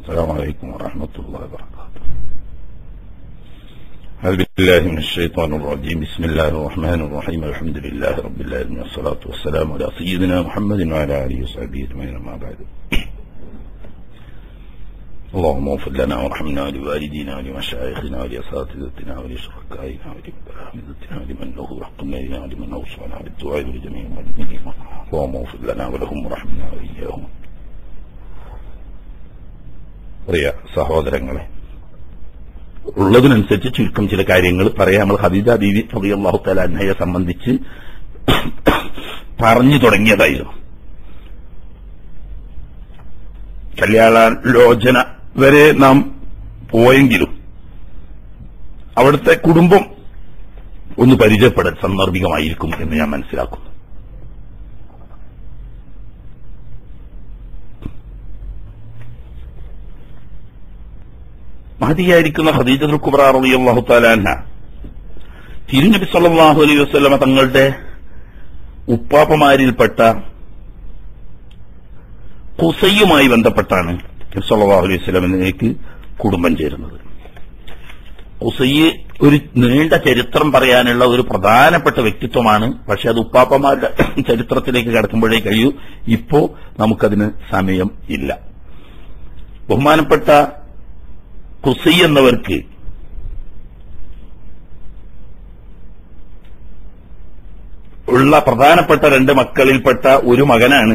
السلام عليكم ورحمة الله وبركاته أعوذ بالله من الشيطان الرجيم بسم الله الرحمن الرحيم الحمد لله رب العالمين والصلاة والسلام على سيدنا محمد وعلى آله وصحبه أجمعين أما بعد اللهم اغفر لنا وارحمنا ولوالدينا ولمشايخنا ولأساتذتنا ولشركائنا ولمتلامذتنا ولمن له حق علينا ولمن أوصانا بالدعاء ولجميع المؤمنين اللهم اغفر لنا ولهم ورحمنا وإياهم പ്രിയ സഹോദരങ്ങളെ ഉള്ളതിനനുസരിച്ച് ചുരുക്കം ചില കാര്യങ്ങൾ പറയാം നമ്മൾ ഹദീജ ബീവി റളിയല്ലാഹു തആല അൻഹയെ സംബന്ധിച്ച് പറഞ്ഞു തുടങ്ങിയതായിരുന്നു കല്യാണാലോചന വരെ നാം പോയെങ്കിലും അവിടുത്തെ കുടുംബം ഒന്ന് പരിചയപ്പെടാൻ സന്ദർഭികമായിരിക്കും എന്ന് ഞാൻ മനസ്സിലാക്കുന്നു മഹതിയായിരിക്കുന്ന ഖദീജത്തുൽ കുബ്ര റളിയല്ലാഹു തആല അൻഹ തിരുനബി സല്ലല്ലാഹു അലൈഹി വസല്ലമ തങ്ങളുടെ ഉപ്പാപ്പമാരിൽപ്പെട്ട കുസയുമായി ബന്ധപ്പെട്ടാണ് നബി സല്ലല്ലാഹു അലൈഹി വസല്ലമയിലേക്ക് കുടുംബം ചേരുന്നത് കുസയ്യ് ഒരു നീണ്ട ചരിത്രം പറയാനുള്ള ഒരു പ്രധാനപ്പെട്ട വ്യക്തിത്വമാണ് പക്ഷെ അത് ഉപ്പാപ്പമാരുടെ ചരിത്രത്തിലേക്ക് കടക്കുമ്പോഴേ കഴിയൂ ഇപ്പോ നമുക്കതിന് സമയം ഇല്ല ബഹുമാനപ്പെട്ട കുസൈ എന്നവർക്ക് ഉള്ള പ്രധാനപ്പെട്ട രണ്ട് മക്കളിൽപ്പെട്ട ഒരു മകനാണ്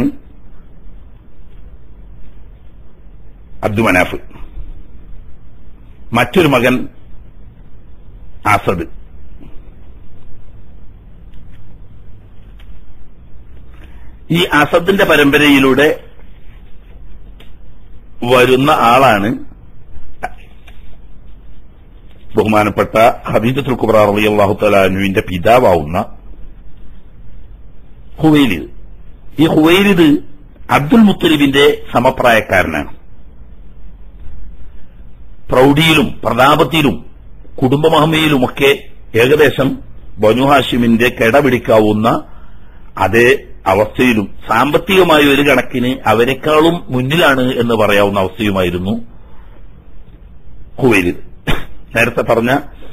അബ്ദുമനാഫ് മറ്റൊരു മകൻ അസദ് ഈ അസദിന്റെ പരമ്പരയിലൂടെ വരുന്ന ആളാണ് ബഹുമാനപ്പെട്ട ഹബീജത്തുൽ കുബ്ര റളിയല്ലാഹു തലാനുവിന്റെ പിതാവാവുന്ന ഹുവൈലിദ് ഈ ഹുവൈലിദ് അബ്ദുൽ മുത്തലിബിന്റെ സമപ്രായക്കാരനാണ് പ്രൗഢിയിലും പ്രതാപത്തിലും കുടുംബമഹമയിലുമൊക്കെ ഏകദേശം ബനു ഹാഷിമിന്റെ കിടപിടിക്കാവുന്ന അതേ അവസ്ഥയിലും സാമ്പത്തികമായ ഒരു കണക്കിന് അവരെക്കാളും മുന്നിലാണ് എന്ന് പറയാവുന്ന അവസ്ഥയുമായിരുന്നു ഹുവൈലിദ് നേരത്തെ പറഞ്ഞ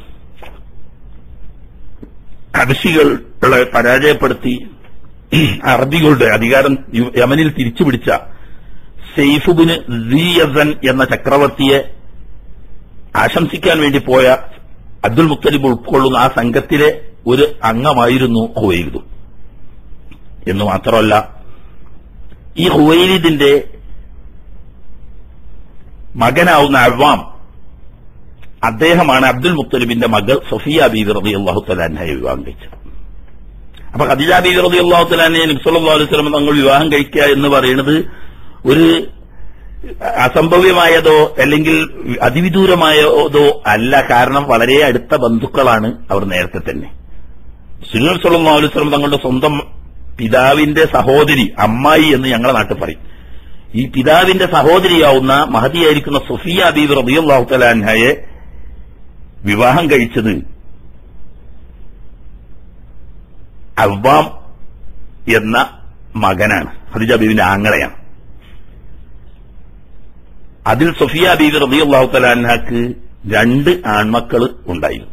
അബിഷികളെ പരാജയപ്പെടുത്തി അറബികളുടെ അധികാരം യമനിൽ തിരിച്ചുപിടിച്ച സെയ്ഫുബിന് സിയസൻ എന്ന ചക്രവർത്തിയെ ആശംസിക്കാൻ വേണ്ടി പോയ അബ്ദുൽ മുത്തലിബ് ഉൾക്കൊള്ളുന്ന ആ സംഘത്തിലെ ഒരു അംഗമായിരുന്നു ഹുവൈലിദും എന്ന് മാത്രമല്ല ഈ ഹുവൈലിദിന്റെ മകനാവുന്ന അവാം അദ്ദേഹമാണ് അബ്ദുൽ മുത്തലിബിന്റെ മകൾ സഫിയ ബീവി റബി അള്ളാഹു തലാൻഹയെ വിവാഹം കഴിച്ചത് അപ്പൊ ഖദീജ ബീവി റബി അള്ളാഹു തലാനെ നബ്സല്ലാ അലൈഹി സ്വലം തങ്ങൾ വിവാഹം കഴിക്കുക എന്ന് പറയുന്നത് ഒരു അസംഭവ്യമായതോ അല്ലെങ്കിൽ അതിവിദൂരമായതോ അല്ല കാരണം വളരെ അടുത്ത ബന്ധുക്കളാണ് അവർ നേരത്തെ തന്നെ സുനീർ സല്ലാ അലൈഹി സ്വലം തങ്ങളുടെ സ്വന്തം പിതാവിന്റെ സഹോദരി അമ്മായി എന്ന് ഞങ്ങളുടെ നാട്ടിൽ പറയും ഈ പിതാവിന്റെ സഹോദരിയാവുന്ന മഹതിയായിരിക്കുന്ന സുഫിയ ബീവി റബി അള്ളാഹു തലാൻഹയെ വിവാഹം കഴിച്ചത് അവ്വാം എന്ന മകനാണ് ഹദിജ ബീവിന്റെ ആങ്ങളയാണ് അതിൽ സൊഫിയ ബീവി റബി അള്ളാഹു തലാൻഹക്ക് രണ്ട് ആൺമക്കൾ ഉണ്ടായിരുന്നു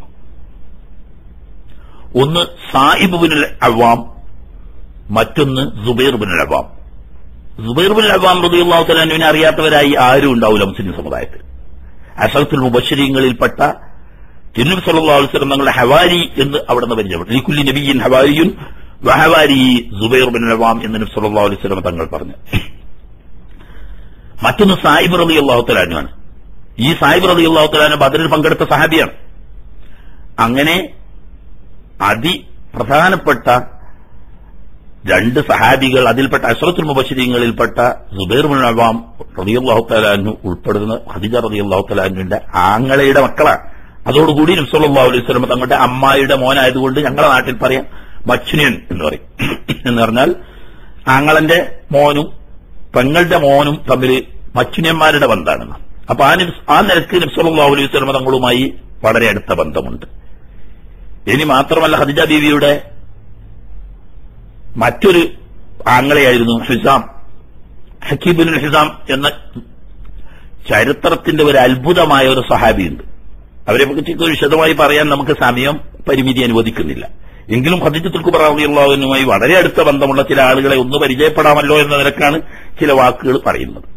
ഒന്ന് സായിബുബിനുൽ അവാം മറ്റൊന്ന് സുബൈർ ബിനുൽ അവാം സുബൈർ ബിൻ അവാം റബി അള്ളാഹു തലാനുവിനെ അറിയാത്തവരായി ആരും ഉണ്ടാവില്ല മുസ്ലിം സമുദായത്തിൽ അഷറത്തുൽ മുബശ്ശരീങ്ങളിൽപ്പെട്ട തിരുനബി സല്ലല്ലാഹു അലൈഹി വസല്ലം തങ്ങളുടെ ഹവാരി എന്ന് അവിടെ നിന്ന് പരിചയപ്പെട്ടു ഈ കുല്ലി നബിയിൻ ഹവാരിയുൻ വഹവാരി സുബൈർ ബിൻ അവാം എന്ന് നബി സല്ലല്ലാഹു അലൈഹി വസല്ലം തങ്ങൾ പറഞ്ഞു മറ്റൊന്ന് സായിബ് റബി അള്ളാഹു തലാനുമാണ് ഈ സായിബ് റബി അള്ളാഹു തലാനു ബദറിൽ പങ്കെടുത്ത സഹാബിയാണ് അങ്ങനെ അതിപ്രധാനപ്പെട്ട രണ്ട് സഹാബികൾ അതിൽപ്പെട്ട അഷ്റത്തുൽ മുബശ്ശരീങ്ങളിൽപ്പെട്ട സുബൈർ ബിൻ അവാം റളിയല്ലാഹു തലാനു ഉൾപ്പെടുന്ന ഖദീജ റളിയല്ലാഹു തലാനുവിന്റെ ആങ്ങളയുടെ മക്കളാണ് അതോടുകൂടി നബ്സല്ലാഹു അലൈഹി സ്വലം തങ്ങളുടെ അമ്മായിയുടെ മോനായതുകൊണ്ട് ഞങ്ങളുടെ നാട്ടിൽ പറയാം മച്ചുനിയൻ എന്ന് പറയും എന്ന് പറഞ്ഞാൽ ആങ്ങളന്റെ മോനും പെങ്ങളുടെ മോനും തമ്മിൽ മച്ചുനിയന്മാരുടെ ബന്ധാണെന്ന് അപ്പൊ ആ നബ്സ്- ആ നിരക്ക് നബ്സല്ലാഹു അലൈഹി സ്വലം തങ്ങളുമായി വളരെ അടുത്ത ബന്ധമുണ്ട് ഇനി മാത്രമല്ല ഹദിജ ബീവിയുടെ മറ്റൊരു ആങ്ങളെയായിരുന്നു ഹിസാം ഹക്കീബിൻ ഹിസാം എന്ന ചരിത്രത്തിന്റെ ഒരു അത്ഭുതമായ ഒരു സഹാബിയുണ്ട് അവരെ പറ്റി വിശദമായി പറയാൻ നമുക്ക് സമയം പരിമിതി അനുവദിക്കുന്നില്ല എങ്കിലും ഖദീജത്തുൽ കുബ്ര റളിയല്ലാഹുവിനുമായി വളരെ അടുത്ത ബന്ധമുള്ള ചില ആളുകളെ ഒന്ന് പരിചയപ്പെടാമല്ലോ എന്ന നിലക്കാണ് ചില വാക്കുകൾ പറയുന്നത്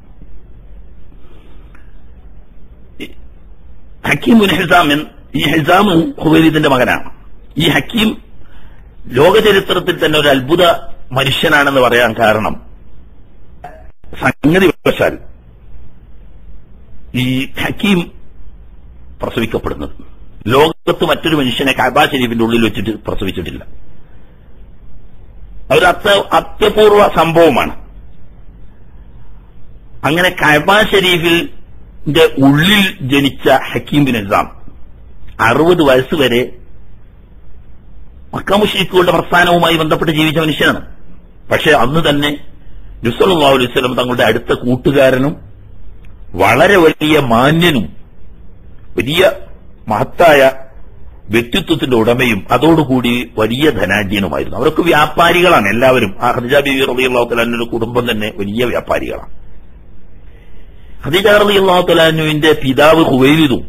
ഹക്കീം ഉൻ ഹിസാമിൻ ഈ ഹിസാം ഹുവൈലിദിന്റെ മകനാണ് ഈ ഹക്കീം ലോകചരിത്രത്തിൽ തന്നെ ഒരു അത്ഭുത മനുഷ്യനാണെന്ന് പറയാൻ കാരണം സംഗതി വശാൽ ഈ ഹക്കീം പ്രസവിക്കപ്പെടുന്നത് ലോകത്ത് മറ്റൊരു മനുഷ്യനെ കാബാ ഷരീഫിന്റെ ഉള്ളിൽ വെച്ചിട്ട് പ്രസവിച്ചിട്ടില്ല അതൊരു അത്യ അത്യപൂർവ സംഭവമാണ് അങ്ങനെ കാബാ ഷരീഫിന്റെ ഉള്ളിൽ ജനിച്ച ഹക്കീം ബിൻ നിസാം അറുപത് വയസ്സ് വരെ മക്കാമുഷീഖുകളുടെ പ്രസ്ഥാനവുമായി ബന്ധപ്പെട്ട് ജീവിച്ച മനുഷ്യനാണ് പക്ഷെ അന്ന് തന്നെ നുസല്ലാ അലൈഹി സ്വലം തങ്ങളുടെ അടുത്ത കൂട്ടുകാരനും വളരെ വലിയ മാന്യനും വലിയ മഹത്തായ വ്യക്തിത്വത്തിന്റെ ഉടമയും അതോടുകൂടി വലിയ ധനാഢ്യനുമായിരുന്നു അവരൊക്കെ വ്യാപാരികളാണ് എല്ലാവരും ആ ഖദിജ ബിബി റളിയല്ലാഹു തലാന്റെ കുടുംബം തന്നെ വലിയ വ്യാപാരികളാണ് ഖദിജ റളിയല്ലാഹു തലാനുവിന്റെ പിതാവ് ഹുവൈലിദും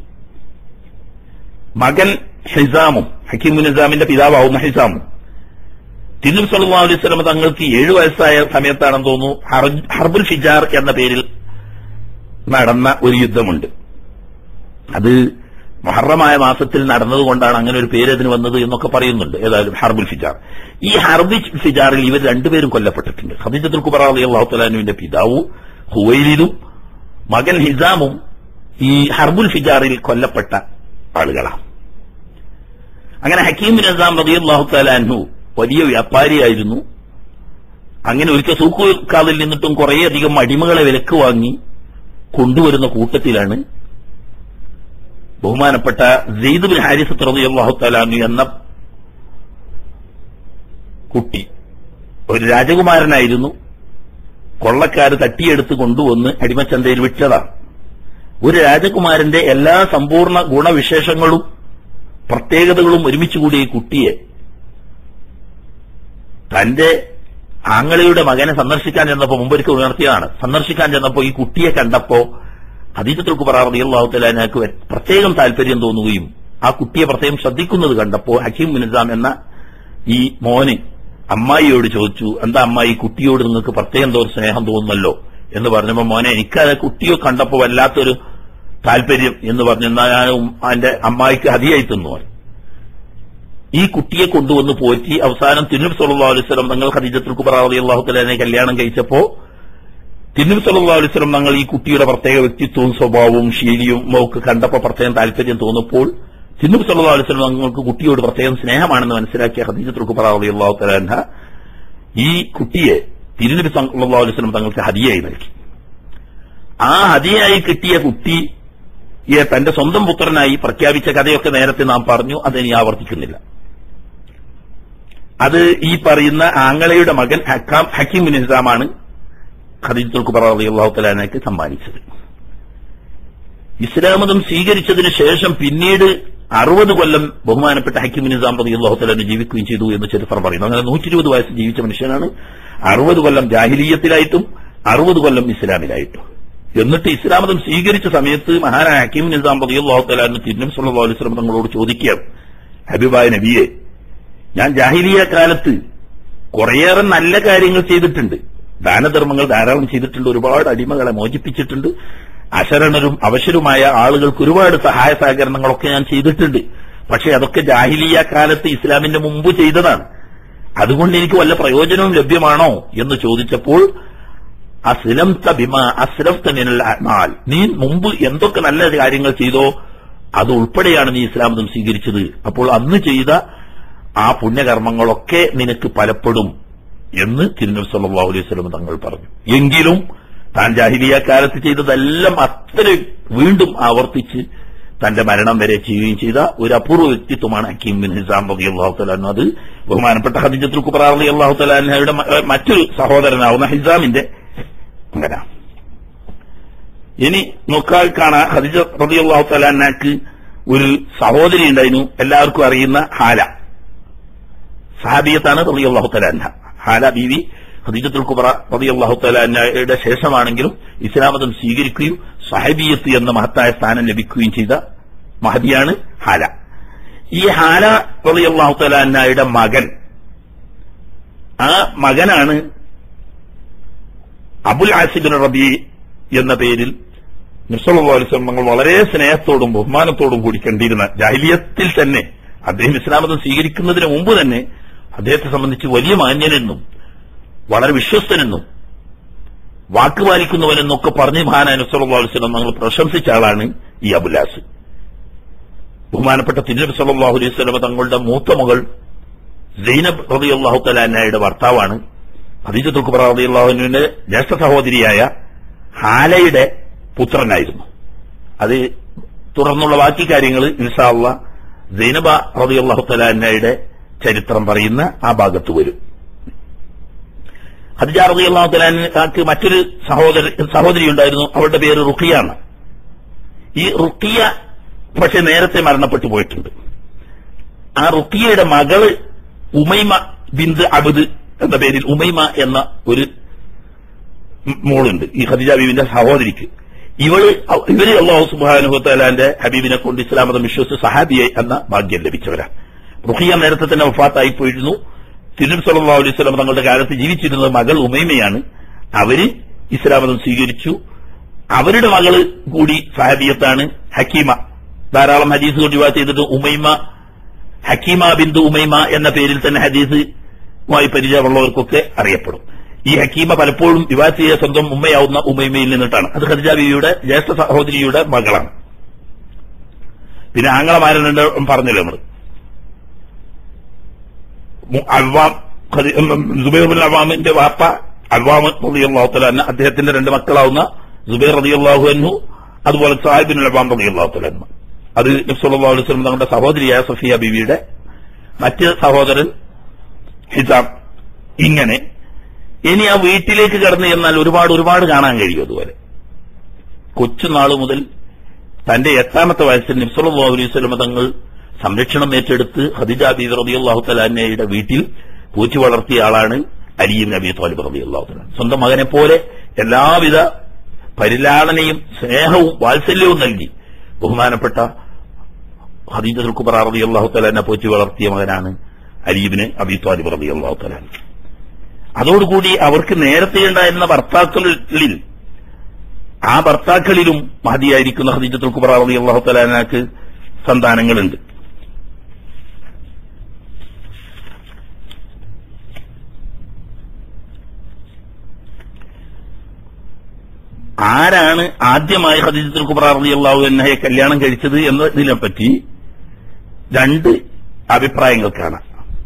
മകൻ ഹിസാമും ഹക്കീം നിസാമിന്റെ പിതാവാവുന്ന ഹിസാമും തിരുനബി സല്ലല്ലാഹു അലൈഹി വസല്ലം തങ്ങൾക്ക് ഏഴു വയസ്സായ സമയത്താണെന്ന് തോന്നുന്നു ഹർജ്- ഹർബുൽ ഫിജാർ എന്ന പേരിൽ നടന്ന ഒരു യുദ്ധമുണ്ട് അത് മഹറമായ മാസത്തിൽ നടന്നതുകൊണ്ടാണ് അങ്ങനെ ഒരു പേര് അതിന് വന്നത് എന്നൊക്കെ പറയുന്നുണ്ട് ഏതായാലും ഹർബുൽ ഫിജാർ ഈ ഹർബുൽ ഫിജാറിൽ ഇവർ രണ്ടുപേരും കൊല്ലപ്പെട്ടിട്ടുണ്ട് ഖദീജത്തുൽ കുബറ റളിയല്ലാഹു തആലാനുവിന്റെ പിതാവ് ഹുവൈലിദും മകൻ ഹിസാമും ഈ ഹർബുൽ ഫിജാറിൽ കൊല്ലപ്പെട്ട ആളുകളാണ് അങ്ങനെ ഹക്കീം ബിൻ നിസാം റളിയല്ലാഹു തആലാൻഹു വലിയ വ്യാപാരിയായിരുന്നു അങ്ങനെ ഒരിക്കൽ സൂക്കുകാതിൽ നിന്നിട്ടും കുറേയധികം അടിമകളെ വിലക്ക് വാങ്ങി കൊണ്ടുവരുന്ന കൂട്ടത്തിലാണ് ബഹുമാനപ്പെട്ട സെയ്ദ് ബിൻ ഹാരിസ് റളിയല്ലാഹു തആലാനു എന്ന കുട്ടി ഒരു രാജകുമാരനായിരുന്നു കൊള്ളക്കാർ തട്ടിയെടുത്ത് കൊണ്ടുവന്ന് അടിമച്ചന്തയിൽ വിറ്റതാണ് ഒരു രാജകുമാരന്റെ എല്ലാ സമ്പൂർണ്ണ ഗുണവിശേഷങ്ങളും പ്രത്യേകതകളും ഒരുമിച്ച് കൂടിയ ഈ കുട്ടിയെ തന്റെ ആങ്ങളയുടെ മകനെ സന്ദർശിക്കാൻ ചെന്നപ്പോ മുമ്പൊരിക്കൽ ഉണർത്തിയതാണ് സന്ദർശിക്കാൻ ചെന്നപ്പോ ഈ കുട്ടിയെ കണ്ടപ്പോ ഹദീജത്തുൽ കുബറ റളിയല്ലാഹു തആലാക്ക് പ്രത്യേകം താല്പര്യം തോന്നുകയും ആ കുട്ടിയെ പ്രത്യേകം ശ്രദ്ധിക്കുന്നത് കണ്ടപ്പോ ഹക്കീം ബിൻ നിസാം എന്ന ഈ മോന് അമ്മായിയോട് ചോദിച്ചു എന്താ അമ്മായി കുട്ടിയോട് നിങ്ങൾക്ക് പ്രത്യേകം എന്തോ ഒരു സ്നേഹം തോന്നുന്നല്ലോ എന്ന് പറഞ്ഞപ്പോ മോനെ എനിക്കത് കുട്ടിയെ കണ്ടപ്പോ വല്ലാത്തൊരു താല്പര്യം എന്ന് പറഞ്ഞു എന്നാൽ ഞാൻ എന്റെ അമ്മായിക്ക് ഹതിയായി തന്നു അവൻ. ഈ കുട്ടിയെ കൊണ്ടുവന്ന് പോറ്റി അവസാനം തിരുനബി സല്ലല്ലാഹു അലൈഹി വസല്ലം തങ്ങൾ ഖദീജത്തുൽ കുബറ റളിയല്ലാഹു തആലയെ കല്യാണം കഴിച്ചപ്പോ തിരുനബി സല്ലല്ലാഹു അലൈഹി വസല്ലം തങ്ങൾ ഈ കുട്ടിയുടെ പ്രത്യേക വ്യക്തിത്വവും സ്വഭാവവും ശീലിയും ഒക്കെ കണ്ടപ്പോ പ്രത്യേകം താല്പര്യം തോന്നിയപ്പോൾ തിരുനബി സല്ലല്ലാഹു അലൈഹി വസല്ലം തങ്ങൾക്ക് കുട്ടിയോട് പ്രത്യേകം സ്നേഹമാണെന്ന് മനസ്സിലാക്കിയ ഖദീജത്തുൽ കുബറ റളിയല്ലാഹു തആല ഈ കുട്ടിയെ തിരുനബി സല്ലല്ലാഹു അലൈഹി വസല്ലം തങ്ങൾക്ക് ഹദിയായി നൽകി ആ ഹദിയായി കിട്ടിയ കുട്ടിയെ തന്റെ സ്വന്തം പുത്രനായി പ്രഖ്യാപിച്ച കഥയൊക്കെ നേരത്തെ നാം പറഞ്ഞു അതിനി ആവർത്തിക്കുന്നില്ല അത് ഈ പറയുന്ന ആങ്ങളയുടെ മകൻ ഹക്കാം ഹക്കീം ബിൻ നിസാമാണ് ഖദീജത്തുൽ കുബറ റളിയല്ലാഹു തആലയ്ക്ക് സമ്മാനിച്ചത് ഇസ്ലാം മതം സ്വീകരിച്ചതിന് ശേഷം പിന്നീട് അറുപത് കൊല്ലം ബഹുമാനപ്പെട്ട ഹക്കീം ബിൻ നിസാം റളിയല്ലാഹു തആല ജീവിക്കുകയും ചെയ്തു എന്ന് ചരിത്രം പറയുന്നു അങ്ങനെ നൂറ്റി ഇരുപത് വയസ്സ് ജീവിച്ച മനുഷ്യനാണ് അറുപത് കൊല്ലം ജാഹിലീയത്തിലായിട്ടും അറുപത് കൊല്ലം ഇസ്ലാമിലായിട്ടും എന്നിട്ട് ഇസ്ലാം മതം സ്വീകരിച്ച സമയത്ത് മഹാനായ ഹക്കീം ബിൻ നിസാം റളിയല്ലാഹു തആല തിരുനബി സല്ലല്ലാഹു അലൈഹി വസല്ലം തങ്ങളോട് ചോദിക്കുകയാണ് ഹബീബായ നബിയെ ഞാൻ ജാഹിലിയ കാലത്ത് കുറേയേറെ നല്ല കാര്യങ്ങൾ ചെയ്തിട്ടുണ്ട് ദാനധർമ്മങ്ങൾ ധാരാളം ചെയ്തിട്ടുണ്ട് ഒരുപാട് അടിമകളെ മോചിപ്പിച്ചിട്ടുണ്ട് അശരണരും അവശരുമായ ആളുകൾക്ക് ഒരുപാട് സഹായ സഹകരണങ്ങളൊക്കെ ഞാൻ ചെയ്തിട്ടുണ്ട് പക്ഷെ അതൊക്കെ ജാഹിലിയ കാലത്ത് ഇസ്ലാമിന്റെ മുമ്പ് ചെയ്തതാണ് അതുകൊണ്ട് എനിക്ക് വല്ല പ്രയോജനവും ലഭ്യമാണോ എന്ന് ചോദിച്ചപ്പോൾ അസ്ലംത ബിമ അസ്ലഫ്ത മിനൽ അഅ്മാൽ നീ മുമ്പ് എന്തൊക്കെ നല്ല കാര്യങ്ങൾ ചെയ്തോ അത് ഉൾപ്പെടെയാണ് നീ ഇസ്ലാം മതം സ്വീകരിച്ചത് അപ്പോൾ അന്ന് ചെയ്ത ആ പുണ്യകർമ്മങ്ങളൊക്കെ നിനക്ക് ഫലപ്പെടും എന്ന് തിരുനബി സല്ലല്ലാഹു അലൈഹി വസല്ലം തങ്ങൾ പറഞ്ഞു എങ്കിലും താൻ ജാഹിലിയ കാലത്ത് ചെയ്തതെല്ലാം അത്ര വീണ്ടും ആവർത്തിച്ച് തന്റെ മരണം വരെ ചെയ്യുകയും ചെയ്ത ഒരു അപൂർവ വ്യക്തിത്വമാണ് ഹക്കീം ബിൻ ഹിസാം റളിയല്ലാഹു തആല അൻഹു. അത് ബഹുമാനപ്പെട്ട ഖദീജത്തുൽ കുബ്ര റളിയല്ലാഹു തആല അൻഹയുടെ മ- മറ്റൊരു സഹോദരനാവുന്ന ഹിസാമിന്റെ അങ്ങനെ ഇനി നോക്കാൻ കാണാൻ ഖദീജ റളിയല്ലാഹു തആല അൻഹക്ക് ഒരു സഹോദരി ഉണ്ടായിരുന്നു എല്ലാവർക്കും അറിയുന്ന ഹാല സഹാബിയത്താണ് റളിയല്ലാഹു തആല അൻഹ ഹാല ബീവി ഖദീജത്തുൽ കുബ്ര റളിയല്ലാഹു തആല അൻഹയുടെ ശേഷമാണെങ്കിലും ഇസ്ലാമതം സ്വീകരിക്കുകയും സഹബിയത്ത് എന്ന മഹത്തായ സ്ഥാനം ലഭിക്കുകയും ചെയ്ത മഹദിയാണ് ഹാല ഈ ഹാല റളിയല്ലാഹു തആല അൻഹയുടെ മകൻ ആ മകനാണ് അബുൽ ആസിബിൻ റബി എന്ന പേരിൽ നിസ്വലം നമ്മൾ വളരെ സ്നേഹത്തോടും ബഹുമാനത്തോടും കൂടി കണ്ടിരുന്ന ജാഹിലിയത്തിൽ തന്നെ അദ്ദേഹം ഇസ്ലാമതം സ്വീകരിക്കുന്നതിന് മുമ്പ് തന്നെ അദ്ദേഹത്തെ സംബന്ധിച്ച് വലിയ മാന്യനെന്നും വളരെ വിശ്വസ്തനെന്നും വാക്ക് പാലിക്കുന്നവനെന്നൊക്കെ പറഞ്ഞ് മഹാനായ നബ്സല്ലാസ്ലം നമ്മൾ പ്രശംസിച്ച ആളാണ് ഈ അബുലാസ് ബഹുമാനപ്പെട്ട തിരുനബി സല്ലാഹു അലൈഹി സ്വലമ തങ്ങളുടെ മൂത്ത മകൾ സൈനബ് റബി അള്ളാഹു തലാനയുടെ ഭർത്താവാണ് ഖദീജത്തുൽ കുബ്ര റബി അള്ളാഹുവിന്റെ ജ്യേഷ്ഠ സഹോദരിയായ ഹാലയുടെ പുത്രനായിരുന്നു അത് തുടർന്നുള്ള ബാക്കി കാര്യങ്ങൾ ഇൻഷാള്ള സൈനബ റബി അള്ളാഹു തലാനയുടെ ചരിത്രം പറയുന്ന ആ ഭാഗത്ത് വരും ഖദിജ റബി അള്ളാഹു തലാനക്ക് മറ്റൊരു സഹോദര സഹോദരി ഉണ്ടായിരുന്നു അവളുടെ പേര് റുഖിയാണ് ഈ റുഖിയ പക്ഷെ നേരത്തെ മരണപ്പെട്ടു പോയിട്ടുണ്ട് ആ റുഖിയയുടെ മകള് ഉമൈമ ബിന്ദ് അബദ് എന്ന പേരിൽ ഉമൈമ എന്ന ഒരു മോളുണ്ട് ഈ ഖദിജ ബീവിന്റെ സഹോദരിക്ക് ഇവള് ഇവര് അള്ളാഹു സുബാനുഹത്താലാന്റെ ഹബീബിനെ കൊണ്ട് ഇസ്ലാം മതം വിശ്വസിച്ച് സഹാബിയെ എന്ന ഭാഗ്യം ലഭിച്ചവരാണ് റുഖിയ നേരത്തെ തന്നെ വഫാത്തായി പോയിരുന്നു തിരുനബി സല്ലല്ലാഹു അലൈഹി വസല്ലം തങ്ങളുടെ കാലത്ത് ജീവിച്ചിരുന്ന മകൾ ഉമൈമയാണ് അവര് ഇസ്ലാം മതം സ്വീകരിച്ചു അവരുടെ മകള് കൂടി സഹാബിയത്താണ് ഹക്കീമ ധാരാളം ഹദീസ് കൊണ്ട് വിവാഹം ചെയ്തിട്ട് ഉമൈമ ഹക്കീമ ബിന്ദു ഉമൈമ എന്ന പേരിൽ തന്നെ ഹദീസുമായി പരിചയമുള്ളവർക്കൊക്കെ അറിയപ്പെടും ഈ ഹക്കീമ പലപ്പോഴും വിവാഹം ചെയ്ത സ്വന്തം ഉമ്മയാവുന്ന ഉമൈമയിൽ നിന്നിട്ടാണ് അത് ഖദിജ ബീവിയുടെ ജ്യേഷ്ഠ സഹോദരിയുടെ മകളാണ് പിന്നെ ആങ്ങളമാരുണ്ട് പറഞ്ഞല്ലോ നമ്മള് അവാം സുബൈർ ബിൻ അവാമിന്റെ വാപ്പ അവാം റളിയല്ലാഹു തആല അദ്ദേഹത്തിന്റെ രണ്ട് മക്കളാവുന്ന സുബൈർ റളിയല്ലാഹു അൻഹു അതുപോലെ സാഹിബിൻ അവാം റളിയല്ലാഹു തആല അത് നബ്സല്ലാ അലൈഹി സ്വലം തങ്ങളുടെ സഹോദരിയായ സഫിയ ബീവിയുടെ മറ്റ് സഹോദരൻ ഹിസാം ഇങ്ങനെ ഇനി ആ വീട്ടിലേക്ക് കടന്നു ചെന്നാൽ ഒരുപാട് ഒരുപാട് കാണാൻ കഴിയും അതുപോലെ കൊച്ചുനാള് മുതൽ തന്റെ എട്ടാമത്തെ വയസ്സിൽ നിബ്സല്ലാ അലൈഹി സ്വലമ തങ്ങൾ സംരക്ഷണം ഏറ്റെടുത്ത് ഹദിജ ബീവി റബി അള്ളാഹു തലാന്നയുടെ വീട്ടിൽ പൂച്ചു വളർത്തിയ ആളാണ് അലിയും നബി താലിബ് റബി അള്ളാഹു തലാൻ സ്വന്തം മകനെ പോലെ എല്ലാവിധ പരിലാളനയും സ്നേഹവും വാത്സല്യവും നൽകി ബഹുമാനപ്പെട്ട ഹദീജത്തുൽ കുബറ റബി അള്ളാഹു തലാനെ പോറ്റി വളർത്തിയ മകനാണ് അലീബിന് അബി താലിബ് റബി അള്ളാഹു തലാൻ അതോടുകൂടി അവർക്ക് നേരത്തെ ഉണ്ടായിരുന്ന ഭർത്താക്കളിൽ ആ ഭർത്താക്കളിലും മഹതിയായിരിക്കുന്ന ഹദീജത്തുൽ കുബറ റബി അള്ളാഹു തലാനാക്ക് സന്താനങ്ങളുണ്ട് ആരാണ് ആദ്യമായി ഹദീജത്തുൽ കുബ്ര റളിയല്ലാഹു അൻഹയെ കല്യാണം കഴിച്ചത് എന്നതിനെ പറ്റി രണ്ട് അഭിപ്രായങ്ങൾ കാണാം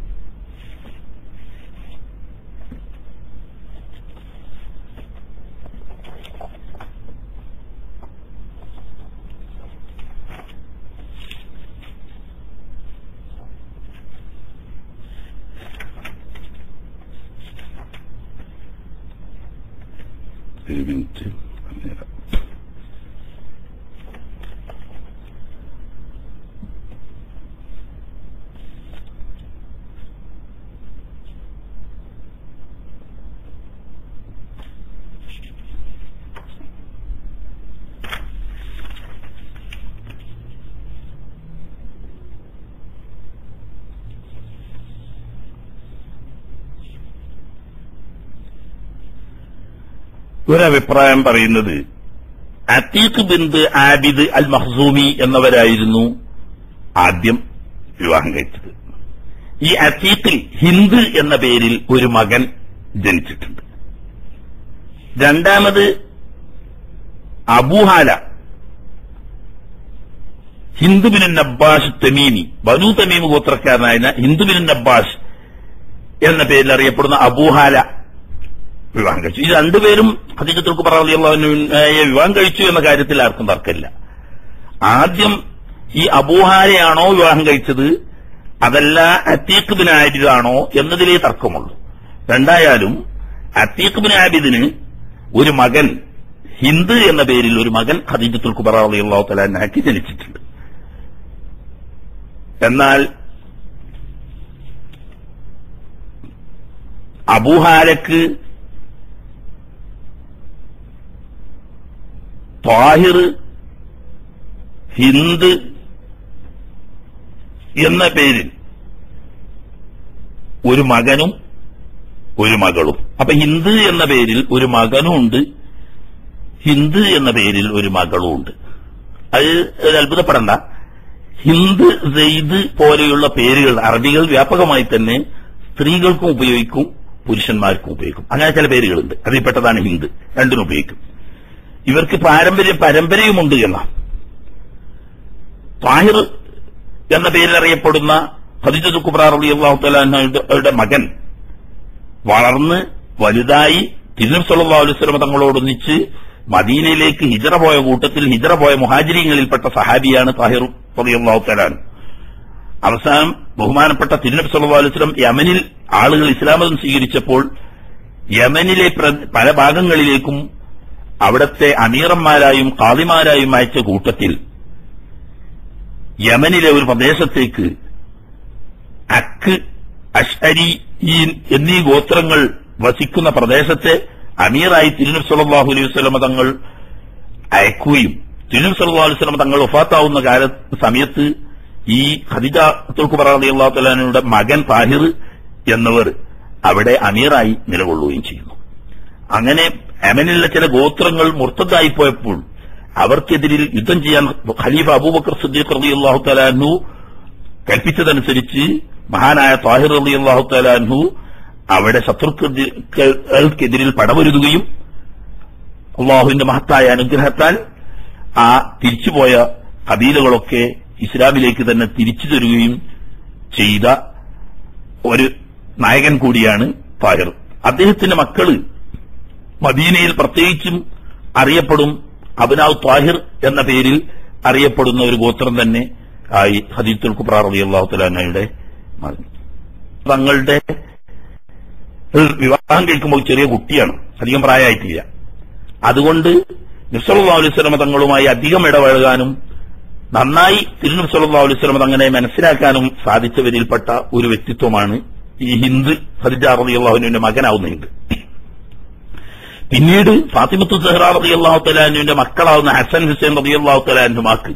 ഒരു മിനിറ്റ് ഒരഭിപ്രായം പറയുന്നത് അത്തീഖ് ബിന്ദ് ആബിദ് അൽ മഹ്സൂമി എന്നവരായിരുന്നു ആദ്യം വിവാഹം കഴിച്ചത് ഈ അത്തീഖിൽ ഹിന്ദ് എന്ന പേരിൽ ഒരു മകൻ ജനിച്ചിട്ടുണ്ട് രണ്ടാമത് അബൂഹാല ഹിന്ദുബിൻ നബ്ബാഷ് തമീമി ബനു തമീമ് ഗോത്രക്കാരനായ ഹിന്ദുബിൻ നബ്ബാഷ് എന്ന പേരിൽ അറിയപ്പെടുന്ന അബൂഹാല വിവാഹം കഴിച്ചു ഈ രണ്ടുപേരും ഹദീജത്തുൽ കുബറ റളിയല്ലാഹുവിനെ വിവാഹം കഴിച്ചു എന്ന കാര്യത്തിൽ ആർക്കും തർക്കമില്ല ആദ്യം ഈ അബൂഹാരയാണോ വിവാഹം കഴിച്ചത് അതല്ല അത്തീഖ് ബിൻ ആബിദാണോ എന്നതിലേ തർക്കമുള്ളൂ രണ്ടായാലും അത്തീഖ് ബിൻ ആബിദിന് ഒരു മകൻ ഹിന്ദ് എന്ന പേരിൽ ഒരു മകൻ ഖദീജത്തുൽ കുബറ റളിയല്ലാഹു തആലാക്ക് ജനിച്ചിട്ടുണ്ട് എന്നാൽ അബൂഹാലക്ക് താഹിർ ഹിന്ദ് എന്ന പേരിൽ ഒരു മകനും ഒരു മകളും അപ്പൊ ഹിന്ദ് എന്ന പേരിൽ ഒരു മകനും ഉണ്ട് ഹിന്ദ് എന്ന പേരിൽ ഒരു മകളും ഉണ്ട് അത് ഒരു അത്ഭുതപ്പെടണ്ട ഹിന്ദ് സെയ്ദ് പോലെയുള്ള പേരുകൾ അറബികൾ വ്യാപകമായി തന്നെ സ്ത്രീകൾക്കും ഉപയോഗിക്കും പുരുഷന്മാർക്കും ഉപയോഗിക്കും അങ്ങനെ ചില പേരുകളുണ്ട് അതിൽപ്പെട്ടതാണ് ഹിന്ദ് രണ്ടിനും ഉപയോഗിക്കും ഇവർക്ക് പാരമ്പര്യ പരമ്പരയുമുണ്ട് എന്ന താഹിർ എന്ന പേരിൽ അറിയപ്പെടുന്ന ഖദീജത്തു കുബ്ര റളിയല്ലാഹു തആല അൻഹയുടെ മകൻ വളർന്ന് വലുതായി തിരുനബി സല്ലല്ലാഹു അലൈഹി വസല്ലം തങ്ങളോടൊന്നിച്ച് മദീനയിലേക്ക് ഹിജറ പോയ കൂട്ടത്തിൽ ഹിജറ പോയ മുഹാജിരീങ്ങളിൽപ്പെട്ട സഹാബിയാണ് താഹിർ റളിയല്ലാഹു തആല അൻഹു. അവസാനം ബഹുമാനപ്പെട്ട തിരുനബി സല്ലല്ലാഹു അലൈഹി വസല്ലം യമനിൽ ആളുകൾ ഇസ്ലാമതം സ്വീകരിച്ചപ്പോൾ യമനിലെ പ്ര- പല ഭാഗങ്ങളിലേക്കും അവിടത്തെ അമീറന്മാരായും കാദിമാരായും അയച്ച കൂട്ടത്തിൽ യമനിലെ ഒരു പ്രദേശത്തേക്ക് അക്ക് അഷ്അരിയീൻ എന്നീ ഗോത്രങ്ങൾ വസിക്കുന്ന പ്രദേശത്തെ അമീറായി തിരുനബി സല്ലല്ലാഹു അലൈഹി വസല്ലം തങ്ങൾ അയക്കുകയും തിരുനബി സല്ലല്ലാഹു അലൈഹി വസല്ലം തങ്ങൾ വഫാത്താവുന്ന കാല സമയത്ത് ഈ ഖദീജ തുൽക്കുബറ റളിയല്ലാഹു തആലയുടെ മകൻ താഹിർ എന്നവർ അവിടെ അമീറായി നിലകൊള്ളുകയും ചെയ്യുന്നു അങ്ങനെ യമനിലെ ചില ഗോത്രങ്ങൾ മുർത്തതായി പോയപ്പോൾ അവർക്കെതിരിൽ യുദ്ധം ചെയ്യാൻ ഖലീഫ അബൂബക്കർ സിദ്ദീഖ് റളിയല്ലാഹു തആലാഹു കൽപ്പിച്ചതനുസരിച്ച് മഹാനായ താഹിർ റളിയല്ലാഹു തആലാഹു അവിടെ ശത്രുക്കൾക്കെതിരിൽ പടപൊരുതുകയും അള്ളാഹുവിന്റെ മഹത്തായ അനുഗ്രഹത്താൽ ആ തിരിച്ചുപോയ കബീലകളൊക്കെ ഇസ്ലാമിലേക്ക് തന്നെ തിരിച്ചു തരുകയും ചെയ്ത ഒരു നായകൻ കൂടിയാണ് താഹിർ അദ്ദേഹത്തിന്റെ മക്കള് മദീനയിൽ പ്രത്യേകിച്ചും അറിയപ്പെടും അബിനാവ് താഹിർ എന്ന പേരിൽ അറിയപ്പെടുന്ന ഒരു ഗോത്രം തന്നെ ആയി ഹദീത്തുൽ കുബ്ര റളിയല്ലാഹു തആലയുടെ മകൻ തങ്ങളുടെ വിവാഹം കഴിക്കുമ്പോൾ ചെറിയ കുട്ടിയാണ് അധികം പ്രായമായിട്ടില്ല അതുകൊണ്ട് നിസ്സല്ലാ അലൈവലമ തങ്ങളുമായി അധികം ഇടപഴകാനും നന്നായി തിരുനബി സല്ലല്ലാഹു അലൈഹി വസല്ലം തങ്ങളെ മനസ്സിലാക്കാനും സാധിച്ചവരിൽപ്പെട്ട ഒരു വ്യക്തിത്വമാണ് ഈ ഹിന്ദ് ഖദിജ റളിയല്ലാഹുവിന്റെ മകനാവുന്ന ഹിന്ദ് പിന്നീട് ഫാത്തിമത്തു സെഹ്റ റളിയല്ലാഹു തലാനുവിന്റെ മക്കളാവുന്ന ഹസൻ ഹുസൈൻ റളിയല്ലാഹു തലാനുമാക്ക്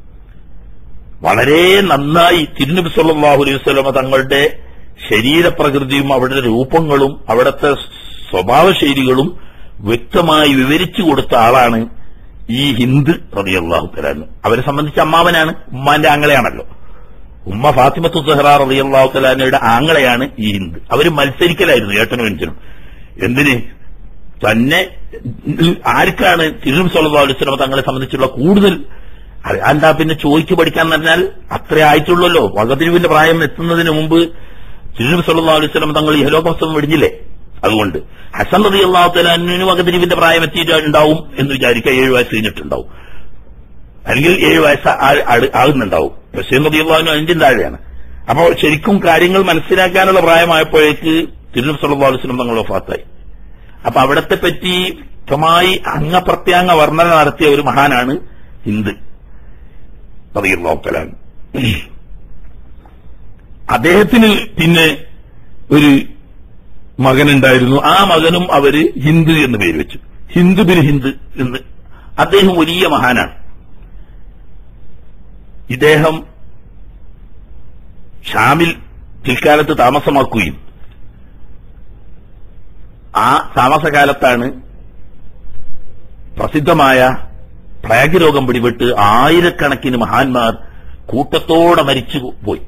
വളരെ നന്നായി തിരുനബി സല്ലല്ലാഹു അലൈഹി വസല്ലമ തങ്ങളുടെ ശരീരപ്രകൃതിയും അവരുടെ രൂപങ്ങളും അവിടുത്തെ സ്വഭാവ ശൈലികളും വ്യക്തമായി വിവരിച്ചു കൊടുത്ത ആളാണ് ഈ ഹിന്ദ് റളിയല്ലാഹു തലാൻ അവരെ സംബന്ധിച്ച് അമ്മാവനാണ് ഉമ്മാന്റെ ആങ്ങളെയാണല്ലോ ഉമ്മ ഫാത്തിമത്തു സെഹ്റ റളിയല്ലാഹു തലാനയുടെ ആങ്ങളെയാണ് ഈ ഹിന്ദ് അവര് മത്സരിക്കലായിരുന്നു ഏട്ടനും അഞ്ചനും എന്തിന് തന്നെ ആർക്കാണ് തിരുനും സല്ലല്ലാഹു അലൈഹി വസല്ലം തങ്ങളെ സംബന്ധിച്ചുള്ള കൂടുതൽ അത് എന്താ പിന്നെ ചോദിച്ചു പഠിക്കാൻ പറഞ്ഞാൽ അത്രേ ആയിട്ടുള്ളല്ലോ വകതിരിവിന്റെ പ്രായം എത്തുന്നതിന് മുമ്പ് തിരുനബി സല്ലല്ലാഹു അലൈഹി വസല്ലം തങ്ങൾ ഇഹലോകവസ്തം വെടിഞ്ഞില്ലേ അതുകൊണ്ട് ഹസൻ റതി അള്ളാഹു തലാനും വകതിരിവിന്റെ പ്രായം എത്തിയിട്ടുണ്ടാവും എന്ന് വിചാരിക്കുക ഏഴ് വയസ്സ് കഴിഞ്ഞിട്ടുണ്ടാവും അല്ലെങ്കിൽ ഏഴ് വയസ്സ് ആ- ആ- ആകുന്നുണ്ടാവും ഹുസൈൻ റതി അള്ളാഹുനും അതിന്റെ താഴെയാണ് അപ്പോ ശരിക്കും കാര്യങ്ങൾ മനസ്സിലാക്കാനുള്ള പ്രായമായപ്പോഴേക്ക് തിരുനബി സല്ലല്ലാഹു അലൈഹി വസല്ലം തങ്ങൾ വഫാത്തായി അപ്പൊ അവിടത്തെ പറ്റി വ്യക്തമായി അംഗപ്രത്യാംഗ വർണ്ണന നടത്തിയ ഒരു മഹാനാണ് ഹിന്ദ് റളിയല്ലാഹു തആല അൻഹു. അദ്ദേഹത്തിന് പിന്നെ ഒരു മകനുണ്ടായിരുന്നു ആ മകനും അവര് ഹിന്ദ് എന്ന് പേര് വെച്ചു ഹിന്ദ് ബിൻ ഹിന്ദ് എന്ന് അദ്ദേഹം വലിയ മഹാനാണ് ഇദ്ദേഹം ഷാമിൽ പിൽക്കാലത്ത് താമസമാക്കുകയും ആ താമസകാലത്താണ് പ്രസിദ്ധമായ പ്ലേഗ് രോഗം പിടിപെട്ട് ആയിരക്കണക്കിന് മഹാന്മാർ കൂട്ടത്തോടെ മരിച്ചു പോയി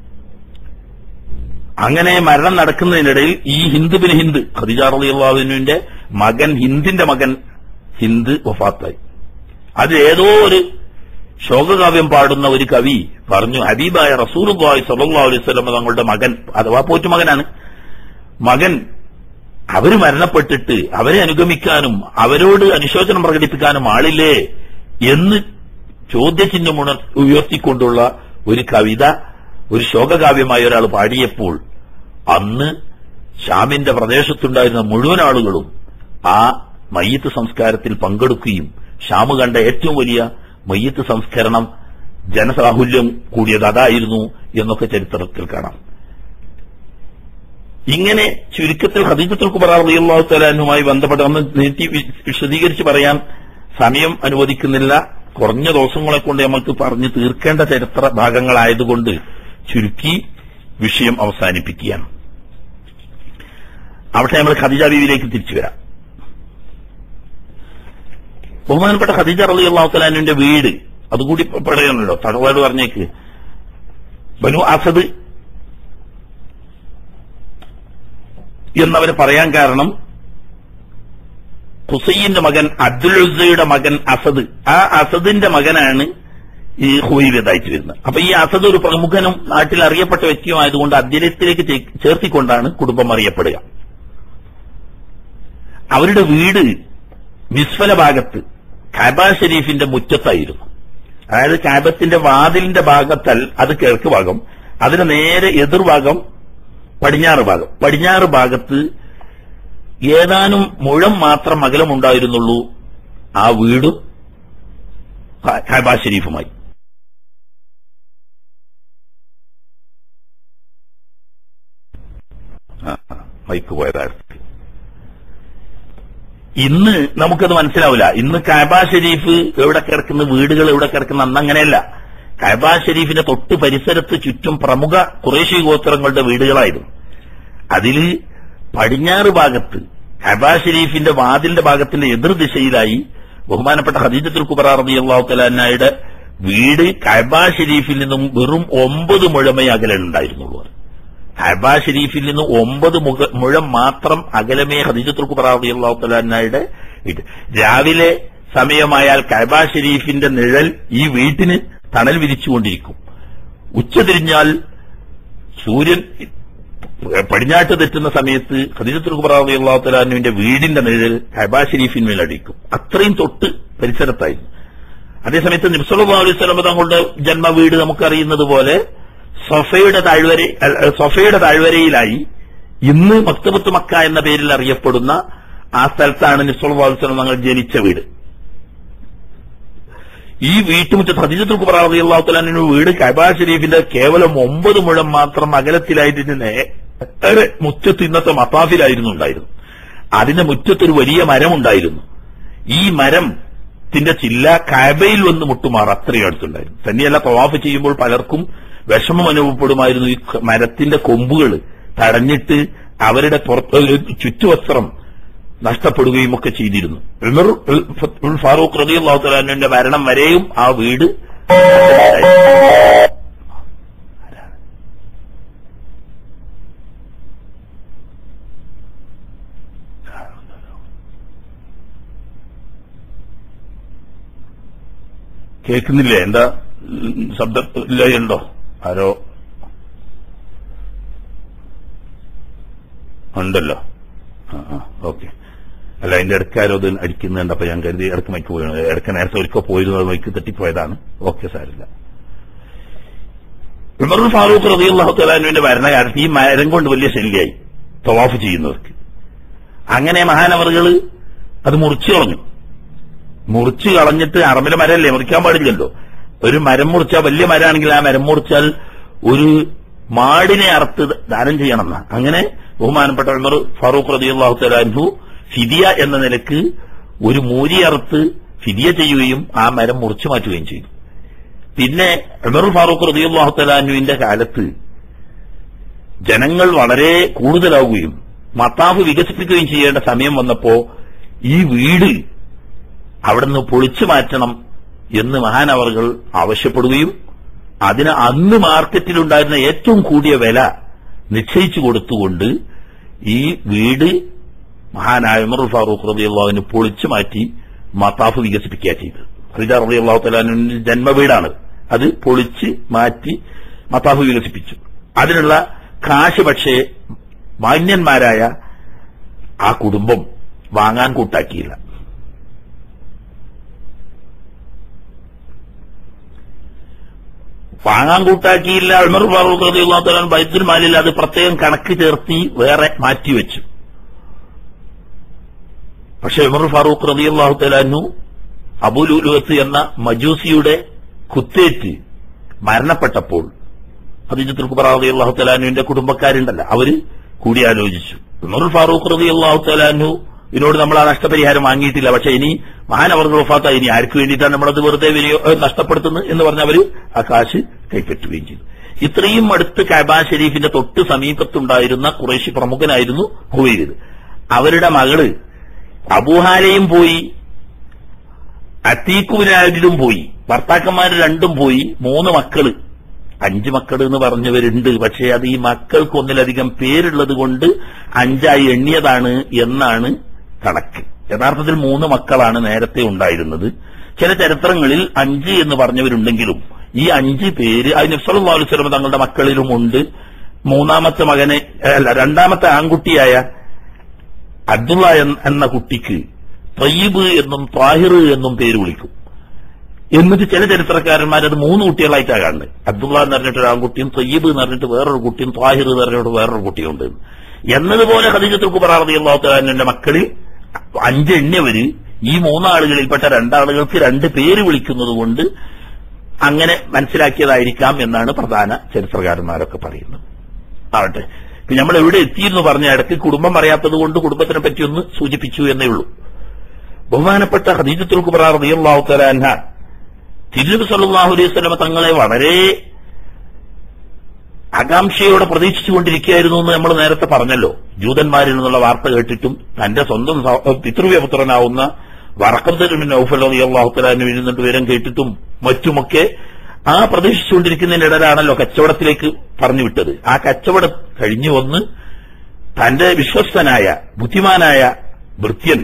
അങ്ങനെ മരണം നടക്കുന്നതിനിടയിൽ ഈ ഹിന്ദ് ബിൻ ഹിന്ദ് ഖദീജ റളിയല്ലാഹുവിന്റെ മകൻ ഹിന്ദിന്റെ മകൻ ഹിന്ദ് വഫാത്തായി അത് ഏതോ ഒരു ശോകകാവ്യം പാടുന്ന ഒരു കവി പറഞ്ഞു ഹബീബായ റസൂലുള്ളാഹി സ്വല്ലല്ലാഹു അലൈഹി വസല്ലം തങ്ങളുടെ മകൻ അഥവാ പോറ്റുമകനാണ് മകൻ അവര് മരണപ്പെട്ടിട്ട് അവരെ അനുഗമിക്കാനും അവരോട് അനുശോചനം പ്രകടിപ്പിക്കാനും ആളില്ലേ എന്ന് ചോദ്യചിഹ്നം ഉണർ ഉയർത്തിക്കൊണ്ടുള്ള ഒരു കവിത ഒരു ശോകകാവ്യമായി ഒരാൾ പാടിയപ്പോൾ അന്ന് ഷാമിന്റെ പ്രദേശത്തുണ്ടായിരുന്ന മുഴുവൻ ആളുകളും ആ മയ്യത്ത് സംസ്കാരത്തിൽ പങ്കെടുക്കുകയും ഷാമ് കണ്ട ഏറ്റവും വലിയ മയ്യത്ത് സംസ്കരണം ജനസാഹുല്യം കൂടിയത് അതായിരുന്നു എന്നൊക്കെ ചരിത്രത്തിൽ കാണാം ഇങ്ങനെ ചുരുക്കത്തിൽ ഹദീജത്തുൽ കുബറ റളിയല്ലാഹു തആല അൻഹുമായി ബന്ധപ്പെട്ട് ഒന്ന് നീട്ടി വി- വിശദീകരിച്ച് പറയാൻ സമയം അനുവദിക്കുന്നില്ല കുറഞ്ഞ ദിവസങ്ങളെ കൊണ്ട് നമുക്ക് പറഞ്ഞു തീർക്കേണ്ട ചരിത്ര ഭാഗങ്ങളായതുകൊണ്ട് ചുരുക്കി വിഷയം അവസാനിപ്പിക്കുകയാണ് അവിടെ നമ്മൾ ഖദീജ ബീവിയിലേക്ക് തിരിച്ചു വരാം ബഹുമാനപ്പെട്ട ഖദീജ റലി അള്ളാഹുത്തലാനുവിന്റെ വീട് അതുകൂടി പറയുന്നുണ്ടോ തടവാട് പറഞ്ഞേക്ക് ബനു അസദ് എന്നവര് പറയാൻ കാരണം ഹുസൈന്റെ മകൻ അബ്ദുൽ ഉസയുടെ മകൻ അസദ് ആ അസദിന്റെ മകനാണ് ഈ ഹുവൈബിയതായിട്ട് വരുന്നത് അപ്പൊ ഈ അസദ് ഒരു പ്രമുഖനും നാട്ടിൽ അറിയപ്പെട്ട വ്യക്തിയുമായതുകൊണ്ട് അദ്ദേഹത്തിലേക്ക് ചേ- ചേർത്തിക്കൊണ്ടാണ് കുടുംബം അറിയപ്പെടുക അവരുടെ വീട് വിസ്ഫല ഭാഗത്ത് കാബ ഷരീഫിന്റെ മുറ്റത്തായിരുന്നു അതായത് കാബത്തിന്റെ വാതിലിന്റെ ഭാഗത്തൽ അത് കിഴക്ക് ഭാഗം അതിന് നേരെ എതിർഭാഗം പടിഞ്ഞാറ് ഭാഗം പടിഞ്ഞാറ് ഭാഗത്ത് ഏതാനും മുഴം മാത്രം അകലമുണ്ടായിരുന്നുള്ളൂ ആ വീടും കാബ ഷരീഫുമായി ആ, ആ, മൈക്ക് പോയതായിരുന്നു ഇന്ന് നമുക്കത് മനസ്സിലാവില്ല ഇന്ന് കാബ ഷരീഫ് എവിടെ കിടക്കുന്ന വീടുകൾ എവിടെ കിടക്കുന്ന അന്ന് അങ്ങനെയല്ല കാബ ഷരീഫിന്റെ തൊട്ട് പരിസരത്ത് ചുറ്റും പ്രമുഖ കുറേശ്ശി ഗോത്രങ്ങളുടെ വീടുകളായിരുന്നു അതില് പടിഞ്ഞാറ് ഭാഗത്ത് കാബ ഷരീഫിന്റെ വാതിലിന്റെ ഭാഗത്തിന്റെ എതിർദിശയിലായി ബഹുമാനപ്പെട്ട ഹദീജത്തുൽ കുബറ റബി അള്ളാഹുത്തലാന്നയുടെ വീട് കാബ ഷരീഫിൽ നിന്നും വെറും ഒമ്പത് മുഴമേ അകലുണ്ടായിരുന്നുള്ളൂ ഹബ ഷരീഫിൽ നിന്ന് ഒമ്പത് മുഖ- മുഴം മാത്രം അകലമേ ഹദീജത്തുൽ കുബറ റളിയല്ലാഹു തആലയുടെ വീട് രാവിലെ സമയമായാൽ കഅബ ഷരീഫിന്റെ നിഴൽ ഈ വീട്ടിന് തണൽ വിരിച്ചുകൊണ്ടിരിക്കും ഉച്ച തിരിഞ്ഞാൽ സൂര്യൻ പടിഞ്ഞാട്ട് തെറ്റുന്ന സമയത്ത് ഖദീജത്തുൽ കുബറ റളിയല്ലാഹു തആലാന്റെ വീടിന്റെ നിഴൽ കഅബ ഷരീഫിന്മേൽ അടിക്കും അത്രയും തൊട്ട് പരിസരത്തായിരുന്നു അതേസമയത്ത് നിബ്സല്ലാ അലൈഹി സ്വലമ തങ്ങളുടെ ജന്മ വീട് നമുക്കറിയുന്നത് പോലെ സൊഫയുടെ താഴ്വര അല്ല, സൊഫയുടെ താഴ്വരയിലായി ഇന്ന് മക്തബത്ത് മക്ക എന്ന പേരിൽ അറിയപ്പെടുന്ന ആ സ്ഥലത്താണ് നിസ്വല്ലാ അലൈഹി സ്വലം തങ്ങൾ ജനിച്ച വീട് ഈ വീട്ടുമുറ്റത്ത് ഹദീജത്തുൽ കുബറ റളിയല്ലാഹു തആലാന്റെ വീട് കഅബ ഷരീഫിന്റെ കേവലം ഒമ്പത് മുഴം മാത്രം അകലത്തിലായിട്ട് നേരെ മുറ്റത്ത് ഇന്നത്തെ മത്താഫിലായിരുന്നു ഉണ്ടായിരുന്നു അതിന്റെ മുറ്റത്തൊരു വലിയ മരമുണ്ടായിരുന്നു ഈ മരത്തിന്റെ ചില്ല കഅബയിൽ വന്ന് മുട്ടുമാർ അത്രയും അടുത്തുണ്ടായിരുന്നു തന്നെയല്ല തവാഫ് ചെയ്യുമ്പോൾ പലർക്കും വിഷമം അനുഭവപ്പെടുമായിരുന്നു ഈ ക- മരത്തിന്റെ കൊമ്പുകൾ തടഞ്ഞിട്ട് അവരുടെ പുറത്ത് ഒരു ചുറ്റുവസ്ത്രം നഷ്ടപ്പെടുകയും ഒക്കെ ചെയ്തിരുന്നു ഉമർ ഉൽ- ഉൽ ഫാറൂഖ് റബി അള്ളാഹുത്തലാന്റെ മരണം വരെയും ആ വീട് കേൾക്കുന്നില്ലേ എന്താ ഉം, ശബ്ദം ഇല്ലയുണ്ടോ ആരോ ഉണ്ടല്ലോ ആ ആ ഓക്കെ അല്ല അതിന്റെ ഇടയ്ക്ക് ആരോ ഇത് അടിക്കുന്നുണ്ട് അപ്പൊ ഞാൻ കരുതി ഇടയ്ക്ക് മൈക്ക് പോയാണ് ഇടയ്ക്ക് നേരത്തെ ഒരിക്കൽ പോയിരുന്നു അത് മൈക്ക് തട്ടിപ്പോയതാണ് ഓക്കെ സാരില്ല ഉമർ ഫാറൂഖ് റബി അള്ളാഹു തലാനുവിന്റെ ഭരണകാലത്ത് ഈ മരം കൊണ്ട് വലിയ ശല്യമായി തവാഫ് ചെയ്യുന്നവർക്ക് അങ്ങനെ മഹാനവറുകൾ അത് മുറിച്ചു കളഞ്ഞു മുറിച്ച് കളഞ്ഞിട്ട് അറമിലെ മരമല്ലേ മുറിക്കാൻ പാടില്ലല്ലോ ഒരു മരം മുറിച്ചാൽ വലിയ മരമാണെങ്കിൽ ആ മരം മുറിച്ചാൽ ഒരു മാടിനെ അറുത്ത് ദാനം ചെയ്യണമെന്ന അങ്ങനെ ബഹുമാനപ്പെട്ട ഉമർ ഫാറൂഖ് റബി അള്ളാഹു തലാൻഹു ഫിദിയ എന്ന നിലക്ക് ഒരു മൂരി അറുത്ത് ഫിദിയ ചെയ്യുകയും ആ മരം മുറിച്ചു മാറ്റുകയും ചെയ്തു പിന്നെ ഉമർ ഫാറൂഖ് റബി അള്ളാഹു തലാൻഹുവിന്റെ കാലത്ത് ജനങ്ങൾ വളരെ കൂടുതലാവുകയും മത്താഫ് വികസിപ്പിക്കുകയും ചെയ്യേണ്ട സമയം വന്നപ്പോ ഈ വീട് അവിടുന്ന് പൊളിച്ചു മാറ്റണം എന്ന് മഹാനവറുകൾ ആവശ്യപ്പെടുകയും അതിന് അന്ന് മാർക്കറ്റിലുണ്ടായിരുന്ന ഏറ്റവും കൂടിയ വില നിശ്ചയിച്ചു കൊടുത്തുകൊണ്ട് ഈ വീട് മഹാനായ ഉമർ ഫാറൂഖ് റബി അള്ളാഹുവിന് പൊളിച്ചു മാറ്റി മത്താഫ് വികസിപ്പിക്കുക ചെയ്തത് ഹരിജ റബി അള്ളാഹു തലാനിന്റെ ജന്മവീടാണ് അത് പൊളിച്ച് മാറ്റി മത്താഫ് വികസിപ്പിച്ചു അതിനുള്ള കാശ് പക്ഷേ മാന്യന്മാരായ ആ കുടുംബം വാങ്ങാൻ കൂട്ടാക്കിയില്ല വാങ്ങാൻ കൂട്ടാക്കിയില്ല ഉമർ ഫാറൂഖ് റളിയല്ലാഹു തആല ബൈത്തുൽ മാലിൽ അത് പ്രത്യേകം കണക്ക് ചേർത്തി വേറെ മാറ്റിവെച്ചു പക്ഷെ ഉമർ ഫാറൂഖ് റളിയല്ലാഹു തആലാനു അബുലുലുവത്ത് എന്ന മജൂസിയുടെ കുത്തേറ്റ് മരണപ്പെട്ടപ്പോൾ ഹദീജത്തുൽ കുബറ റളിയല്ലാഹു തആലാനുവിന്റെ കുടുംബക്കാരുണ്ടല്ലോ അവര് കൂടിയാലോചിച്ചു ഉമർ ഫാറൂഖ് റളിയല്ലാഹു തആലാനു ഇതിനോട് നമ്മൾ ആ നഷ്ടപരിഹാരം വാങ്ങിയിട്ടില്ല പക്ഷെ ഇനി മഹാനവർകൾ ഒഫാത്ത ഇനി ആർക്ക് വേണ്ടിയിട്ടാണ് നമ്മളത് വെറുതെ വിനിയോ ഏഹ് നഷ്ടപ്പെടുത്തുന്നത് എന്ന് പറഞ്ഞ് അവര് ആ കാശ് കൈപ്പറ്റുകയും ചെയ്തു ഇത്രയും അടുത്ത് കബാ ഷെരീഫിന്റെ തൊട്ട് സമീപത്തുണ്ടായിരുന്ന കുറേശ്ശി പ്രമുഖനായിരുന്നു ഹുവൈരിത് അവരുടെ മകള് അബൂഹാലയും പോയി അത്തീക്കുവിനാരിലും പോയി ഭർത്താക്കന്മാര് രണ്ടും പോയി മൂന്ന് മക്കള് അഞ്ച് മക്കൾ എന്ന് പറഞ്ഞവരുണ്ട് പക്ഷേ അത് ഈ മക്കൾക്ക് ഒന്നിലധികം പേരുള്ളത് കൊണ്ട് അഞ്ചായി എണ്ണിയതാണ് എന്നാണ് കണക്ക് യഥാർത്ഥത്തിൽ മൂന്ന് മക്കളാണ് നേരത്തെ ഉണ്ടായിരുന്നത് ചില ചരിത്രങ്ങളിൽ അഞ്ച് എന്ന് പറഞ്ഞവരുണ്ടെങ്കിലും ഈ അഞ്ച് പേര് അത് നബ്സല്ലാ അലുസ്ലം തങ്ങളുടെ മക്കളിലും ഉണ്ട് മൂന്നാമത്തെ മകനെ അല്ല രണ്ടാമത്തെ ആൺകുട്ടിയായ അബ്ദുള്ള എന്ന- എന്ന കുട്ടിക്ക് തയ്യബ് എന്നും താഹിർ എന്നും പേര് വിളിക്കും എന്നിട്ട് ചില ചരിത്രകാരന്മാർ അത് മൂന്ന് കുട്ടികളായിട്ടാണ് കാണുന്നത് അബ്ദുള്ള എന്ന് പറഞ്ഞിട്ട് ഒരു ആൺകുട്ടിയും തയ്യബ് എന്ന് പറഞ്ഞിട്ട് വേറൊരു കുട്ടിയും താഹിർ എന്ന് പറഞ്ഞിട്ട് വേറൊരു കുട്ടിയുണ്ട് എന്നതുപോലെ ഖദീജത്തുൽ കുബറ റളിയല്ലാഹു തആലയുടെ മക്കളിൽ അഞ്ചെണ്ണിയവര് ഈ മൂന്നാളുകളിൽപ്പെട്ട രണ്ടാളുകൾക്ക് രണ്ട് പേര് വിളിക്കുന്നത് കൊണ്ട് അങ്ങനെ മനസ്സിലാക്കിയതായിരിക്കാം എന്നാണ് പ്രധാന ചരിത്രകാരന്മാരൊക്കെ പറയുന്നത് ആവട്ടെ ഇപ്പൊ നമ്മൾ എവിടെ എത്തിയെന്ന് പറഞ്ഞ ഇടയ്ക്ക് കുടുംബം അറിയാത്തത് കൊണ്ട് കുടുംബത്തിനെ പറ്റി ഒന്ന് സൂചിപ്പിച്ചു എന്നേ ഉള്ളൂ ബഹുമാനപ്പെട്ട ഖദീജത്തുൽ കുബറ റളിയല്ലാഹു തആല അൻഹ തിരുനബി സല്ലല്ലാഹു അലൈഹി വസല്ലമ തങ്ങളെ വളരെ ആകാംക്ഷയോടെ പ്രതീക്ഷിച്ചുകൊണ്ടിരിക്കുകയായിരുന്നു എന്ന് നമ്മൾ നേരത്തെ പറഞ്ഞല്ലോ ജൂതന്മാരിൽ നിന്നുള്ള വാർത്ത കേട്ടിട്ടും തന്റെ സ്വന്തം സഹ- പിതൃവ്യപുത്രനാവുന്ന വറക്കത്തിന് നൌഫൽ അള്ളാഹു തലാന് വീഴുന്നുണ്ട് വിവരം കേട്ടിട്ടും മറ്റുമൊക്കെ ആ പ്രതീക്ഷിച്ചുകൊണ്ടിരിക്കുന്നതിനിടയിലാണല്ലോ കച്ചവടത്തിലേക്ക് പറഞ്ഞു വിട്ടത് ആ കച്ചവടം കഴിഞ്ഞു വന്ന് തന്റെ വിശ്വസ്തനായ ബുദ്ധിമാനായ ഭൃത്യൻ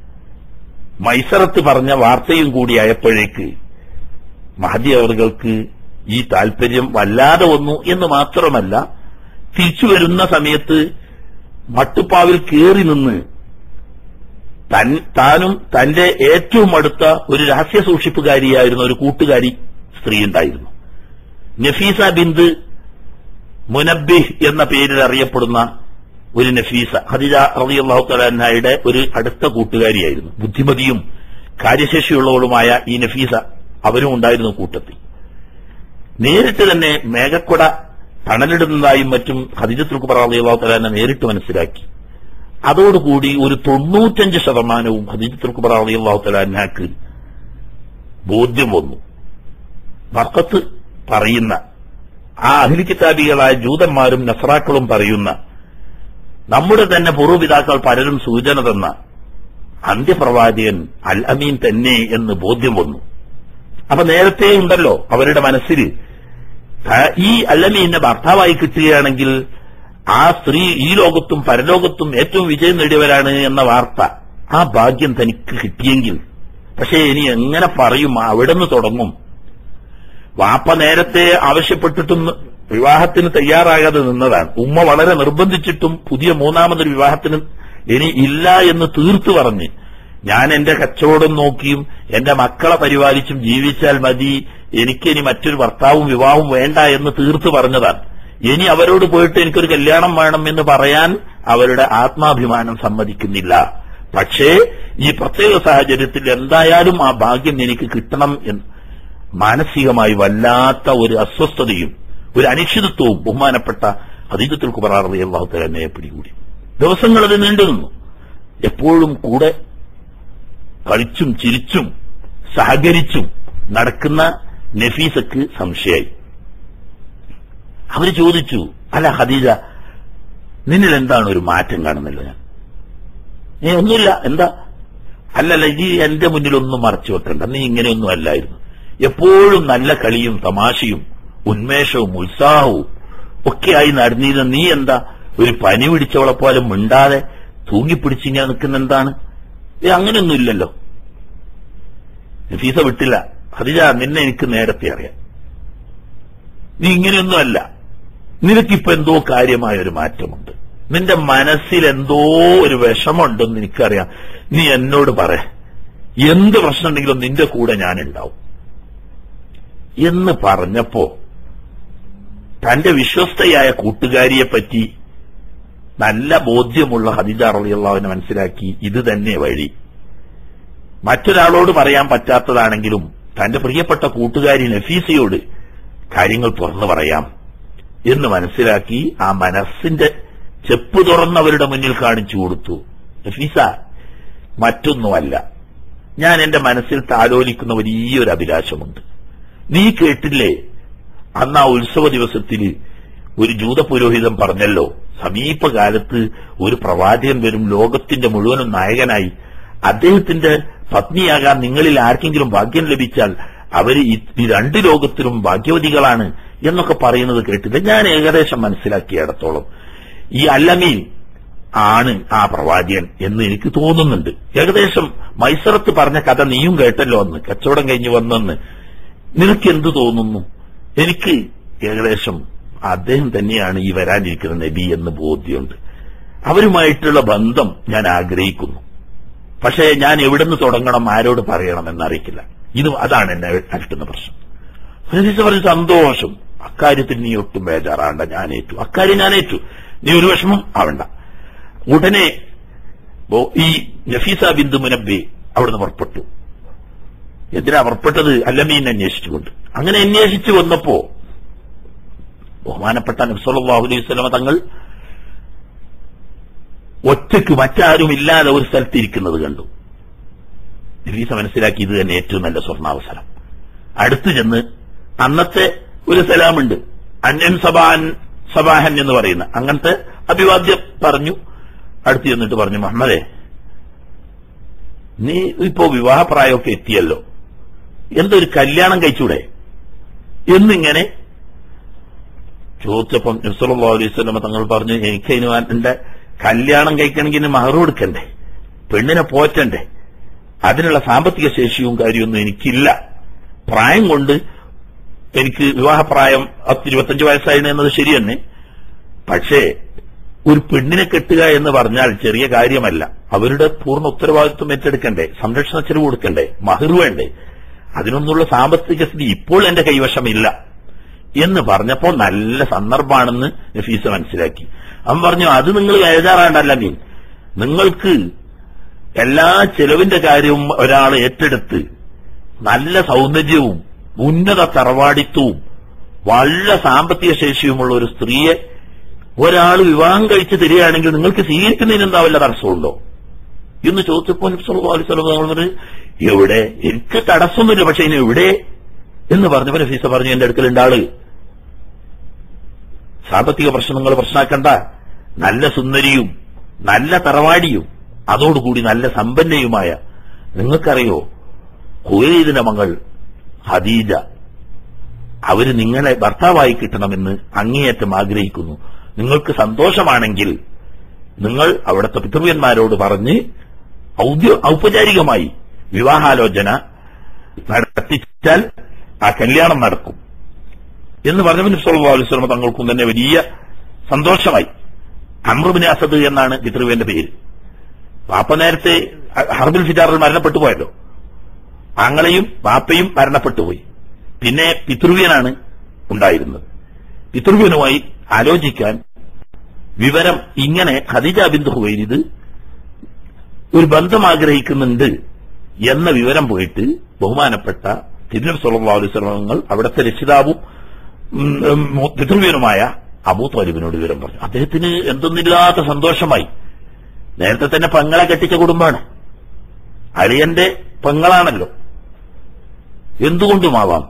മൈസറത്ത് പറഞ്ഞ വാർത്തയും കൂടി ആയപ്പോഴേക്ക് മഹദി അവർക്ക് ഈ താല്പര്യം വല്ലാതെ വന്നു എന്ന് മാത്രമല്ല തിരിച്ചു വരുന്ന സമയത്ത് മട്ടുപ്പാവിൽ കയറി നിന്ന് തൻ താനും തന്റെ ഏറ്റവും അടുത്ത ഒരു രഹസ്യ സൂക്ഷിപ്പുകാരിയായിരുന്ന ഒരു കൂട്ടുകാരി സ്ത്രീ ഉണ്ടായിരുന്നു നഫീസ ബിന്ദ് മുനബ്ബിഹ് എന്ന പേരിൽ അറിയപ്പെടുന്ന ഒരു നഫീസ ഹദിജ റളിയല്ലാഹു തലാൻഹയുടെ ഒരു അടുത്ത കൂട്ടുകാരിയായിരുന്നു ബുദ്ധിമതിയും കാര്യശേഷിയുള്ളവളുമായ ഈ നഫീസ അവരും ഉണ്ടായിരുന്നു കൂട്ടത്തിൽ നേരിട്ട് തന്നെ മേഘക്കുട തണലിടുന്നതായും മറ്റും ഹദിജത്തുൽ കുബറ റളിയല്ലാഹു തലാനെ നേരിട്ട് മനസ്സിലാക്കി അതോടുകൂടി ഒരു തൊണ്ണൂറ്റഞ്ച് ശതമാനവും ഹദീജത്തുൽ കുബറ റളിയല്ലാഹു തലാൻഹാക്ക് ബോധ്യം വന്നു ബർക്കത്ത് പറയുന്ന ആ അഹിൽ കിതാബികളായ ജൂതന്മാരും നസ്രാക്കളും പറയുന്ന നമ്മുടെ തന്നെ പൂർവ്വപിതാക്കൾ പലരും സൂചന തന്ന അന്ത്യപ്രവാചകൻ അൽ അമീൻ തന്നെ എന്ന് ബോധ്യം വന്നു അപ്പൊ നേരത്തെ ഉണ്ടല്ലോ അവരുടെ മനസ്സിൽ ത- ഈ അല്ലമീനെ ഭർത്താവായി കിട്ടുകയാണെങ്കിൽ ആ സ്ത്രീ ഈ ലോകത്തും പരലോകത്തും ഏറ്റവും വിജയം നേടിയവരാണ് എന്ന വാർത്ത ആ ഭാഗ്യം തനിക്ക് കിട്ടിയെങ്കിൽ പക്ഷേ ഇനി എങ്ങനെ പറയും അവിടെ നിന്ന് തുടങ്ങും വാപ്പ നേരത്തെ ആവശ്യപ്പെട്ടിട്ടും വിവാഹത്തിന് തയ്യാറാകാതെ നിന്നതാണ് ഉമ്മ വളരെ നിർബന്ധിച്ചിട്ടും പുതിയ മൂന്നാമതൊരു വിവാഹത്തിന് ഇനി ഇല്ല എന്ന് തീർത്തു പറഞ്ഞ് ഞാൻ എന്റെ കച്ചവടം നോക്കിയും എന്റെ മക്കളെ പരിപാലിച്ചും ജീവിച്ചാൽ മതി എനിക്കിനി മറ്റൊരു ഭർത്താവും വിവാഹവും വേണ്ട എന്ന് തീർത്തു പറഞ്ഞതാണ് ഇനി അവരോട് പോയിട്ട് എനിക്കൊരു കല്യാണം വേണം എന്ന് പറയാൻ അവരുടെ ആത്മാഭിമാനം സമ്മതിക്കുന്നില്ല പക്ഷേ ഈ പ്രത്യേക സാഹചര്യത്തിൽ എന്തായാലും ആ ഭാഗ്യം എനിക്ക് കിട്ടണം എന്ന് മാനസികമായി വല്ലാത്ത ഒരു അസ്വസ്ഥതയും ഒരു അനിശ്ചിതത്വവും ബഹുമാനപ്പെട്ട അതീതത്തിൽ കുബറാറതി അള്ളാഹു തന്നെ പിടികൂടി ദിവസങ്ങൾ അത് നീണ്ടു നിന്നു എപ്പോഴും കൂടെ കളിച്ചും ചിരിച്ചും സഹകരിച്ചും നടക്കുന്ന നഫീസക്ക് സംശയായി അവര് ചോദിച്ചു അല്ല ഖദീജ നിന്നിൽ എന്താണ് ഒരു മാറ്റം കാണുന്നില്ല ഞാൻ ഏ ഒന്നുമില്ല എന്താ അല്ലല്ല ഈ എന്റെ മുന്നിലൊന്നും മറച്ചു വെക്കണ്ട നീ ഇങ്ങനെയൊന്നും അല്ലായിരുന്നു എപ്പോഴും നല്ല കളിയും തമാശയും ഉന്മേഷവും ഉത്സാഹവും ഒക്കെയായി നടന്നിരുന്ന നീ എന്താ ഒരു പനി പിടിച്ചവളെ പോലെ മിണ്ടാതെ തൂങ്ങിപ്പിടിച്ചിങ്ങനെ നിൽക്കുന്ന എന്താണ് ഏ അങ്ങനെയൊന്നും ഇല്ലല്ലോ നഫീസ വിട്ടില്ല ഹദിജ നിന്നെ എനിക്ക് നേരത്തെ അറിയാം നീ ഇങ്ങനെയൊന്നും അല്ല നിനക്കിപ്പോ എന്തോ കാര്യമായ ഒരു മാറ്റമുണ്ട് നിന്റെ മനസ്സിൽ എന്തോ ഒരു വിഷമമുണ്ടെന്ന് എനിക്കറിയാം നീ എന്നോട് പറ എന്ത് പ്രശ്നമുണ്ടെങ്കിലും നിന്റെ കൂടെ ഞാനുണ്ടാവും എന്ന് പറഞ്ഞപ്പോ തന്റെ വിശ്വസ്തയായ കൂട്ടുകാരിയെ പറ്റി നല്ല ബോധ്യമുള്ള ഹദിജ റളിയല്ലാഹുവിനെ മനസ്സിലാക്കി ഇത് തന്നെ വഴി മറ്റൊരാളോട് പറയാൻ പറ്റാത്തതാണെങ്കിലും തന്റെ പ്രിയപ്പെട്ട കൂട്ടുകാരി നഫീസയോട് കാര്യങ്ങൾ തുറന്നു പറയാം എന്ന് മനസ്സിലാക്കി ആ മനസ്സിന്റെ ചെപ്പ് തുറന്നവരുടെ മുന്നിൽ കാണിച്ചു കൊടുത്തു നഫീസ മറ്റൊന്നുമല്ല ഞാൻ എന്റെ മനസ്സിൽ താലോലിക്കുന്ന വലിയൊരു അഭിലാഷമുണ്ട് നീ കേട്ടില്ലേ അന്ന് ആ ഉത്സവ ദിവസത്തില് ഒരു ജൂത പുരോഹിതൻ പറഞ്ഞല്ലോ സമീപകാലത്ത് ഒരു പ്രവാചകൻ വരും ലോകത്തിന്റെ മുഴുവനും നായകനായി അദ്ദേഹത്തിന്റെ പത്നിയാകാൻ നിങ്ങളിൽ ആർക്കെങ്കിലും ഭാഗ്യം ലഭിച്ചാൽ അവര് ഈ ഈ രണ്ട് ലോകത്തിലും ഭാഗ്യവതികളാണ് എന്നൊക്കെ പറയുന്നത് കേട്ടില്ല ഞാൻ ഏകദേശം മനസ്സിലാക്കിയിടത്തോളം ഈ അല്ലമീൻ ആണ് ആ പ്രവാചകൻ എന്ന് എനിക്ക് തോന്നുന്നുണ്ട് ഏകദേശം മൈസറത്ത് പറഞ്ഞ കഥ നീയും കേട്ടല്ലോ അന്ന് കച്ചവടം കഴിഞ്ഞ് വന്നെന്ന് നിനക്ക് എന്ത് തോന്നുന്നു എനിക്ക് ഏകദേശം അദ്ദേഹം തന്നെയാണ് ഈ വരാനിരിക്കുന്ന നബി എന്ന് ബോധ്യമുണ്ട് അവരുമായിട്ടുള്ള ബന്ധം ഞാൻ ആഗ്രഹിക്കുന്നു പക്ഷേ ഞാൻ എവിടുന്ന് തുടങ്ങണം ആരോട് പറയണം എന്നറിയിക്കില്ല ഇത് അതാണ് എന്നെ അലട്ടുന്ന പ്രശ്നം ഫരീസ പറഞ്ഞു സന്തോഷം അക്കാര്യത്തിൽ നീ ഒട്ടും ബേജാറാണ്ട ഞാൻ ഏറ്റു അക്കാര്യം ഞാൻ ഏറ്റു നീ ഒരു വിഷമം ആവണ്ട ഉടനെ ബോ- ഈ നഫീസ ബിന്ദു മുനബി അവിടുന്ന് പുറപ്പെട്ടു എന്തിനാ പുറപ്പെട്ടത് അല്ലമീൻ അന്വേഷിച്ചുകൊണ്ട് അങ്ങനെ അന്വേഷിച്ചു വന്നപ്പോ ബഹുമാനപ്പെട്ട നബ്സല്ലാഹു അലൈഹി സ്വലമ തങ്ങൾ ഒറ്റയ്ക്ക് മറ്റാരും ഇല്ലാതെ ഒരു സ്ഥലത്ത് ഇരിക്കുന്നത് കണ്ടു നഫീസ മനസ്സിലാക്കി ഇത് തന്നെ ഏറ്റവും നല്ല സ്വർണാവസരം അടുത്തു ചെന്ന് അന്നത്തെ ഒരു സലാമുണ്ട് അന്യൻ സബാൻ സബാഹൻ എന്ന് പറയുന്ന അങ്ങനത്തെ അഭിവാദ്യം പറഞ്ഞു അടുത്ത് ചെന്നിട്ട് പറഞ്ഞു മുഹമ്മദേ നീ ഇപ്പോ വിവാഹപ്രായമൊക്കെ എത്തിയല്ലോ എന്തൊരു കല്യാണം കഴിച്ചൂടെ എന്നിങ്ങനെ ചോദിച്ചപ്പം നബ്സല്ലാ അലൈഹി സ്വലമ തങ്ങൾ പറഞ്ഞു എനിക്ക് അതിന് എന്റെ കല്യാണം കഴിക്കണമെങ്കിൽ ഇനി മഹർ കൊടുക്കണ്ടേ പെണ്ണിനെ പോറ്റണ്ടേ അതിനുള്ള സാമ്പത്തിക ശേഷിയും കാര്യമൊന്നും എനിക്കില്ല പ്രായം കൊണ്ട് എനിക്ക് വിവാഹപ്രായം പത്ത് ഇരുപത്തഞ്ച് വയസ്സായിരുന്നു എന്നത് ശരി തന്നെ പക്ഷേ ഒരു പെണ്ണിനെ കെട്ടുക എന്ന് പറഞ്ഞാൽ ചെറിയ കാര്യമല്ല അവരുടെ പൂർണ്ണ ഉത്തരവാദിത്വം ഏറ്റെടുക്കണ്ടേ സംരക്ഷണ ചെലവ് കൊടുക്കണ്ടേ മഹർ വേണ്ടേ അതിനൊന്നുള്ള സാമ്പത്തിക സ്ഥിതി ഇപ്പോൾ എന്റെ കൈവശമില്ല എന്ന് പറഞ്ഞപ്പോൾ നല്ല സന്ദർഭമാണെന്ന് നഫീസ മനസ്സിലാക്കി അവൻ പറഞ്ഞു അത് നിങ്ങൾ എഴുതാറാണ്ടല്ല നീ നിങ്ങൾക്ക് എല്ലാ ചെലവിന്റെ കാര്യവും ഒരാൾ ഏറ്റെടുത്ത് നല്ല സൗന്ദര്യവും ഉന്നത തറവാടിത്വവും വളരെ സാമ്പത്തിക ശേഷിയുമുള്ള ഒരു സ്ത്രീയെ ഒരാൾ വിവാഹം കഴിച്ച് തരികയാണെങ്കിൽ നിങ്ങൾക്ക് സ്വീകരിക്കുന്നതിന് എന്താ വല്ല തടസ്സമുണ്ടോ എന്ന് ചോദിച്ചപ്പോൾ നബി സല്ലല്ലാഹു അലൈഹി വസല്ലം തങ്ങൾ പറഞ്ഞു എവിടെ എനിക്ക് തടസ്സമൊന്നുമില്ല പക്ഷെ ഇനി എവിടെ എന്ന് പറഞ്ഞപ്പോൾ നഫീസ പറഞ്ഞു എന്റെ അടുക്കലുണ്ട് ആള് സാമ്പത്തിക പ്രശ്നങ്ങൾ പ്രശ്നമാക്കണ്ട നല്ല സുന്ദരിയും നല്ല തറവാടിയും അതോടുകൂടി നല്ല സമ്പന്നയുമായ നിങ്ങൾക്കറിയോ ഹുവൈദിന്റെ മകൾ ഹദീജ അവര് നിങ്ങളെ ഭർത്താവായി കിട്ടണമെന്ന് അങ്ങേയറ്റം ആഗ്രഹിക്കുന്നു നിങ്ങൾക്ക് സന്തോഷമാണെങ്കിൽ നിങ്ങൾ അവിടുത്തെ പിതൃവ്യന്മാരോട് പറഞ്ഞ് ഔദ്യോ ഔപചാരികമായി വിവാഹാലോചന നടത്തിച്ചാൽ ആ കല്യാണം നടക്കും എന്ന് പറഞ്ഞവന് സല്ലല്ലാഹു അലൈഹി വസല്ലം തങ്ങൾക്കും തന്നെ വലിയ സന്തോഷമായി അമ്രുബിൻ അസദ് എന്നാണ് പിതൃവ്യന്റെ പേര് വാപ്പ നേരത്തെ ഹർബിൽ ഫിജാറിൽ മരണപ്പെട്ടു പോയല്ലോ ആങ്ങളെയും വാപ്പയും മരണപ്പെട്ടുപോയി പിന്നെ പിതൃവ്യനാണ് ഉണ്ടായിരുന്നത് പിതൃവ്യനുമായി ആലോചിക്കാൻ വിവരം ഇങ്ങനെ ഖദീജ ബിന്ദു ഹുവൈരിത് ഒരു ബന്ധം ആഗ്രഹിക്കുന്നുണ്ട് എന്ന വിവരം പോയിട്ട് ബഹുമാനപ്പെട്ട തിരുനബി സല്ലല്ലാഹു അലൈഹി വസല്ലം അവിടുത്തെ രക്ഷിതാവും ഉം, ഉം, പിതൃവ്യനുമായ അബൂ താലിബിനോട് വിവരം പറഞ്ഞു അദ്ദേഹത്തിന് എന്തൊന്നില്ലാത്ത സന്തോഷമായി നേരത്തെ തന്നെ പെങ്ങളെ കെട്ടിച്ച കുടുംബമാണ് അളിയന്റെ പെങ്ങളാണല്ലോ എന്തുകൊണ്ടുമാവാം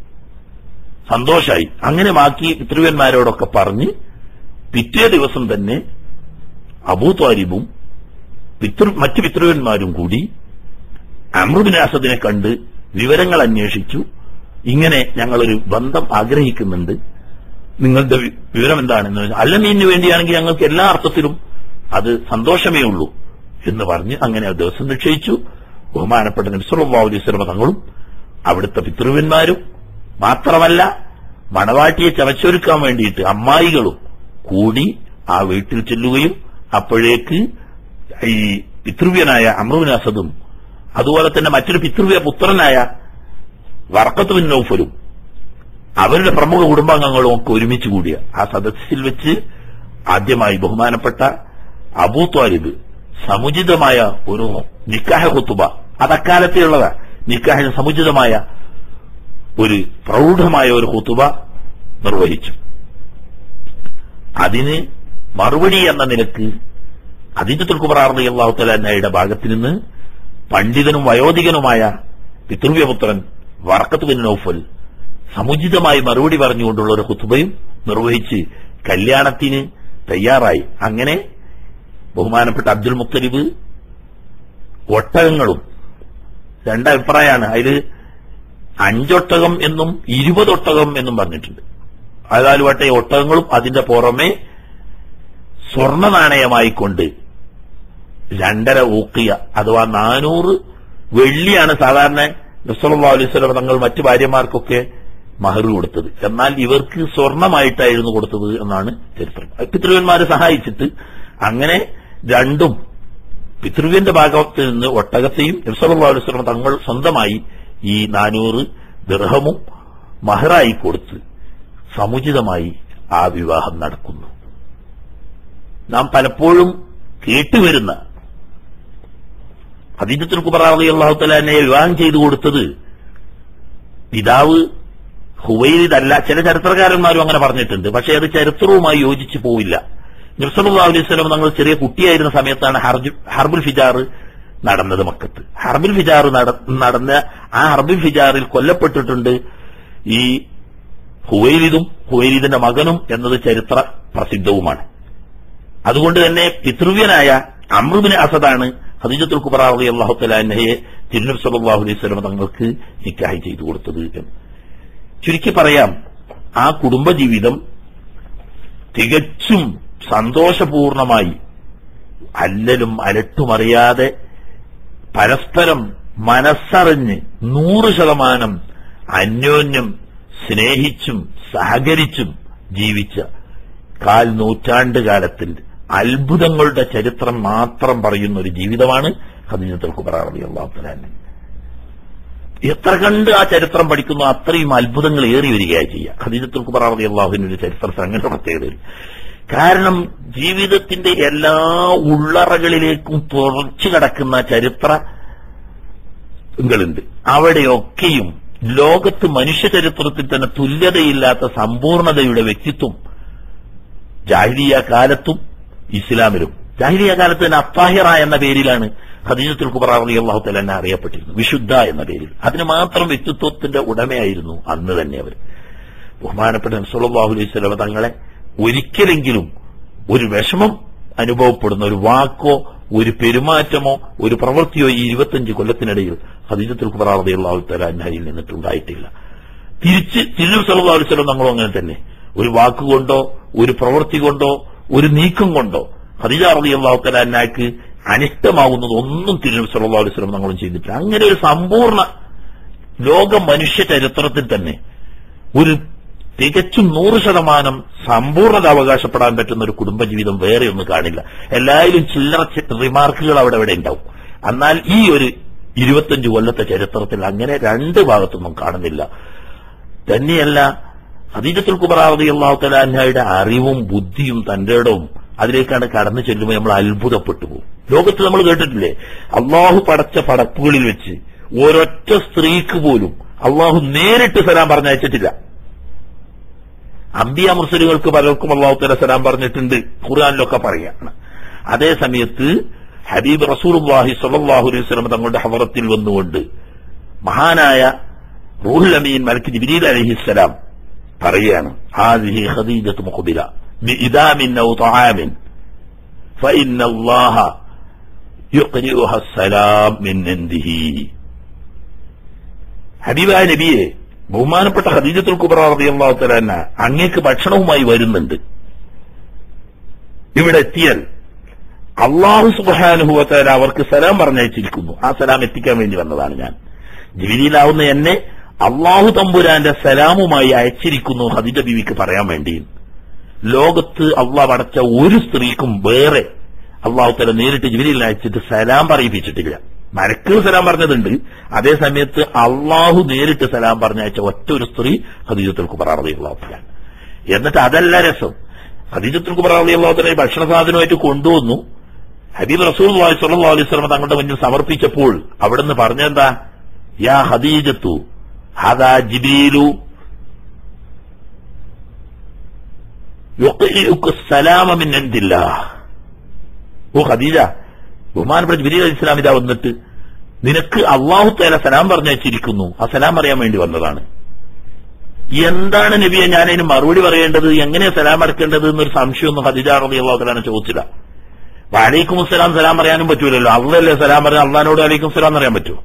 സന്തോഷായി അങ്ങനെ ബാക്കി പിതൃവന്മാരോടൊക്കെ പറഞ്ഞ് പിറ്റേ ദിവസം തന്നെ അബൂ താലിബും പിതൃ മറ്റു പിതൃവന്മാരും കൂടി അമൃബിൻ അസദിനെ കണ്ട് വിവരങ്ങൾ അന്വേഷിച്ചു ഇങ്ങനെ ഞങ്ങളൊരു ബന്ധം ആഗ്രഹിക്കുന്നുണ്ട് നിങ്ങളുടെ വി- വിവരം എന്താണെന്ന് ചോദിച്ചാൽ അല്ലമീനു വേണ്ടിയാണെങ്കിൽ ഞങ്ങൾക്ക് എല്ലാ അർത്ഥത്തിലും അത് സന്തോഷമേ ഉള്ളൂ എന്ന് പറഞ്ഞ് അങ്ങനെ ആ ദിവസം നിശ്ചയിച്ചു ബഹുമാനപ്പെട്ട നബ്സല്ലാ അലൈഹി സ്വലമ തങ്ങളും അവിടുത്തെ പിതൃവന്മാരും മാത്രമല്ല മണവാട്ടിയെ ചവച്ചൊരുക്കാൻ വേണ്ടിയിട്ട് അമ്മായികളും കൂടി ആ വീട്ടിൽ ചെല്ലുകയും അപ്പോഴേക്ക് ഈ പിതൃവ്യനായ അമ്രുവിൻ അസദും അതുപോലെ തന്നെ മറ്റൊരു പിതൃവ്യ പുത്രനായ വർക്കത്ത് ബിൻ നൌഫലും അവരുടെ പ്രമുഖ കുടുംബാംഗങ്ങളും ഒക്കെ ഒരുമിച്ച് കൂടിയ ആ സദസ്സിൽ വെച്ച് ആദ്യമായി ബഹുമാനപ്പെട്ട അബൂ ത്വാലിബ് സമുചിതമായ ഒരു നിക്കാഹ കുത്തുബ അതക്കാലത്തെയുള്ളതാ നിക്കാഹിന് സമുചിതമായ ഒരു പ്രൗഢമായ ഒരു കുത്തുബ നിർവഹിച്ചു അതിന് മറുപടി എന്ന നിലക്ക് അതിന്റെ തുൽക്കുമറാർന്ന് അള്ളാഹുത്തലയുടെ ഭാഗത്ത് നിന്ന് പണ്ഡിതനും വയോധികനുമായ പിതൃവ്യപുത്രൻ വറക്കത്ത് ബിൻ നൌഫൽ സമുചിതമായി മറുപടി പറഞ്ഞുകൊണ്ടുള്ള ഒരു കുത്തുബയും നിർവഹിച്ച് കല്യാണത്തിന് തയ്യാറായി അങ്ങനെ ബഹുമാനപ്പെട്ട അബ്ദുൽ മുത്തലിബ് ഒട്ടകങ്ങളും രണ്ടഭിപ്രായമാണ് അതിൽ അഞ്ചൊട്ടകം എന്നും ഇരുപതൊട്ടകം എന്നും പറഞ്ഞിട്ടുണ്ട് അതാലുവട്ടെ ഒട്ടകങ്ങളും അതിന്റെ പുറമെ സ്വർണ്ണ നാണയമായിക്കൊണ്ട് രണ്ടര ഊക്കിയ അഥവാ നാനൂറ് വെള്ളിയാണ് സാധാരണ നബ്സല്ലാ അലൈഹി സ്വലം തങ്ങൾ മറ്റു ഭാര്യമാർക്കൊക്കെ മഹർ കൊടുത്തത് എന്നാൽ ഇവർക്ക് സ്വർണമായിട്ടായിരുന്നു കൊടുത്തത് എന്നാണ് ചരിത്രം പിതൃവന്മാരെ സഹായിച്ചിട്ട് അങ്ങനെ രണ്ടും പിതൃവ്യന്റെ ഭാഗത്ത് നിന്ന് ഒട്ടകത്തെയും നബ്സല്ലാ അലൈഹി സ്വലം തങ്ങൾ സ്വന്തമായി ഈ നാനൂറ് ദർഹമും മഹറായി കൊടുത്ത് സമുചിതമായി ആ വിവാഹം നടക്കുന്നു നാം പലപ്പോഴും കേട്ടുവരുന്ന ഹദീജത്തുൽ കുബറാളി അള്ളാഹു തലാനെ വിവാഹം ചെയ്തു കൊടുത്തത് പിതാവ് ഹുവൈരിദല്ല ചില ചരിത്രകാരന്മാരും അങ്ങനെ പറഞ്ഞിട്ടുണ്ട് പക്ഷെ അത് ചരിത്രവുമായി യോജിച്ചു പോവില്ല നിർസലുല്ലാ അലൈഹി സ്വലം തങ്ങൾ ചെറിയ കുട്ടിയായിരുന്ന സമയത്താണ് ഹർജ്- ഹർബുൽ ഫിജാർ നടന്നത് മക്കത്ത് ഹർബുൽ ഫിജാർ നട- നടന്ന ആ ഹർബുൽ ഫിജാറിൽ കൊല്ലപ്പെട്ടിട്ടുണ്ട് ഈ ഹുവൈലിദും ഹുവൈലിദിന്റെ മകനും എന്നത് ചരിത്ര പ്രസിദ്ധവുമാണ് അതുകൊണ്ട് തന്നെ പിതൃവ്യനായ അമൃബിന് അസദാണ് ഹദീജത്തുൽ കുബറാവി അള്ളാഹു തലാഹയെ തിരുനബ് സല്ലാഹു അലൈഹി സ്വലം തങ്ങൾക്ക് നിക്കാഹി ചെയ്തു കൊടുത്തത് എന്ന് ചുരുക്കി പറയാം ആ കുടുംബജീവിതം തികച്ചും സന്തോഷപൂർണമായി അല്ലലും അലട്ടുമറിയാതെ പരസ്പരം മനസ്സറിഞ്ഞ് നൂറ് ശതമാനം അന്യോന്യം സ്നേഹിച്ചും സഹകരിച്ചും ജീവിച്ച കാൽ നൂറ്റാണ്ട് കാലത്തിൽ അത്ഭുതങ്ങളുടെ ചരിത്രം മാത്രം പറയുന്ന ഒരു ജീവിതമാണ് ഹദീജത്തുൽ കുബറ റളിയല്ലാഹു തആല എത്ര കണ്ട് ആ ചരിത്രം പഠിക്കുന്നു അത്രയും അത്ഭുതങ്ങൾ ഏറി വരികയായി ചെയ്യുക ഖദീജത്തുൽ കുബറ റളിയല്ലാഹുവിന്റെ ഒരു ചരിത്രത്തിൽ അങ്ങനെ പ്രത്യേകതയിൽ കാരണം ജീവിതത്തിന്റെ എല്ലാ ഉള്ളറകളിലേക്കും തുറച്ചു കിടക്കുന്ന ചരിത്രങ്ങളുണ്ട് അവിടെയൊക്കെയും ലോകത്ത് മനുഷ്യ ചരിത്രത്തിൽ തന്നെ തുല്യതയില്ലാത്ത സമ്പൂർണതയുടെ വ്യക്തിത്വം ജാഹിലിയ കാലത്തും ഇസ്ലാമിലും ജാഹിലിയ കാലത്ത് തന്നെ അത്താഹിറ എന്ന പേരിലാണ് ഖദീജത്തുൽ കുബറ അള്ളാഹു തല അറിയപ്പെട്ടിരുന്നു വിശുദ്ധ എന്ന പേരിൽ അതിന് മാത്രം വ്യക്തിത്വത്തിന്റെ ഉടമയായിരുന്നു അന്ന് തന്നെ അവർ ബഹുമാനപ്പെട്ട നസുല്ലാഹു അലൈഹി സ്വലമ തങ്ങളെ ഒരിക്കലെങ്കിലും ഒരു വിഷമം അനുഭവപ്പെടുന്ന ഒരു വാക്കോ ഒരു പെരുമാറ്റമോ ഒരു പ്രവൃത്തിയോ ഈ ഇരുപത്തഞ്ച് കൊല്ലത്തിനിടയിൽ ഹദീജത്തുൽ കുബറ അള്ളാഹു തല അന്നയിൽ നിന്നിട്ടുണ്ടായിട്ടില്ല തിരിച്ച് തിരു സല്ലല്ലാഹു അലൈഹി വസല്ലം നമ്മളും അങ്ങനെ തന്നെ ഒരു വാക്കുകൊണ്ടോ ഒരു പ്രവൃത്തി കൊണ്ടോ ഒരു നീക്കം കൊണ്ടോ ഖദീജ റളിയല്ലാഹു തആല അന്നയ്ക്ക് അനിഷ്ടമാകുന്നത് ഒന്നും തിരുനബി സല്ലല്ലാഹു അലൈഹി വസല്ലം നമ്മളും ചെയ്തിട്ടില്ല അങ്ങനെ ഒരു സമ്പൂർണ്ണ ലോക മനുഷ്യ ചരിത്രത്തിൽ തന്നെ ഒരു തികച്ചും നൂറ് ശതമാനം സമ്പൂർണ്ണത അവകാശപ്പെടാൻ പറ്റുന്ന ഒരു കുടുംബജീവിതം വേറെ ഒന്നും കാണില്ല എല്ലാവരും ചില്ലറ ചി- റിമാർക്കുകൾ അവിടെ അവിടെ ഉണ്ടാവും എന്നാൽ ഈ ഒരു ഇരുപത്തഞ്ച് കൊല്ലത്തെ ചരിത്രത്തിൽ അങ്ങനെ രണ്ട് ഭാഗത്തൊന്നും കാണുന്നില്ല തന്നെയല്ല ഹദീജത്തുൽ കുബറാവതി അള്ളാഹു തലാൻഹയുടെ അറിവും ബുദ്ധിയും തന്റെ ഇടവും അതിലേക്കാണ് കടന്നു ചെല്ലുമ്പോൾ നമ്മൾ അത്ഭുതപ്പെട്ടു പോകും ലോകത്ത് നമ്മൾ കേട്ടിട്ടില്ലേ അള്ളാഹു പടച്ച പടപ്പുകളിൽ വെച്ച് ഒരൊറ്റ സ്ത്രീക്ക് പോലും അള്ളാഹു നേരിട്ട് സലാം പറഞ്ഞയച്ചിട്ടില്ല അമ്പിയ മുസ്ലിങ്ങൾക്ക് പലർക്കും അള്ളാഹു തല സലാം പറഞ്ഞിട്ടുണ്ട് ഖുർആാനിലൊക്കെ പറയാണ് അതേ സമയത്ത് ഹബീബ് റസൂർഹി സല്ലാഹു അലൈഹി സ്വലം തങ്ങളുടെ ഹവറത്തിൽ വന്നുകൊണ്ട് മഹാനായ റൂഹുൽ അമീൻ മലക്ക് ജിബിലീൽ അലഹിസ്സലാം പറയുകയാണ് ഹാദിഹി ഖദീജത്ത് മുഖബില ബിഇദാമിൻ ഔ തആമിൻ فإن الله يقرئها السلام من عنده ഹബീബായ നബിയെ ബഹുമാനപ്പെട്ട ഖദീജത്തുൽ കുബറ റളിയല്ലാഹു തആല അൻഹ അങ്ങേക്ക് ഭക്ഷണവുമായി വരുന്നുണ്ട് ഇവിടെ എത്തിയാൽ അള്ളാഹു സുബ്ഹാനഹു വ തആല അവർക്ക് സലാം പറഞ്ഞയച്ചിരിക്കുന്നു ആ സലാം എത്തിക്കാൻ വേണ്ടി വന്നതാണ് ഞാൻ ജിബിലിയിലാവുന്ന എന്നെ അള്ളാഹു തമ്പുരാന്റെ സലാമുമായി അയച്ചിരിക്കുന്നു ഹദീജ ബീവിക്ക് പറയാൻ വേണ്ടി ലോകത്ത് അള്ളാഹ് അടച്ച ഒരു സ്ത്രീക്കും വേറെ അള്ളാഹു തല നേരിട്ട് ജിബിലിയിൽ അയച്ചിട്ട് സലാം പറയിപ്പിച്ചിട്ടില്ല മലക്ക് സലാം പറഞ്ഞതുണ്ട് അതേ സമയത്ത് അള്ളാഹു നേരിട്ട് സലാം പറഞ്ഞയച്ച ഒറ്റ ഒരു സ്ത്രീ ഹദീജത്തുൽ കുബറ റളിയല്ലാഹു തആല എന്നിട്ട് അതല്ല രസം ഹദീജത്തുൽ കുബറ റളിയല്ലാഹു തആല ഈ ഭക്ഷണ സാധനമായിട്ട് കൊണ്ടുവന്നു ഹബീബ് റസൂൽ സല്ലല്ലാഹു അലൈഹി വസല്ലം തങ്ങളുടെ മുന്നിൽ സമർപ്പിച്ചപ്പോൾ അവിടുന്ന് പറഞ്ഞെന്താ യാ ഹദീജത്തു ഹദാ ജിബ്രീലു യുഖ്രിഉക സലാമ മിൻ ഇൻദില്ലാഹ് ഓ ഖദീജ ബഹുമാനപ്പെട്ട ജിബ്രീൽ അലൈഹി ഇസ്ലാം ഇതാ വന്നിട്ട് നിനക്ക് അള്ളാഹു തേല സലാം പറഞ്ഞയച്ചിരിക്കുന്നു ആ സലാം അറിയാൻ വേണ്ടി വന്നതാണ് എന്താണ് നബിയെ ഞാൻ അതിന് മറുപടി പറയേണ്ടത് എങ്ങനെയാ സലാം അടക്കേണ്ടത് എന്നൊരു സംശയമൊന്നും ഹദിജ റബി അള്ളാഹു തലാനെ ചോദിച്ചില്ല വാലൈക്കും സലാം സലാം പറയാനും പറ്റൂലല്ലോ അള്ളല്ലേ സലാം പറയാൻ അള്ളഹാനോട് അലൈക്കും സലാം അറിയാൻ പറ്റുമോ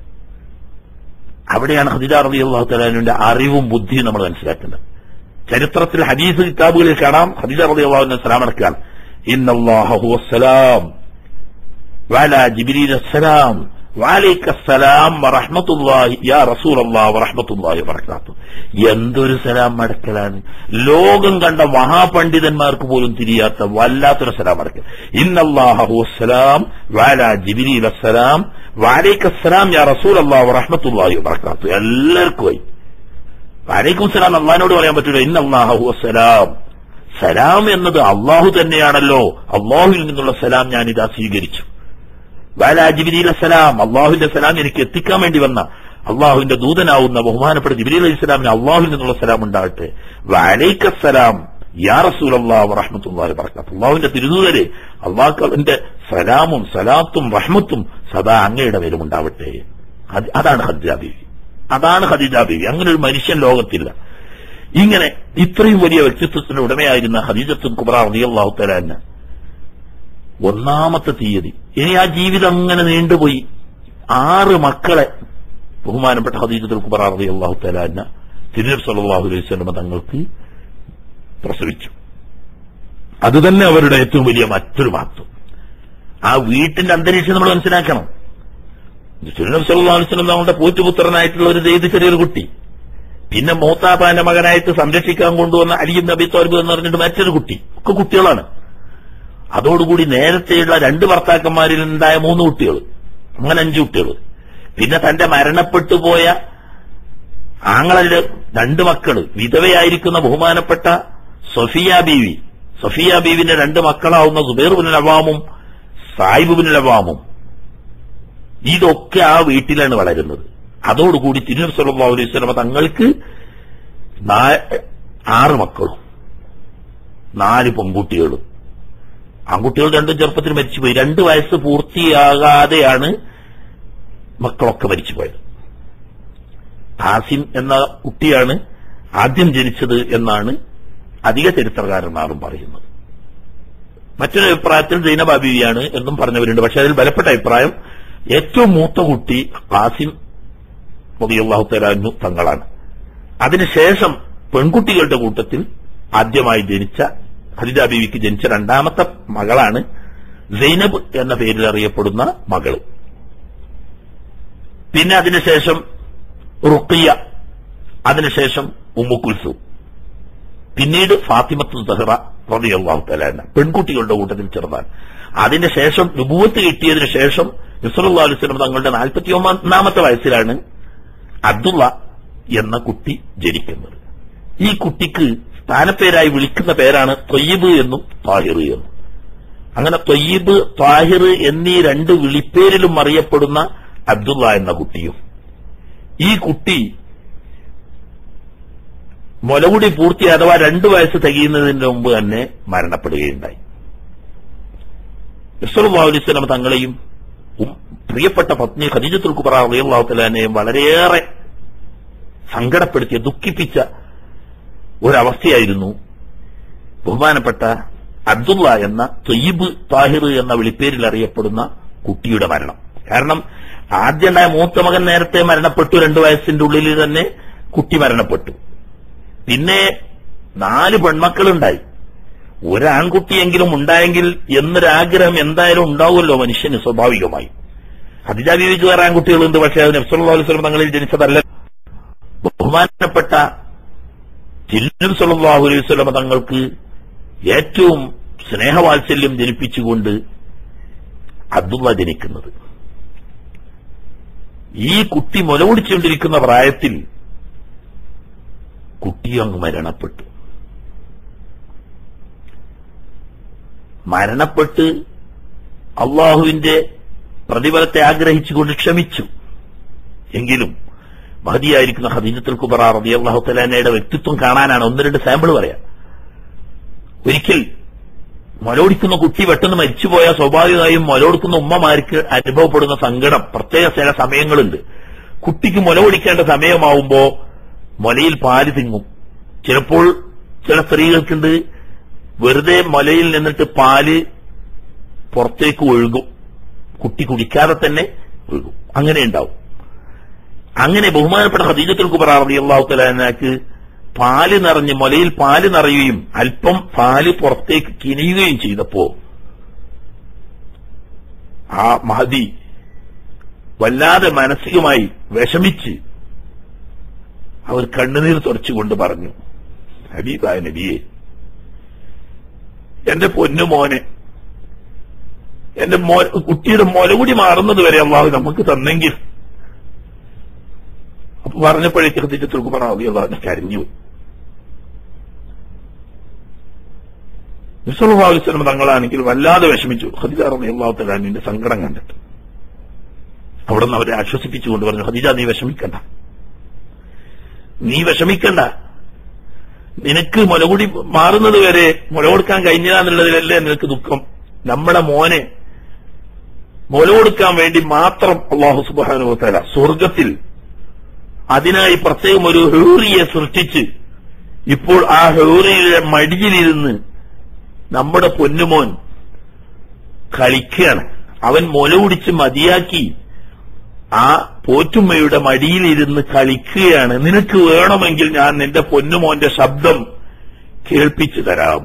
അവിടെയാണ് ഹദിജ റബി അള്ളാഹു തലാനുവിന്റെ അറിവും ബുദ്ധിയും നമ്മൾ മനസ്സിലാക്കേണ്ടത് ചരിത്രത്തിൽ ഹദീസ് കിതാബുകളിൽ കാണാം ഹദിജ റബി അള്ളാഹുവിന്റെ സലാം അടക്കുകയാണ് ഇന്നല്ലാഹുസലാം വാല ജിബിരീൽ അസ്സലാം വാലൈക്ക സലാം വറഹ്മത്തുള്ളാഹി യാ റസൂലല്ലാഹ് വറഹ്മത്തുള്ളാഹി വബറകാത്തു എന്തൊരു സലാം മടക്കലാണ് ലോകം കണ്ട മഹാപണ്ഡിതന്മാർക്ക് പോലും തിരിയാത്ത വല്ലാത്തൊരു സലാം മടക്കൽ ഇന്നല്ലാഹു സലാം വാല ജിബിരീൽ അസ്സലാം വാലൈക്ക സലാം യാ റസൂലല്ലാഹ് വറഹ്മത്തുള്ളാഹി വബറകാത്തു എല്ലാവർക്കും ആയി വാലൈക്കും സലാം അള്ളഹാനോട് പറയാൻ പറ്റൂല ഇന്നല്ലാഹു സലാം സലാം എന്നത് അള്ളാഹു തന്നെയാണല്ലോ അള്ളാഹുവിൽ നിന്നുള്ള സലാം ഞാനിതാ സ്വീകരിച്ചു വാലാ ജിബിരിൽ സലാം അള്ളാഹുവിന്റെ സലാം എനിക്ക് എത്തിക്കാൻ വേണ്ടി വന്ന അള്ളാഹുവിന്റെ ദൂതനാവുന്ന ബഹുമാനപ്പെട്ട ജിബിരി അലൈഹി സ്വലാമിന് അള്ളാഹുവിൽ നിന്നുള്ള സലാം ഉണ്ടാകട്ടെ വാലൈക്ക സലാം യാ റസൂൽ അള്ളാഹ് റഹ്മത്തുള്ളാഹി ബർക്കാത്ത് അള്ളാഹുവിന്റെ തിരുദൂതരെ അള്ളാഹുവിന്റെ സലാമും സലാത്തും റഹ്മത്തും സദാ അങ്ങയുടെ മേലും ഉണ്ടാവട്ടെ അത് അതാണ് ഖദീജ ബീവി അതാണ് ഖദീജ ബീവി അങ്ങനെ ഒരു മനുഷ്യൻ ലോകത്തില്ല ഇങ്ങനെ ഇത്രയും വലിയ വ്യക്തിത്വത്തിന്റെ ഉടമയായിരുന്ന ഹദീജത്തുൽ കുബ്ര റളിയല്ലാഹു തആല ഒന്നാമത്തെ തീയതി ഇനി ആ ജീവിതം അങ്ങനെ നീണ്ടുപോയി ആറ് മക്കളെ ബഹുമാനപ്പെട്ട ഹദീജത്തുൽ കുബ്ര റളിയല്ലാഹു തആല തിരുനബി സല്ലല്ലാഹു അലൈഹി വസല്ലം തങ്ങൾക്ക് പ്രസവിച്ചു അതുതന്നെ അവരുടെ ഏറ്റവും വലിയ മറ്റൊരു മഹത്വം ആ വീട്ടിന്റെ അന്തരീക്ഷം നമ്മൾ മനസ്സിലാക്കണം തിരുനബി സല്ലല്ലാഹു അലൈഹി വസല്ലം തങ്ങളുടെ പോറ്റുപുത്രനായിട്ടുള്ള ഒരു ചെയ്ത് ചെറിയൊരു കുട്ടി പിന്നെ മൂത്താപ്പാന്റെ മകനായിട്ട് സംരക്ഷിക്കാൻ കൊണ്ടുവന്ന അലിയും നബി തോൽബ് എന്ന് പറഞ്ഞിട്ട് മറ്റൊരു കുട്ടി ഒക്കെ കുട്ടികളാണ് അതോടുകൂടി നേരത്തെയുള്ള രണ്ട് ഭർത്താക്കന്മാരിൽ ഉണ്ടായ മൂന്ന് കുട്ടികൾ അങ്ങനെ അഞ്ചു കുട്ടികൾ പിന്നെ തന്റെ മരണപ്പെട്ടു പോയ ആങ്ങളുടെ രണ്ട് മക്കള് വിധവയായിരിക്കുന്ന ബഹുമാനപ്പെട്ട സൊഫിയ ബീവി സൊഫിയ ബീവിന്റെ രണ്ട് മക്കളാവുന്ന സുബൈർ ബിൻ അവാമും സായിബ് ബിൻ അവാമും ഇതൊക്കെ ആ വീട്ടിലാണ് വളരുന്നത് അതോടുകൂടി തിരുനബി സല്ലല്ലാഹു അലൈഹി വസല്ലമ തങ്ങൾക്ക് നാ- ആറ് മക്കളും നാല് പെൺകുട്ടികളും ആൺകുട്ടികൾ രണ്ടും ചെറുപ്പത്തിൽ മരിച്ചുപോയി രണ്ട് വയസ്സ് പൂർത്തിയാകാതെയാണ് മക്കളൊക്കെ മരിച്ചുപോയത് ഹാസിം എന്ന കുട്ടിയാണ് ആദ്യം ജനിച്ചത് എന്നാണ് അധിക ചരിത്രകാരന്മാരും പറയുന്നത് മറ്റൊരു അഭിപ്രായത്തിൽ സൈനബ ബീവിയാണ് എന്നും പറഞ്ഞവരുണ്ട് പക്ഷെ അതിൽ ബലപ്പെട്ട അഭിപ്രായം ഏറ്റവും മൂത്ത കുട്ടി ഖാസിം റളിയല്ലാഹു തആല തങ്ങളാണ് അതിനുശേഷം പെൺകുട്ടികളുടെ കൂട്ടത്തിൽ ആദ്യമായി ജനിച്ച ഖദീജ ബീവിക്ക് ജനിച്ച രണ്ടാമത്തെ മകളാണ് സൈനബ് എന്ന പേരിൽ അറിയപ്പെടുന്ന മകള് പിന്നെ അതിനുശേഷം റുക്കിയ അതിനുശേഷം ഉമ്മു കുൽസൂം പിന്നീട് ഫാത്തിമത്തു സഹറ റളിയല്ലാഹു തആല പെൺകുട്ടികളുടെ കൂട്ടത്തിൽ ചെറുതാണ് അതിന്റെ ശേഷം നുബുവത്ത് കിട്ടിയതിനു ശേഷം നസ്രുല്ലാ അലൈഹി വസല്ലം തങ്ങളുടെ നാൽപ്പത്തി ഒന്നാമത്തെ വയസ്സിലാണ് അബ്ദുള്ള എന്ന കുട്ടി ജനിക്കുന്നത് ഈ കുട്ടിക്ക് സ്ഥാനപ്പേരായി വിളിക്കുന്ന പേരാണ് തൊയ്യബ് എന്നും താഹിർ എന്നും അങ്ങനെ തൊയ്യബ് താഹിർ എന്നീ രണ്ട് വിളിപ്പേരിലും അറിയപ്പെടുന്ന അബ്ദുള്ള എന്ന കുട്ടിയും ഈ കുട്ടി മുലകുടി പൂർത്തി അഥവാ രണ്ടു വയസ്സ് തികയുന്നതിന് മുമ്പ് തന്നെ മരണപ്പെടുകയുണ്ടായി അലൈഹിസ്ലം തങ്ങളെയും ഉം- പ്രിയപ്പെട്ട പത്നി ഖദീജത്തുൽ കുബറ റളിയല്ലാഹു തആലയെയും വളരെയേറെ സങ്കടപ്പെടുത്തിയ ദുഃഖിപ്പിച്ച ഒരവസ്ഥയായിരുന്നു ബഹുമാനപ്പെട്ട അബ്ദുള്ള എന്ന തൊയ്യബ് താഹിർ എന്ന വിളിപ്പേരിൽ അറിയപ്പെടുന്ന കുട്ടിയുടെ മരണം കാരണം ആദ്യമുണ്ടായ മൂത്ത മകൻ നേരത്തെ മരണപ്പെട്ടു രണ്ടു വയസ്സിന്റെ ഉള്ളിൽ തന്നെ കുട്ടി മരണപ്പെട്ടു പിന്നെ നാല് പെൺമക്കളുണ്ടായി ഒരാൺകുട്ടിയെങ്കിലും ഉണ്ടായെങ്കിൽ എന്നൊരാഗ്രഹം എന്തായാലും ഉണ്ടാവുമല്ലോ മനുഷ്യന് സ്വാഭാവികമായി ഹദിജ ബീവിക്ക് വേറെ ആൺകുട്ടികളുണ്ട് പക്ഷേ അത് നബ്സല്ലാ അലുസ്ലം തങ്ങളിൽ ജനിച്ചതല്ല ബഹുമാനപ്പെട്ട തിരുനബി സല്ലല്ലാഹു അലൈഹി വസല്ലം തങ്ങൾക്ക് ഏറ്റവും സ്നേഹവാത്സല്യം ജനിപ്പിച്ചുകൊണ്ട് അബ്ദുള്ള ജനിക്കുന്നത് ഈ കുട്ടി മുലകുടിച്ചുകൊണ്ടിരിക്കുന്ന പ്രായത്തിൽ കുട്ടി അങ്ങ് മരണപ്പെട്ടു മരണപ്പെട്ട് അള്ളാഹുവിന്റെ പ്രതിഫലത്തെ ആഗ്രഹിച്ചുകൊണ്ട് ക്ഷമിച്ചു എങ്കിലും മഹതിയായിരിക്കുന്ന ഹദീജത്തുൽ കുബറ റബി അള്ളാഹു തലാനയുടെ വ്യക്തിത്വം കാണാനാണ് ഒന്ന് രണ്ട് സാമ്പിൾ പറയാം ഒരിക്കൽ മുലകൊടിക്കുന്ന കുട്ടി പെട്ടെന്ന് മരിച്ചുപോയാൽ സ്വാഭാവികമായും മുലകൊടുക്കുന്ന ഉമ്മമാർക്ക് അനുഭവപ്പെടുന്ന സങ്കടം പ്രത്യേക ചില സമയങ്ങളുണ്ട് കുട്ടിക്ക് മുലകൊടിക്കേണ്ട സമയമാവുമ്പോ മുലയിൽ പാല് തിങ്ങും ചിലപ്പോൾ ചില സ്ത്രീകൾക്കുണ്ട് വെറുതെ മുലയിൽ നിന്നിട്ട് പാല് പുറത്തേക്ക് ഒഴുകും കുട്ടി കുടിക്കാതെ തന്നെ ഒഴുകും അങ്ങനെ ഉണ്ടാവും അങ്ങനെ ബഹുമാനപ്പെട്ട ഹദീജത്തുൽ കുബറ റളിയല്ലാഹു തആലാക്ക് പാല് നിറഞ്ഞ് മുലയിൽ പാല് നിറയുകയും അല്പം പാല് പുറത്തേക്ക് കിനിയുകയും ചെയ്തപ്പോ ആ മഹദി വല്ലാതെ മാനസികമായി വിഷമിച്ച് അവർ കണ്ണുനീർ തുടച്ചുകൊണ്ട് പറഞ്ഞു ഹബീബായ നബിയെ എന്റെ പൊന്നുമോനെ എന്റെ മോ കുട്ടിയുടെ മുലകുടി മാറുന്നത് വരെ അള്ളാഹു നമുക്ക് തന്നെങ്കിൽ അപ്പൊ പറഞ്ഞപ്പോഴേക്ക് ഹൃദയത്തിൽ പറഞ്ഞു അള്ളാഹുനെ കരഞ്ഞു നിസ്വലം തങ്ങളാണെങ്കിൽ വല്ലാതെ വിഷമിച്ചു ഹദിജ റബി അള്ളാഹുത്തലാനിന്റെ സങ്കടം കണ്ടിട്ട് അവിടെ നിന്ന് അവരെ ആശ്വസിപ്പിച്ചുകൊണ്ട് പറഞ്ഞു ഹദിജ നീ വിഷമിക്കണ്ട നീ വിഷമിക്കണ്ട നിനക്ക് മുലകുടി മാറുന്നത് വരെ മുല കൊടുക്കാൻ കഴിഞ്ഞാന്നുള്ളതിലല്ലേ നിനക്ക് ദുഃഖം നമ്മുടെ മോനെ മുല കൊടുക്കാൻ വേണ്ടി മാത്രം അള്ളാഹു സുബാനുവത്തല സ്വർഗത്തിൽ അതിനായി പ്രത്യേകം ഒരു ഹൂറിയെ സൃഷ്ടിച്ച് ഇപ്പോൾ ആ ഹൂറിയുടെ മടിയിലിരുന്ന് നമ്മുടെ പൊന്നുമോൻ കളിക്കുകയാണ് അവൻ മുല കുടിച്ച് മതിയാക്കി ആ പോറ്റുമ്മയുടെ മടിയിലിരുന്ന് കളിക്കുകയാണ് നിനക്ക് വേണമെങ്കിൽ ഞാൻ നിന്റെ പൊന്നുമോന്റെ ശബ്ദം കേൾപ്പിച്ചു തരാം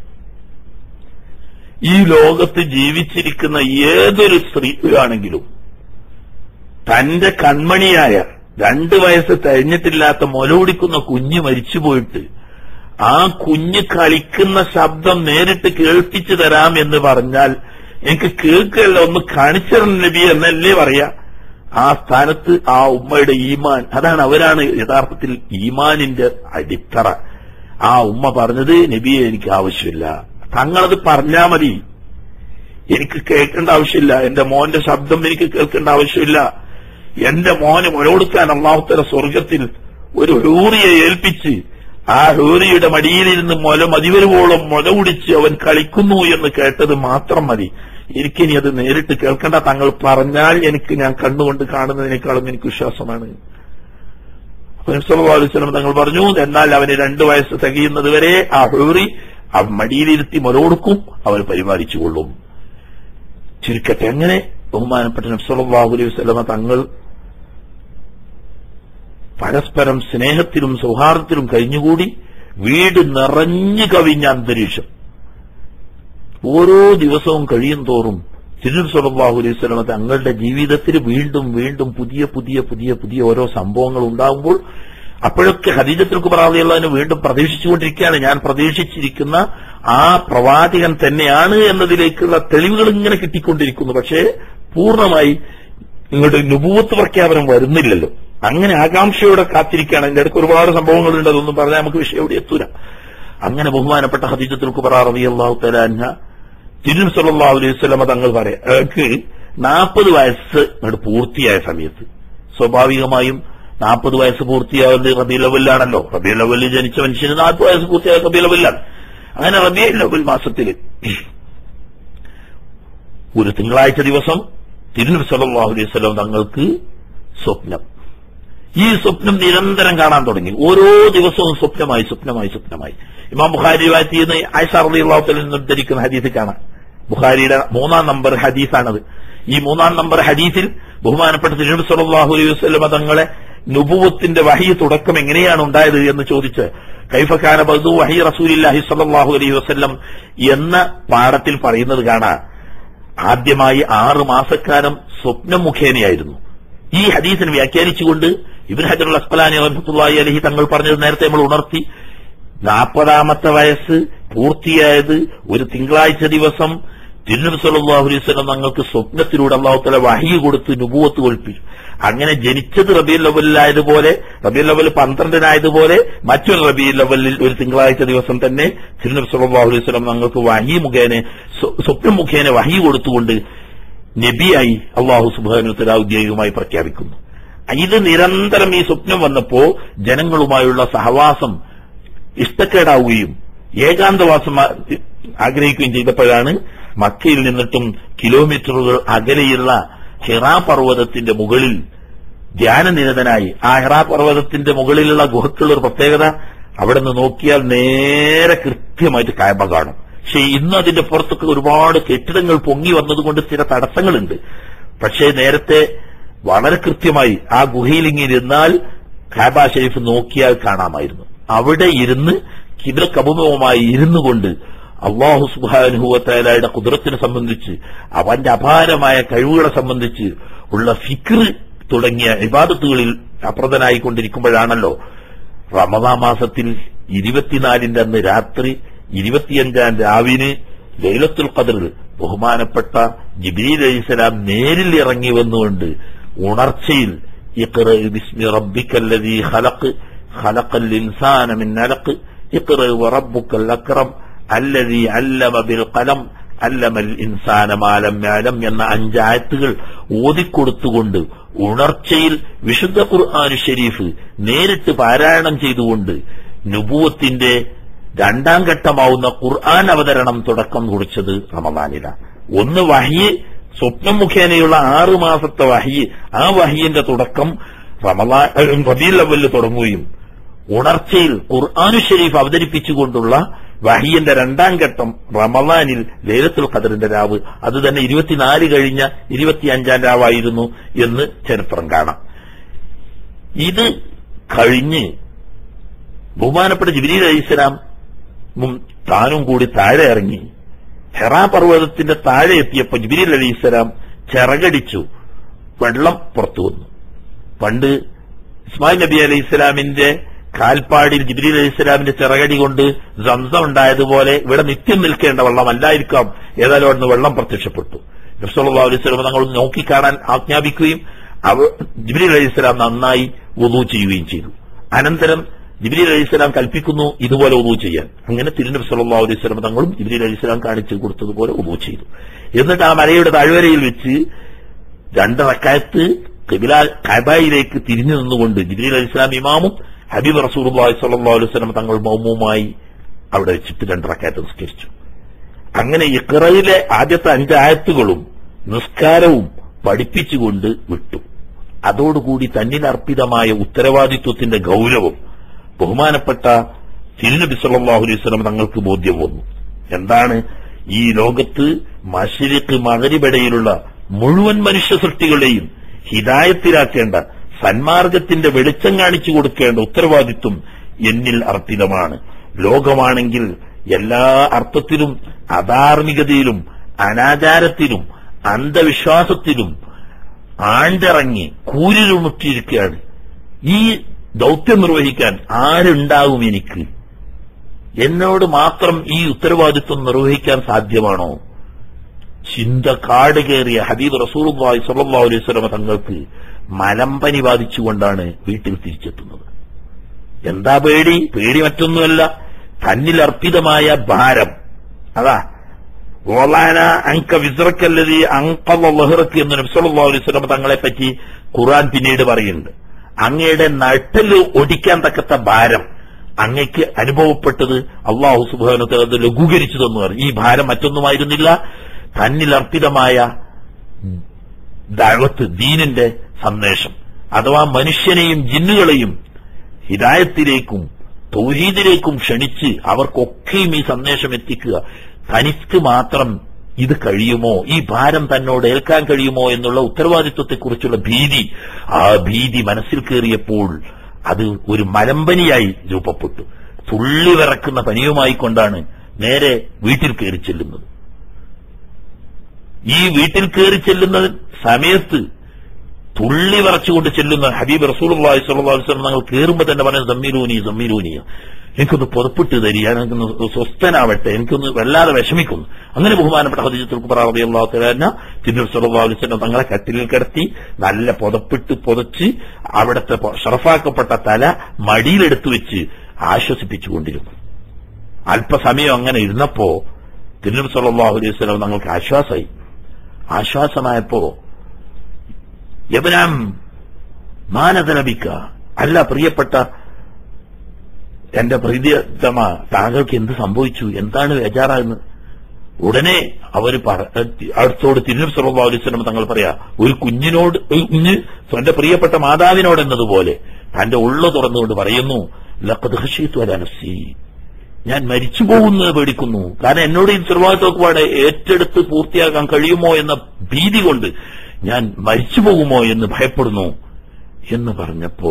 ഈ ലോകത്ത് ജീവിച്ചിരിക്കുന്ന ഏതൊരു സ്ത്രീയാണെങ്കിലും തന്റെ കൺമണിയായ രണ്ടു വയസ്സ് കഴിഞ്ഞിട്ടില്ലാത്ത മുലകുടിക്കുന്ന കുഞ്ഞ് മരിച്ചുപോയിട്ട് ആ കുഞ്ഞ് കളിക്കുന്ന ശബ്ദം നേരിട്ട് കേൾപ്പിച്ചു തരാം എന്ന് പറഞ്ഞാൽ എനിക്ക് കേൾക്കല്ല ഒന്ന് കാണിച്ചിരണം നബി എന്നല്ലേ പറയാ ആ സ്ഥാനത്ത് ആ ഉമ്മയുടെ ഈമാൻ അതാണ് അവരാണ് യഥാർത്ഥത്തിൽ ഈമാനിന്റെ അടിത്തറ ആ ഉമ്മ പറഞ്ഞത് നബിയെ എനിക്ക് ആവശ്യമില്ല തങ്ങളത് പറഞ്ഞാ മതി എനിക്ക് കേൾക്കേണ്ട ആവശ്യമില്ല എന്റെ മോന്റെ ശബ്ദം എനിക്ക് കേൾക്കേണ്ട ആവശ്യമില്ല എന്റെ മോന് മുലകൊടുക്കാൻ അള്ളാഹുത്തര സ്വർഗത്തിൽ ഒരു ഹൂറിയെ ഏൽപ്പിച്ച് ആ ഹൂറിയുടെ മടിയിലിരുന്ന് മുല മതിവരുവോളം മുല കുടിച്ച് അവൻ കളിക്കുന്നു എന്ന് കേട്ടത് മാത്രം മതി എനിക്കിനി അത് നേരിട്ട് കേൾക്കേണ്ട തങ്ങൾ പറഞ്ഞാൽ എനിക്ക് ഞാൻ കണ്ണുകൊണ്ട് കാണുന്നതിനേക്കാളും എനിക്ക് വിശ്വാസമാണ് അലൈവലം തങ്ങൾ പറഞ്ഞു എന്നാൽ അവന് രണ്ടു വയസ്സ് തികയുന്നത് വരെ ആ ഹൂറി ആ മടിയിലിരുത്തി മുല കൊടുക്കും അവൻ പരിപാലിച്ചുകൊള്ളും ചുരുക്കട്ടെ അങ്ങനെ ബഹുമാനപ്പെട്ട നബ്സലാഹു അലൈഹി വസ്ലമ തങ്ങൾ പരസ്പരം സ്നേഹത്തിലും സൗഹാർദ്ദത്തിലും കഴിഞ്ഞുകൂടി വീട് നിറഞ്ഞു കവിഞ്ഞ അന്തരീക്ഷം ഓരോ ദിവസവും കഴിയും തോറും തിരുനബി സല്ലല്ലാഹു അലൈഹി വസല്ലമ തങ്ങളുടെ ജീവിതത്തിൽ വീണ്ടും വീണ്ടും പുതിയ പുതിയ പുതിയ പുതിയ ഓരോ സംഭവങ്ങൾ ഉണ്ടാകുമ്പോൾ അപ്പോഴൊക്കെ ഹദീജത്തിൽ കുബറാദിയുള്ളതിന് വീണ്ടും പ്രതീക്ഷിച്ചുകൊണ്ടിരിക്കുകയാണ് ഞാൻ പ്രതീക്ഷിച്ചിരിക്കുന്ന ആ പ്രവാചകൻ തന്നെയാണ് എന്നതിലേക്കുള്ള തെളിവുകൾ ഇങ്ങനെ കിട്ടിക്കൊണ്ടിരിക്കുന്നു പക്ഷേ പൂർണ്ണമായി ഇങ്ങോട്ട് നുപൂത്ത് പ്രഖ്യാപനം വരുന്നില്ലല്ലോ അങ്ങനെ ആകാംക്ഷയോടെ കാത്തിരിക്കുകയാണ് അതിന്റെ ഇടയ്ക്ക് ഒരുപാട് സംഭവങ്ങളുണ്ട് അതൊന്നും പറഞ്ഞാൽ നമുക്ക് വിഷയം എവിടെ എത്തൂല അങ്ങനെ ബഹുമാനപ്പെട്ട ഹദീജത്തുൽ കുബറ റളിയല്ലാഹു തആല അൻഹ തിരുൻ സല്ലല്ലാഹു അലൈഹി വസല്ലമ തങ്ങൾ പറയാം അയാൾക്ക് നാൽപ്പത് വയസ്സ് അങ്ങോട്ട് പൂർത്തിയായ സമയത്ത് സ്വാഭാവികമായും നാൽപ്പത് വയസ്സ് പൂർത്തിയാവുന്നത് റബി ലവലിലാണല്ലോ റബി ലവലിൽ ജനിച്ച മനുഷ്യന് നാൽപ്പത് വയസ്സ് പൂർത്തിയായ റബി ലവലിലാണ് അങ്ങനെ റബി ലവൽ മാസത്തിൽ ഒരു തിങ്കളാഴ്ച ദിവസം തിരുനബി സല്ലല്ലാഹു അലൈഹി വസല്ലം തങ്ങൾക്ക് സ്വപ്നം ഈ സ്വപ്നം നിരന്തരം കാണാൻ തുടങ്ങി ഓരോ ദിവസവും സ്വപ്നമായി സ്വപ്നമായി സ്വപ്നമായി ഇമാം ബുഖാരി വാറ്റിയെന്ന് ആയിഷ റളിയല്ലാഹുവിൽ നിന്ന് ഉദ്ധരിക്കുന്ന ഹദീസ് കാണാം ബുഖാരിയുടെ മൂന്നാം നമ്പർ ഹദീസാണത് ഈ മൂന്നാം നമ്പർ ഹദീസിൽ ബഹുമാനപ്പെട്ട തിരുനബി സല്ലല്ലാഹു അലൈഹി വസല്ലം തങ്ങളെ നുബുവത്തിന്റെ വഹി തുടക്കം എങ്ങനെയാണ് ഉണ്ടായത് എന്ന് ചോദിച്ച് കൈഫക്കാന ബദു വഹി റസൂലില്ലാഹി സല്ലല്ലാഹു അലൈഹി വസല്ലം എന്ന പാഠത്തിൽ പറയുന്നത് കാണാം ആദ്യമായി ആറ് മാസക്കാലം സ്വപ്നം മുഖേനയായിരുന്നു ഈ ഹദീസിനെ വ്യാഖ്യാനിച്ചുകൊണ്ട് ഇബിൻ ഹജറുൽ അസ്കലാനി റഹ്മത്തുള്ളാഹി അലഹി തങ്ങൾ പറഞ്ഞത് നേരത്തെ നമ്മൾ ഉണർത്തി നാൽപ്പതാമത്തെ വയസ്സ് പൂർത്തിയായത് ഒരു തിങ്കളാഴ്ച ദിവസം തിരുനബി സല്ലല്ലാഹു അലൈഹി വസല്ലം തങ്ങൾക്ക് സ്വപ്നത്തിലൂടെ അള്ളാഹു തല വഹി കൊടുത്ത് നുബുവത്ത് കൊൽപ്പിച്ചു അങ്ങനെ ജനിച്ചത് റബിയുൽ ലവലിലായതുപോലെ റബിയുൽ ലവൽ പന്ത്രണ്ടിനായതുപോലെ മറ്റൊരു റബിയുൽ ലവലിൽ ഒരു തിങ്കളാഴ്ച ദിവസം തന്നെ തിരുനബി സല്ലല്ലാഹു അലൈഹി വസല്ലം തങ്ങൾക്ക് വഹി മുഖേന സ്വപ്നം മുഖേന വഹി കൊടുത്തുകൊണ്ട് നബിയായി അള്ളാഹു സുബാനുത്തല ഔദ്യോഗികമായി പ്രഖ്യാപിക്കുന്നു ഇത് നിരന്തരം ഈ സ്വപ്നം വന്നപ്പോ ജനങ്ങളുമായുള്ള സഹവാസം ഇഷ്ടക്കേടാവുകയും ഏകാന്തവാസം ആഗ്രഹിക്കുകയും ചെയ്തപ്പോഴാണ് മക്കയിൽ നിന്നിട്ടും കിലോമീറ്ററുകൾ അകലെയുള്ള ഹിറാ പർവ്വതത്തിന്റെ മുകളിൽ ധ്യാനനിരതനായി ആ ഹിറാ പർവ്വതത്തിന്റെ മുകളിലുള്ള ഗുഹക്കുള്ള ഒരു പ്രത്യേകത അവിടെ നിന്ന് നോക്കിയാൽ നേരെ കൃത്യമായിട്ട് കായബ കാണും പക്ഷെ ഇന്ന് അതിന്റെ പുറത്തൊക്കെ ഒരുപാട് കെട്ടിടങ്ങൾ പൊങ്ങി വന്നതുകൊണ്ട് ചില തടസ്സങ്ങളുണ്ട് പക്ഷേ നേരത്തെ വളരെ കൃത്യമായി ആ ഗുഹയിൽ ഇങ്ങനെ ഇരുന്നാൽ കാബ ഷെരീഫ് നോക്കിയാൽ കാണാമായിരുന്നു അവിടെ ഇരുന്ന് കിബിലക്കബുമവുമായി ഇരുന്നു കൊണ്ട് അള്ളാഹു സുബാനുഹുവത്തയുടെ കുതിരത്തിനെ സംബന്ധിച്ച് അവന്റെ അപാരമായ കഴിവുകളെ സംബന്ധിച്ച് ഉള്ള ഫിക്ർ തുടങ്ങിയ ഇബാദത്തുകളിൽ അപ്രതനായിക്കൊണ്ടിരിക്കുമ്പോഴാണല്ലോ റമദാ മാസത്തിൽ ഇരുപത്തിനാലിന്റെ അന്ന് രാത്രി ഇരുപത്തിയഞ്ചാം രാവിന് ലൈലത്തുൽ ഖദർ ബഹുമാനപ്പെട്ട ജിബ്രീൽ അലൈഹിസ്സലാം നേരിൽ ഇറങ്ങി വന്നുകൊണ്ട് ഉണർച്ചയിൽ ഇഖ്റ ബിസ്മി റബ്ബിക്കല്ലദീ ഖലഖ് ഖലഖൽ ഇൻസാന മിൻ അലഖ് ഇഖ്റ വറബ്ബുക്കൽ അക്രം അല്ലദീ അല്ലമ ബിൽ ഖലം അല്ലമൽ ഇൻസാന മാലം യാലം എന്ന അഞ്ചായത്തുകൾ ഓതിക്കൊടുത്തുകൊണ്ട് ഉണർച്ചയിൽ വിശുദ്ധ ഖുർആൻ ഷരീഫ് നേരിട്ട് പാരായണം ചെയ്തുകൊണ്ട് നുബൂവത്തിന്റെ രണ്ടാം ഘട്ടമാവുന്ന ഖുർആൻ അവതരണം തുടക്കം കുറിച്ചത് റമദാനില ഒന്ന് വഹി സ്വപ്നം മുഖേനയുള്ള ആറു മാസത്തെ വഹി ആ വഹിയിന്റെ തുടക്കം റമദാൻ റബീൽ അവലിൽ തുടങ്ങുകയും ഉണർച്ചയിൽ ഖുർആാനു ഷരീഫ് അവതരിപ്പിച്ചുകൊണ്ടുള്ള വഹിയന്റെ രണ്ടാം ഘട്ടം റമദാനിൽ ലേലത്തുൽ ഖദറിന്റെ രാവ് അത് തന്നെ ഇരുപത്തിനാല് കഴിഞ്ഞ ഇരുപത്തിയഞ്ചാം രാവായിരുന്നു എന്ന് ചരിത്രം കാണാം ഇത് കഴിഞ്ഞ് ബഹുമാനപ്പെട്ട ജിബിലി അലൈഹിസ്സലാം താനും കൂടി താഴെ ഇറങ്ങി ഹെറാ പർവ്വതത്തിന്റെ താഴെ എത്തിയപ്പോ ജിബിലി അലൈഹിസ്സലാം ചിറകടിച്ചു വെള്ളം പുറത്തു വന്നു പണ്ട് ഇസ്മായിൽ നബി അലൈഹി ഇസ്ലാമിന്റെ കാൽപ്പാടിൽ ജിബ്രീൽ അലൈഹി ഇസ്ലാമിന്റെ ചിറകടി കൊണ്ട് സംസം ഉണ്ടായതുപോലെ ഇവിടെ നിത്യം നിൽക്കേണ്ട വെള്ളമല്ലായിരിക്കാം ഏതായാലും അവിടുന്ന് വെള്ളം പ്രത്യക്ഷപ്പെട്ടു നബ്സല്ലാ അലൈഹി സ്വലം തങ്ങൾ നോക്കിക്കാണാൻ ആജ്ഞാപിക്കുകയും അവ ജിബ്രീൽ അലൈഹി ഇസ്ലാം നന്നായി വുളു ചെയ്യുകയും ചെയ്തു അനന്തരം ജിബ്രീൽ അലൈഹി സ്വലാം കൽപ്പിക്കുന്നു ഇതുപോലെ ഉദു ചെയ്യാൻ അങ്ങനെ തിരുനബി സല്ലാ അലൈഹി സ്വലം തങ്ങളും ജിബ്രീൽ അലൈഹി സ്വലാം കാണിച്ചു കൊടുത്തതുപോലെ ഉദു ചെയ്തു എന്നിട്ട് ആ മലയുടെ താഴ്വരയിൽ വെച്ച് രണ്ട് റക്കായത്ത് കിബില കബായിലേക്ക് തിരിഞ്ഞു നിന്നുകൊണ്ട് ജിബ്രീൽ അലൈഹി സ്വലാം ഇമാമും ഹബീബ് റസൂൽ സല്ലാ അലൈഹി സ്വലം തങ്ങൾ മൗമുമായി അവിടെ വെച്ചിട്ട് രണ്ട് റക്കായത്ത് നിസ്കരിച്ചു അങ്ങനെ ഇക്കറയിലെ ആദ്യത്തെ അഞ്ചായത്തുകളും നിസ്കാരവും പഠിപ്പിച്ചുകൊണ്ട് വിട്ടു അതോടുകൂടി തന്നിൽ അർപ്പിതമായ ഉത്തരവാദിത്വത്തിന്റെ ഗൗരവം ബഹുമാനപ്പെട്ട തിരുനബി സല്ലാഹു അലൈഹി സ്വലം തങ്ങൾക്ക് ബോധ്യം വന്നു എന്താണ് ഈ ലോകത്ത് മഷിരിക്ക് മകരിബിടയിലുള്ള മുഴുവൻ മനുഷ്യ സൃഷ്ടികളെയും ഹിതായത്തിലാക്കേണ്ട സന്മാർഗത്തിന്റെ വെളിച്ചം കാണിച്ചു കൊടുക്കേണ്ട ഉത്തരവാദിത്വം എന്നിൽ അർപ്പിതമാണ് ലോകമാണെങ്കിൽ എല്ലാ അർത്ഥത്തിലും അധാർമികതയിലും അനാചാരത്തിലും അന്ധവിശ്വാസത്തിലും ആണ്ടിറങ്ങി കൂരിലുമുട്ടിയിരിക്കുകയാണ് ഈ ദൗത്യം നിർവഹിക്കാൻ ആരുണ്ടാവും എനിക്ക് എന്നോട് മാത്രം ഈ ഉത്തരവാദിത്വം നിർവഹിക്കാൻ സാധ്യമാണോ ചിന്ത കാട് കയറിയ ഹബീബ് റസൂർവായി സല്ലാ അലൈഹി സ്വലമ തങ്ങൾക്ക് മലമ്പനി ബാധിച്ചുകൊണ്ടാണ് വീട്ടിൽ തിരിച്ചെത്തുന്നത് എന്താ പേടി പേടി മറ്റൊന്നുമല്ല തന്നിൽ അർപ്പിതമായ ഭാരം അതാ ഓലാന അങ്ക വിസ്രക്കല്ലതി അങ്കള്ള ലഹ്റക്ക് എന്ന് നബ്സല്ലാ അലൈഹി സ്വലമ തങ്ങളെ പറ്റി ഖുറാൻ പിന്നീട് പറയുന്നുണ്ട് അങ്ങയുടെ നട്ടല് ഒടിക്കാൻ തക്കത്ത ഭാരം അങ്ങയ്ക്ക് അനുഭവപ്പെട്ടത് അള്ളാഹു സുബാനത്തെ അത് ലഘൂകരിച്ചു തന്നു പറഞ്ഞു ഈ ഭാരം മറ്റൊന്നുമായിരുന്നില്ല തന്നിൽ അർപ്പിതമായ ദഴവത്ത് ദീനിന്റെ സന്ദേശം അഥവാ മനുഷ്യനെയും ജിന്നുകളെയും ഹിദായത്തിലേക്കും തൗഹീദിലേക്കും ക്ഷണിച്ച് അവർക്കൊക്കെയും ഈ സന്ദേശം എത്തിക്കുക തനിക്ക് മാത്രം ഇത് കഴിയുമോ ഈ ഭാരം തന്നോട് ഏൽക്കാൻ കഴിയുമോ എന്നുള്ള ഉത്തരവാദിത്വത്തെക്കുറിച്ചുള്ള ഭീതി ആ ഭീതി മനസ്സിൽ കയറിയപ്പോൾ അത് ഒരു മലമ്പനിയായി രൂപപ്പെട്ടു തുള്ളി വിറക്കുന്ന പനിയുമായി കൊണ്ടാണ് നേരെ വീട്ടിൽ കയറി ചെല്ലുന്നത് ഈ വീട്ടിൽ കയറി ചെല്ലുന്ന സമയത്ത് തുള്ളി വിറച്ചുകൊണ്ട് ചെല്ലുന്ന ഹബീബ് റസൂൽ സ്വലം ഞങ്ങൾ കയറുമ്പോൾ തന്നെ പറയുന്നത് സമ്മീരൂനി സമ്മീരൂനിയ എനിക്കൊന്ന് പുറപ്പെട്ട് തരിക എനിക്കൊന്ന് സ്വസ്ഥനാവട്ടെ എനിക്കൊന്ന് വല്ലാതെ വിഷമിക്കുന്നു അങ്ങനെ ബഹുമാനപ്പെട്ട ഹദീജത്തുൽ കുബറാറബി അള്ളാഹു തലാന തിന്നൂർ സുലഭാലിസ്വലം തങ്ങളെ കട്ടിലിൽ കിടത്തി നല്ല പുതപ്പിട്ട് പുതച്ച് അവിടുത്തെ ഷറഫാക്കപ്പെട്ട തല മടിയിലെടുത്തു വെച്ച് ആശ്വസിപ്പിച്ചുകൊണ്ടിരുന്നു അല്പസമയം അങ്ങനെ ഇരുന്നപ്പോ തിരുനബി സല്ലാഹു അലൈഹി സ്വലം ഞങ്ങൾക്ക് ആശ്വാസമായി ആശ്വാസമായപ്പോ യബനാം മാനതലപിക്ക അല്ല പ്രിയപ്പെട്ട എന്റെ പ്രീതിയതമ താങ്കൾക്ക് എന്ത് സംഭവിച്ചു എന്താണ് ബേജാറാകുന്നത് ഉടനെ അവർ അടുത്തോട് തിരുനബി സല്ലല്ലാഹു അലൈഹി വസല്ലം തങ്ങൾ പറയാ ഒരു കുഞ്ഞിനോട് ഒരു കുഞ്ഞ് തന്റെ പ്രിയപ്പെട്ട മാതാവിനോട് എന്നതുപോലെ തന്റെ ഉള്ള തുറന്നുകൊണ്ട് പറയുന്നു ലഖദ് ഖശീതു അലാ നഫ്സി ഞാൻ മരിച്ചു പോകുന്നത് പേടിക്കുന്നു കാരണം എന്നോട് ഈ ഉത്തരവാദിത്വപ്പാടെ ഏറ്റെടുത്ത് പൂർത്തിയാക്കാൻ കഴിയുമോ എന്ന ഭീതി കൊണ്ട് ഞാൻ മരിച്ചു പോകുമോ എന്ന് ഭയപ്പെടുന്നു എന്ന് പറഞ്ഞപ്പോ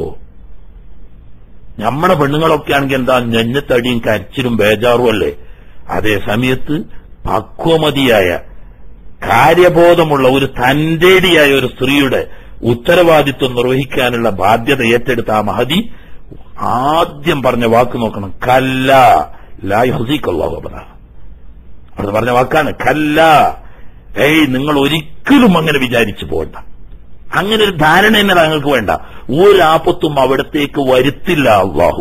നമ്മുടെ പെണ്ണുങ്ങളൊക്കെ ആണെങ്കിൽ എന്താ നെഞ്ഞത്തടിയും കരച്ചിലും ബേജാറും അല്ലേ അതേ സമയത്ത് പക്വമതിയായ കാര്യബോധമുള്ള ഒരു തന്റേടിയായ ഒരു സ്ത്രീയുടെ ഉത്തരവാദിത്വം നിർവഹിക്കാനുള്ള ബാധ്യത ഏറ്റെടുത്ത ആ മഹതി ആദ്യം പറഞ്ഞ വാക്ക് നോക്കണം കല്ല ലാഹുസീക്കല്ലാഹുബറ അവിടെ പറഞ്ഞ വാക്കാണ് കല്ല ഏയ് നിങ്ങൾ ഒരിക്കലും അങ്ങനെ വിചാരിച്ചു പോകണ്ട അങ്ങനെ ഒരു ധാരണ തന്നെ താങ്കൾക്ക് വേണ്ട ഒരാപത്തും അവിടത്തേക്ക് വരുത്തില്ല അള്ളാഹു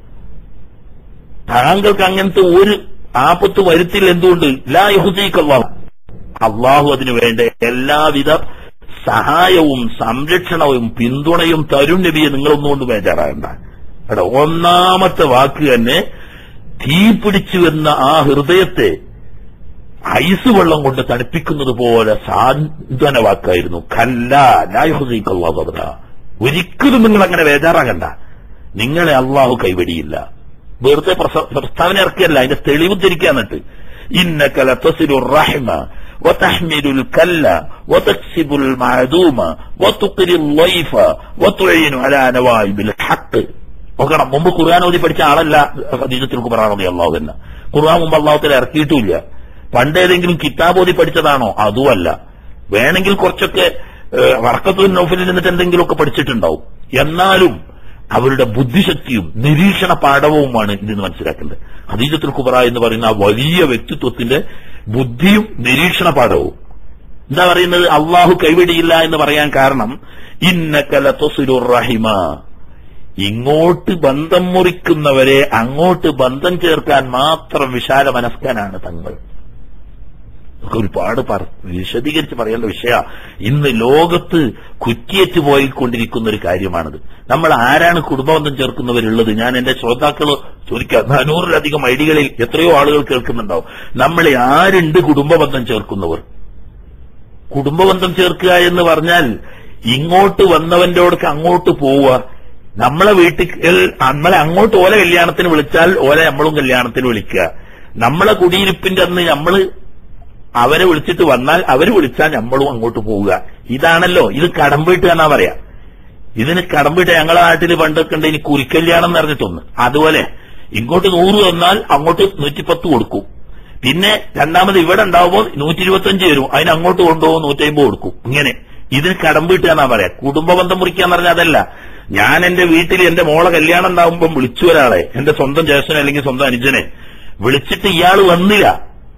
താങ്കൾക്ക് അങ്ങനത്തെ ഒരു ആപത്ത് വരുത്തില്ല എന്തുകൊണ്ട് ലാ യഹുദീക്ക് അള്ളാഹു അള്ളാഹു അതിനു വേണ്ട എല്ലാവിധ സഹായവും സംരക്ഷണവും പിന്തുണയും തരും നബിയെ നിങ്ങളൊന്നുകൊണ്ട് ബേജാറാകണ്ട എടാ ഒന്നാമത്തെ വാക്ക് തന്നെ തീ പിടിച്ചു എന്ന ആ ഹൃദയത്തെ ഐസ് വെള്ളം കൊണ്ട് തണുപ്പിക്കുന്നത് പോലെ സാന്ത്വന വാക്കായിരുന്നു കല്ല ലായുഹീക്കല്ലാഹുബറ ഒരിക്കലും നിങ്ങൾ അങ്ങനെ ബേജാറാകണ്ട നിങ്ങളെ അള്ളാഹു കൈവടിയില്ല വെറുതെ പ്രസ- പ്രസ്താവന ഇറക്കിയല്ല അതിന്റെ തെളിവ് തിരിക്കാന്നിട്ട് ഇന്നക്കല തസിലു റഹിമ وتحمل الكل وتكسب المعدوم وتقري الضيف وتعين على نوائب الحق നോക്കണം മുമ്പ് ഖുർആൻ ഓതി പഠിച്ച ആളല്ല ഖദീജത്തുൽ കുബ്ര റളിയല്ലാഹു അൻഹ ഖുർആൻ മുമ്പ് അള്ളാഹുത്തല ഇറക്കിയിട്ടില്ല പണ്ട് ഏതെങ്കിലും കിതാബ് ഓതി പഠിച്ചതാണോ അതുമല്ല വേണമെങ്കിൽ കുറച്ചൊക്കെ വറക്കത്തുൽ നൗഫലിൽ നിന്നിട്ട് എന്തെങ്കിലുമൊക്കെ പഠിച്ചിട്ടുണ്ടാവും എന്നാലും അവരുടെ ബുദ്ധിശക്തിയും നിരീക്ഷണ പാഠവുമാണ് ഇതിന് മനസ്സിലാക്കേണ്ടത് ഹദീജത്തുൽ കുബ്ര എന്ന് പറയുന്ന ആ വലിയ വ്യക്തിത്വത്തിന്റെ ബുദ്ധിയും നിരീക്ഷണ പാഠവും എന്താ പറയുന്നത് അള്ളാഹു കൈവിടിയില്ല എന്ന് പറയാൻ കാരണം ഇന്നക്കല തൊസുലുർ റഹിമ ഇങ്ങോട്ട് ബന്ധം മുറിക്കുന്നവരെ അങ്ങോട്ട് ബന്ധം ചേർക്കാൻ മാത്രം വിശാല മനസ്കനാണ് തങ്ങൾ ഇതൊക്കെ ഒരുപാട് പറ- വിശദീകരിച്ച് പറയേണ്ട വിഷയ ഇന്ന് ലോകത്ത് കുറ്റിയേറ്റ് പോയിക്കൊണ്ടിരിക്കുന്ന ഒരു കാര്യമാണിത് നമ്മൾ ആരാണ് കുടുംബബന്ധം ചേർക്കുന്നവരുള്ളത് ഞാൻ എന്റെ ശ്രോതാക്കൾ ചോദിക്കാം നാനൂറിലധികം ഐഡികളിൽ എത്രയോ ആളുകൾ കേൾക്കുന്നുണ്ടാവും നമ്മളെ ആരുണ്ട് കുടുംബബന്ധം ചേർക്കുന്നവർ കുടുംബബന്ധം ചേർക്കുക എന്ന് പറഞ്ഞാൽ ഇങ്ങോട്ട് വന്നവന്റെ അടുക്ക് അങ്ങോട്ട് പോവുക നമ്മളെ വീട്ടിൽ നമ്മളെ അങ്ങോട്ട് ഓല കല്യാണത്തിന് വിളിച്ചാൽ ഓല നമ്മളും കല്യാണത്തിന് വിളിക്കുക നമ്മളെ കുടിയിരിപ്പിന്റെ അന്ന് നമ്മള് അവരെ വിളിച്ചിട്ട് വന്നാൽ അവര് വിളിച്ചാൽ നമ്മളും അങ്ങോട്ട് പോവുക ഇതാണല്ലോ ഇത് കടമ്പിട്ട് എന്നാ പറയാ ഇതിന് കടമ്പിട്ട് ഞങ്ങളെ നാട്ടിൽ പണ്ടൊക്കെ ഉണ്ട് ഇനി കുരിക്കല്യാണം എന്ന് പറഞ്ഞിട്ടൊന്ന് അതുപോലെ ഇങ്ങോട്ട് നൂറ് തന്നാൽ അങ്ങോട്ട് നൂറ്റിപ്പത്ത് കൊടുക്കും പിന്നെ രണ്ടാമത് ഇവിടെ ഉണ്ടാവുമ്പോൾ നൂറ്റി ഇരുപത്തഞ്ച് വരും അതിന് അങ്ങോട്ട് കൊണ്ടുപോകും നൂറ്റമ്പത് കൊടുക്കും ഇങ്ങനെ ഇതിന് കടമ്പിട്ട് എന്നാ പറയാ കുടുംബ ബന്ധം മുറിക്കാന്ന് പറഞ്ഞാൽ അതല്ല ഞാൻ എന്റെ വീട്ടിൽ എന്റെ മോളെ കല്യാണം ഉണ്ടാവുമ്പോൾ വിളിച്ചു ഒരാളെ എന്റെ സ്വന്തം ജ്യേഷ്ഠനെ അല്ലെങ്കിൽ സ്വന്തം അനുജനെ വിളിച്ചിട്ട് ഇയാൾ വന്നില്ല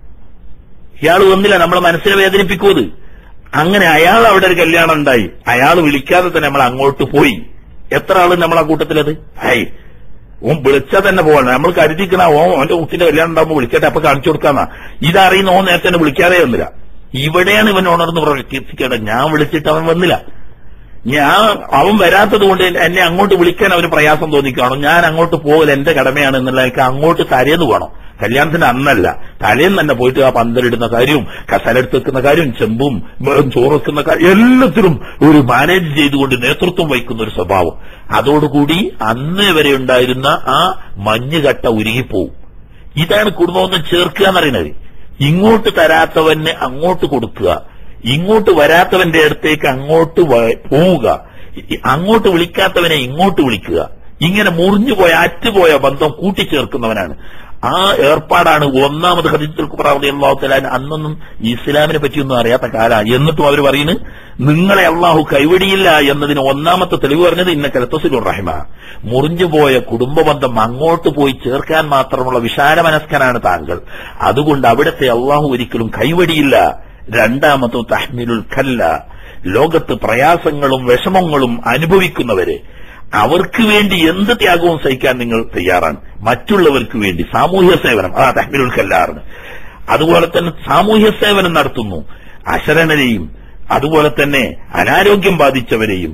ഇയാൾ വന്നില്ല നമ്മളെ മനസ്സിനെ വേദനിപ്പിക്കൂത് അങ്ങനെ അയാൾ അവിടെ ഒരു കല്യാണം ഉണ്ടായി അയാൾ വിളിക്കാതെ തന്നെ നമ്മൾ അങ്ങോട്ട് പോയി എത്ര ആള് നമ്മളെ കൂട്ടത്തിലത് ഐ ഓൻ വിളിച്ചാൽ തന്നെ പോകണം നമ്മൾ കരുതിക്കണ ഓ ഓന്റെ കുട്ടിന്റെ കല്യാണം ഉണ്ടാകുമ്പോൾ വിളിക്കട്ടെ അപ്പൊ കാണിച്ചു കൊടുക്കാന്നാ ഇതറിയുന്ന ഓൻ നേരത്തെ തന്നെ വിളിക്കാതെ വന്നില്ല ഇവിടെയാണ് ഇവൻ ഉണർന്ന് പ്രവർത്തിക്കേണ്ടത് ഞാൻ വിളിച്ചിട്ട് അവൻ വന്നില്ല ഞാൻ അവൻ വരാത്തത് കൊണ്ട് എന്നെ അങ്ങോട്ട് വിളിക്കാൻ അവന് പ്രയാസം തോന്നിക്കാണോ ഞാൻ അങ്ങോട്ട് പോകൽ എന്റെ കടമയാണ് എന്നുള്ള എനിക്ക് അങ്ങോട്ട് തലേന്ന് വേണം കല്യാണത്തിന് അന്നല്ല തലേന്ന് തന്നെ പോയിട്ട് ആ പന്തലിടുന്ന കാര്യവും കസലെടുത്ത് വെക്കുന്ന കാര്യവും ചെമ്പും വെറും ചോറ് വെക്കുന്ന കാര്യം എല്ലാത്തിലും ഒരു മാനേജ് ചെയ്തുകൊണ്ട് നേതൃത്വം വഹിക്കുന്ന ഒരു സ്വഭാവം അതോടുകൂടി അന്ന് വരെ ഉണ്ടായിരുന്ന ആ മഞ്ഞുകട്ട ഉരുകിപ്പോവും ഇതാണ് കുടുംബമൊന്നും ചേർക്കുക എന്നറിയുന്നത് ഇങ്ങോട്ട് തരാത്തവന് അങ്ങോട്ട് കൊടുക്കുക ഇങ്ങോട്ട് വരാത്തവന്റെ അടുത്തേക്ക് അങ്ങോട്ട് വ- പോവുക ഇ- അങ്ങോട്ട് വിളിക്കാത്തവനെ ഇങ്ങോട്ട് വിളിക്കുക ഇങ്ങനെ മുറിഞ്ഞുപോയ അറ്റുപോയ ബന്ധം കൂട്ടിച്ചേർക്കുന്നവനാണ് ആ ഏർപ്പാടാണ് ഒന്നാമത് ഹദീത്തുൽ കുബ്രാവതി അള്ളാഹുത്തലാൻ അന്നൊന്നും ഇസ്ലാമിനെ പറ്റിയൊന്നും അറിയാത്ത കാലമാണ് എന്നിട്ടും അവർ പറയുന്നത് നിങ്ങളെ അള്ളാഹു കൈവടിയില്ല എന്നതിന് ഒന്നാമത്തെ തെളിവ് പറഞ്ഞത് ഇന്ന കലത്തസുലുർ റഹിമ മുറിഞ്ഞുപോയ കുടുംബബന്ധം അങ്ങോട്ട് പോയി ചേർക്കാൻ മാത്രമുള്ള വിശാല മനസ്കനാണ് താങ്കൾ അതുകൊണ്ട് അവിടുത്തെ അള്ളാഹു ഒരിക്കലും കൈവടിയില്ല രണ്ടാമത്തെ തഹ്മിലുൽ ഖല്ല ലോകത്ത് പ്രയാസങ്ങളും വിഷമങ്ങളും അനുഭവിക്കുന്നവരെ അവർക്ക് വേണ്ടി എന്ത് ത്യാഗവും സഹിക്കാൻ നിങ്ങൾ തയ്യാറാണ് മറ്റുള്ളവർക്ക് വേണ്ടി സാമൂഹ്യ സേവനം അതാ തഹ്മിലുൽ ഖല്ലാറിന് അതുപോലെ തന്നെ സാമൂഹ്യ സേവനം നടത്തുന്നു അശരണരെയും അതുപോലെ തന്നെ അനാരോഗ്യം ബാധിച്ചവരെയും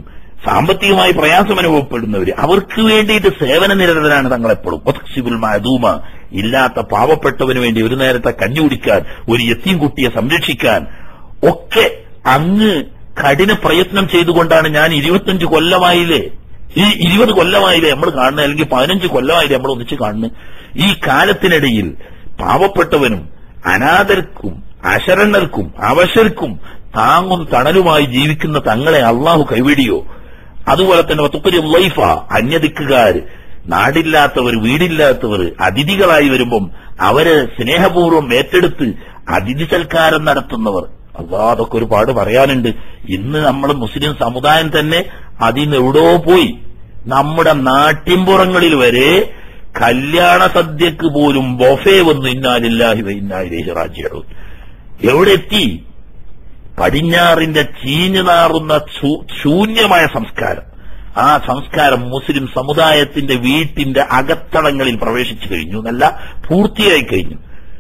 സാമ്പത്തികമായി പ്രയാസം അനുഭവപ്പെടുന്നവര് അവർക്ക് വേണ്ടിയിട്ട് സേവന നിരതരാണ് തങ്ങളെപ്പോഴും ഒത്സിബുൽ മഹദൂമ ഇല്ലാത്ത പാവപ്പെട്ടവന് വേണ്ടി ഒരു നേരത്തെ കഞ്ഞി കുടിക്കാൻ ഒരു യത്തീം കുട്ടിയെ സംരക്ഷിക്കാൻ ഒക്കെ അങ്ങ് കഠിന പ്രയത്നം ചെയ്തുകൊണ്ടാണ് ഞാൻ ഇരുപത്തഞ്ച് കൊല്ലമായില്ലേ ഈ ഇരുപത് കൊല്ലമായില്ലേ നമ്മൾ കാണുന്നത് അല്ലെങ്കിൽ പതിനഞ്ച് കൊല്ലമായില്ലേ നമ്മൾ ഒന്നിച്ച് കാണുന്നത് ഈ കാലത്തിനിടയിൽ പാവപ്പെട്ടവനും അനാഥർക്കും അശരണർക്കും അവശർക്കും താങ്ങും തണലുമായി ജീവിക്കുന്ന തങ്ങളെ അള്ളാഹു കൈവിടിയോ അതുപോലെ തന്നെ തുപ്പരി ലൈഫ അന്യദിക്കുകാർ നാടില്ലാത്തവർ വീടില്ലാത്തവർ അതിഥികളായി വരുമ്പം അവര് സ്നേഹപൂർവ്വം ഏറ്റെടുത്ത് അതിഥി സൽക്കാരം നടത്തുന്നവർ അള്ളാ അതൊക്കെ ഒരുപാട് പറയാനുണ്ട് ഇന്ന് നമ്മൾ മുസ്ലിം സമുദായം തന്നെ അതിന്ന് എവിടോ പോയി നമ്മുടെ നാട്ടിൻപുറങ്ങളിൽ വരെ കല്യാണ സദ്യക്ക് പോലും ബൊഫേ വന്നു ഇന്നാലില്ലാഹി ഇന്നായിരേഹി റാജിയുടെ എവിടെ എത്തി പടിഞ്ഞാറിന്റെ ചീഞ്ഞു നാറുന്ന ശൂ- ശൂന്യമായ സംസ്കാരം ആ സംസ്കാരം മുസ്ലിം സമുദായത്തിന്റെ വീട്ടിന്റെ അകത്തളങ്ങളിൽ പ്രവേശിച്ചു കഴിഞ്ഞു എന്നല്ല പൂർത്തിയായി കഴിഞ്ഞു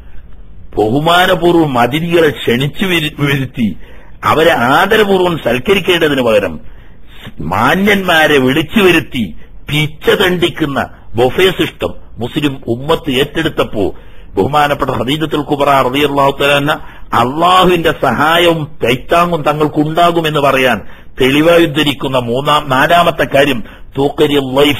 ബഹുമാനപൂർവ്വം അതിഥികളെ ക്ഷണിച്ചു വരു- വരുത്തി അവരെ ആദരപൂർവ്വം സൽക്കരിക്കേണ്ടതിന് പകരം മാന്യന്മാരെ വിളിച്ചു വരുത്തി പിച്ച തണ്ടിക്കുന്ന ബൊഫേ സിസ്റ്റം മുസ്ലിം ഉമ്മത്ത് ഏറ്റെടുത്തപ്പോ ബഹുമാനപ്പെട്ട ഹദീജത്തുൽ കുബറ റളിയല്ലാഹു തആല അള്ളാഹുവിന്റെ സഹായവും കൈത്താങ്ങും തങ്ങൾക്കുണ്ടാകുമെന്ന് പറയാൻ തെളിവായി ഉദ്ധരിക്കുന്ന മൂന്നാം നാലാമത്തെ കാര്യം തൂക്കരി ലൈഫ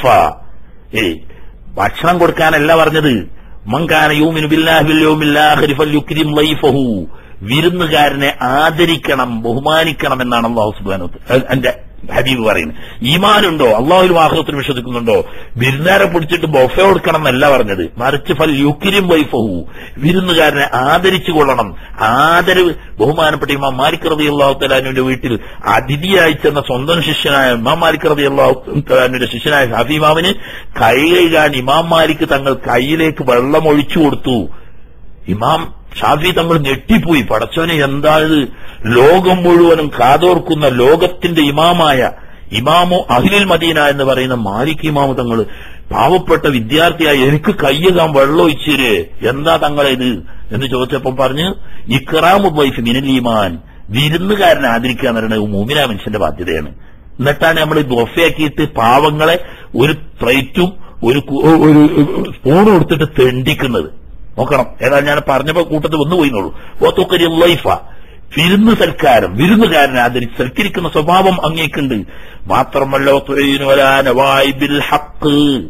ഏ ഭക്ഷണം കൊടുക്കാനല്ല പറഞ്ഞത് മങ്കാന യൂമിനു ബില്ലാഹി വൽ യൗമിൽ ആഖിരി ഫൽയുക്രിം ലൈഫഹു വിരുന്നുകാരനെ ആദരിക്കണം ബഹുമാനിക്കണം എന്നാണ് അള്ളാഹു സുബ്ഹാനഹു വ തആല എന്റെ ഹബീബ് പറയുന്നത് ഈമാനുണ്ടോ അള്ളാഹുലും ആഹ്ലത്തിൽ വിശ്വസിക്കുന്നുണ്ടോ വിരുന്നുകാരെ പിടിച്ചിട്ട് ബൊഫെ കൊടുക്കണം എന്നല്ല പറഞ്ഞത് മറിച്ച് ഫൽ യുക്കിരിം വൈഫഹു വിരുന്നുകാരനെ ആദരിച്ചു കൊള്ളണം ആദരവ് ബഹുമാനപ്പെട്ട ഇമാം മാലിക് റബി അള്ളാഹു തലാനുവിന്റെ വീട്ടിൽ അതിഥിയായി ചെന്ന സ്വന്തം ശിഷ്യനായ ഇമാം മാലിക് റബി അള്ളാഹു തലാനുവിന്റെ ശിഷ്യനായ ഹഫീമാവിന് കൈ കഴുകാൻ ഇമാം മാലിക് തങ്ങൾ കൈയിലേക്ക് വെള്ളം ഒഴിച്ചു കൊടുത്തു ഇമാം ഷാഫി തങ്ങൾ ഞെട്ടിപ്പോയി പടച്ചോനെ എന്താ ഇത് ലോകം മുഴുവനും കാതോർക്കുന്ന ലോകത്തിന്റെ ഇമാമായ ഇമാമോ അഹിലിൽ മദീന എന്ന് പറയുന്ന മാലിക് ഇമാമു തങ്ങൾ പാവപ്പെട്ട വിദ്യാർത്ഥിയായി എനിക്ക് കയ്യകാൻ വെള്ളം ഒഴിച്ചേര് എന്താ തങ്ങളെ ഇത് എന്ന് ചോദിച്ചപ്പം പറഞ്ഞ് ഇക്റാമു വൈഫ് മിനൽ ഈമാൻ വിരുന്നുകാരനെ ആദരിക്കുക എന്ന് പറയുന്നത് മൂമിന മനുഷ്യന്റെ ബാധ്യതയാണ് എന്നിട്ടാണ് നമ്മൾ ബൊഫയാക്കിയിട്ട് പാവങ്ങളെ ഒരു പ്ലേറ്റും ഒരു കു- ഒരു സ്പൂണും എടുത്തിട്ട് തെണ്ടിക്കുന്നത് നോക്കണം ഏതായാലും ഞാൻ പറഞ്ഞപ്പോ കൂട്ടത്തിൽ വന്നു പോയിന്നുള്ളൂ ഓത്തോക്കരി ലൈഫ വിരുന്ന് സൽക്കാരം വിരുന്നുകാരനെ ആദരിച്ച് സൽക്കരിക്കുന്ന സ്വഭാവം അങ്ങേക്കുണ്ട് മാത്രമല്ല ഒത്തുഴയിനു വരാൻ വായ്ബിൽ ഹക്ക്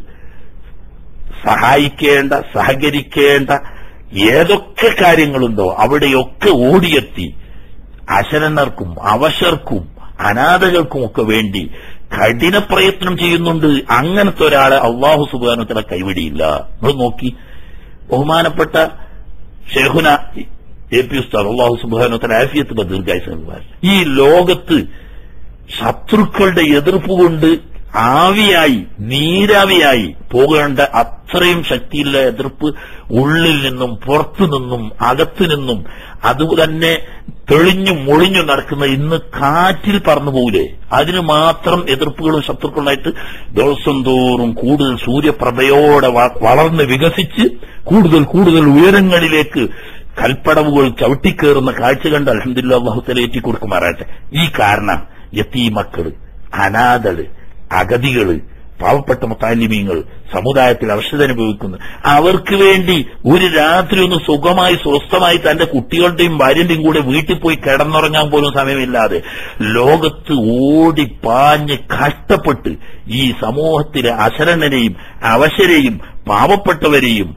സഹായിക്കേണ്ട സഹകരിക്കേണ്ട ഏതൊക്കെ കാര്യങ്ങളുണ്ടോ അവിടെയൊക്കെ ഓടിയെത്തി അശരണർക്കും അവശർക്കും അനാഥകൾക്കും ഒക്കെ വേണ്ടി കഠിന പ്രയത്നം ചെയ്യുന്നുണ്ട് അങ്ങനത്തെ ഒരാളെ അള്ളാഹു സുബാനത്തിലെ കൈവിടിയില്ല നമ്മൾ നോക്കി ബഹുമാനപ്പെട്ട ഷെഹുന എ പി ഉസ്താദ് അള്ളാഹു സുബാനത്തിലെ ആഫിയത്ത് ദീർഘായുസ് നൽകുവാൻ ഈ ലോകത്ത് ശത്രുക്കളുടെ എതിർപ്പ് കൊണ്ട് ആവിയായി നീരാവിയായി പോകേണ്ട അത്രയും ശക്തിയുള്ള എതിർപ്പ് ഉള്ളിൽ നിന്നും പുറത്തു നിന്നും അകത്തു നിന്നും അതുതന്നെ തെളിഞ്ഞും മുളിഞ്ഞും നടക്കുന്ന ഇന്ന് കാറ്റിൽ പറന്നു പോകൂലേ അതിന് മാത്രം എതിർപ്പുകളും ശത്രുക്കളുമായിട്ട് ദിവസം തോറും കൂടുതൽ സൂര്യപ്രഭയോടെ വ- വളർന്ന് വികസിച്ച് കൂടുതൽ കൂടുതൽ ഉയരങ്ങളിലേക്ക് കൽപ്പടവുകൾ ചവിട്ടിക്കേറുന്ന കാഴ്ച കണ്ട് അലഹദില്ല അള്ളാഹുത്തല ഏറ്റിക്കൊടുക്കുമാറാട്ടെ ഈ കാരണം യത്തീമക്കള് അനാഥകള് അഗതികള് പാവപ്പെട്ട മുത്താലിമീങ്ങൾ സമുദായത്തിൽ അവശത അനുഭവിക്കുന്നു അവർക്ക് വേണ്ടി ഒരു രാത്രി ഒന്ന് സുഖമായി സ്വസ്ഥമായി തന്റെ കുട്ടികളുടെയും ഭാര്യന്റെയും കൂടെ വീട്ടിൽ പോയി കിടന്നുറങ്ങാൻ പോലും സമയമില്ലാതെ ലോകത്ത് ഓടി പാഞ്ഞ് കഷ്ടപ്പെട്ട് ഈ സമൂഹത്തിലെ അശരണരെയും അവശരെയും പാവപ്പെട്ടവരെയും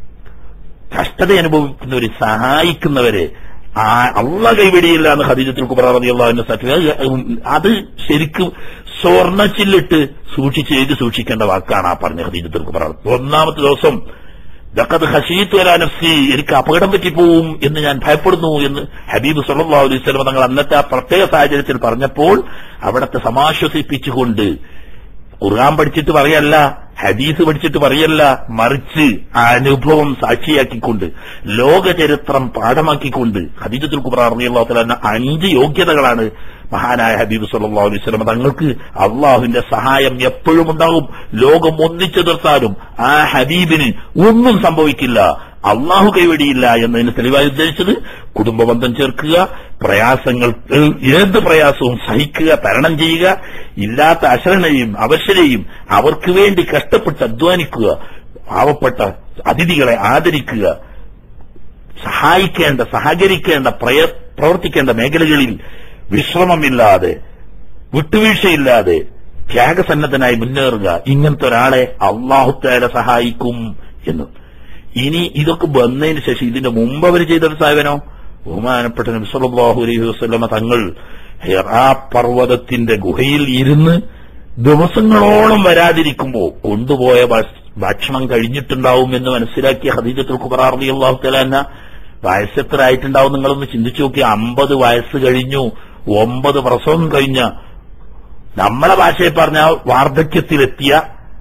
കഷ്ടത അനുഭവിക്കുന്നവരെ സഹായിക്കുന്നവരെ ആ അള്ള കൈവിടിയില്ല എന്ന് ഹദീജത്തിൽ കുബറാറിയുള്ള സർട്ടിഫിക്കറ്റ് അത് ശരിക്കും സ്വർണ്ണച്ചില്ലിട്ട് സൂക്ഷിച്ച് എഴുതി സൂക്ഷിക്കേണ്ട വാക്കാണ് ആ പറഞ്ഞ ഹദീജത്തിൽ കുബറ ഒന്നാമത്തെ ദിവസം ദക്കത് ഹഷീത്ത് വരാ നഫ്സി എനിക്ക് അപകടം പറ്റിപ്പോവും എന്ന് ഞാൻ ഭയപ്പെടുന്നു എന്ന് ഹബീബ് സല്ലല്ലാഹു അലൈഹി വസല്ലം തങ്ങൾ അന്നത്തെ ആ പ്രത്യേക സാഹചര്യത്തിൽ പറഞ്ഞപ്പോൾ അവിടത്തെ സമാശ്വസിപ്പിച്ചുകൊണ്ട് ഖുർആൻ പഠിച്ചിട്ട് പറയല്ല ഹദീസ് പഠിച്ചിട്ട് പറയല്ല മറിച്ച് ആ അനുഭവം സാക്ഷിയാക്കിക്കൊണ്ട് ലോകചരിത്രം പാഠമാക്കിക്കൊണ്ട് ഹദീജത്തുൽ കുബ്ര അറിയുള്ള അഞ്ച് യോഗ്യതകളാണ് മഹാനായ ഹബീബ് സല്ലല്ലാഹു അലൈഹി വസല്ലം തങ്ങൾക്ക് അള്ളാഹുവിന്റെ സഹായം എപ്പോഴും ഉണ്ടാകും ലോകം ഒന്നിച്ചു നിർത്താനും ആ ഹബീബിന് ഒന്നും സംഭവിക്കില്ല അള്ളാഹു കൈവടിയില്ല എന്നതിന് തെളിവായി ഉദ്ദേശിച്ചത് കുടുംബബന്ധം ചേർക്കുക പ്രയാസങ്ങൾ ഏഹ്, ഏത് പ്രയാസവും സഹിക്കുക തരണം ചെയ്യുക ഇല്ലാത്ത അശരണരെയും അവശരെയും അവർക്ക് വേണ്ടി കഷ്ടപ്പെട്ട് അധ്വാനിക്കുക പാവപ്പെട്ട അതിഥികളെ ആദരിക്കുക സഹായിക്കേണ്ട സഹകരിക്കേണ്ട പ്രയ പ്രവർത്തിക്കേണ്ട മേഖലകളിൽ വിശ്രമമില്ലാതെ വിട്ടുവീഴ്ചയില്ലാതെ ത്യാഗസന്നദ്ധനായി മുന്നേറുക ഇങ്ങനത്തെ ഒരാളെ അള്ളാഹുത്തേല സഹായിക്കും എന്ന് ഇനി ഇതൊക്കെ വന്നതിന് ശേഷം ഇതിന്റെ മുമ്പ് അവർ ചെയ്തൊരു സാധനോ ബഹുമാനപ്പെട്ട നബ്സലാഹു അലൈഹി വസ്ലമ തങ്ങൾ ഹെറാ പർവ്വതത്തിന്റെ ഗുഹയിൽ ഇരുന്ന് ദിവസങ്ങളോളം വരാതിരിക്കുമ്പോ കൊണ്ടുപോയ ഭ- ഭക്ഷണം കഴിഞ്ഞിട്ടുണ്ടാവും എന്ന് മനസ്സിലാക്കിയ ഹദീജത്തുൽ കുബറാർ അലി അള്ളാഹു തലാന്ന വയസ്സ് എത്ര ആയിട്ടുണ്ടാവും നിങ്ങളൊന്ന് ചിന്തിച്ചു നോക്കി അമ്പത് വയസ്സ് കഴിഞ്ഞു ഒമ്പത് പ്രസവം കഴിഞ്ഞ നമ്മളെ ഭാഷയിൽ പറഞ്ഞ വാർദ്ധക്യത്തിലെത്തിയ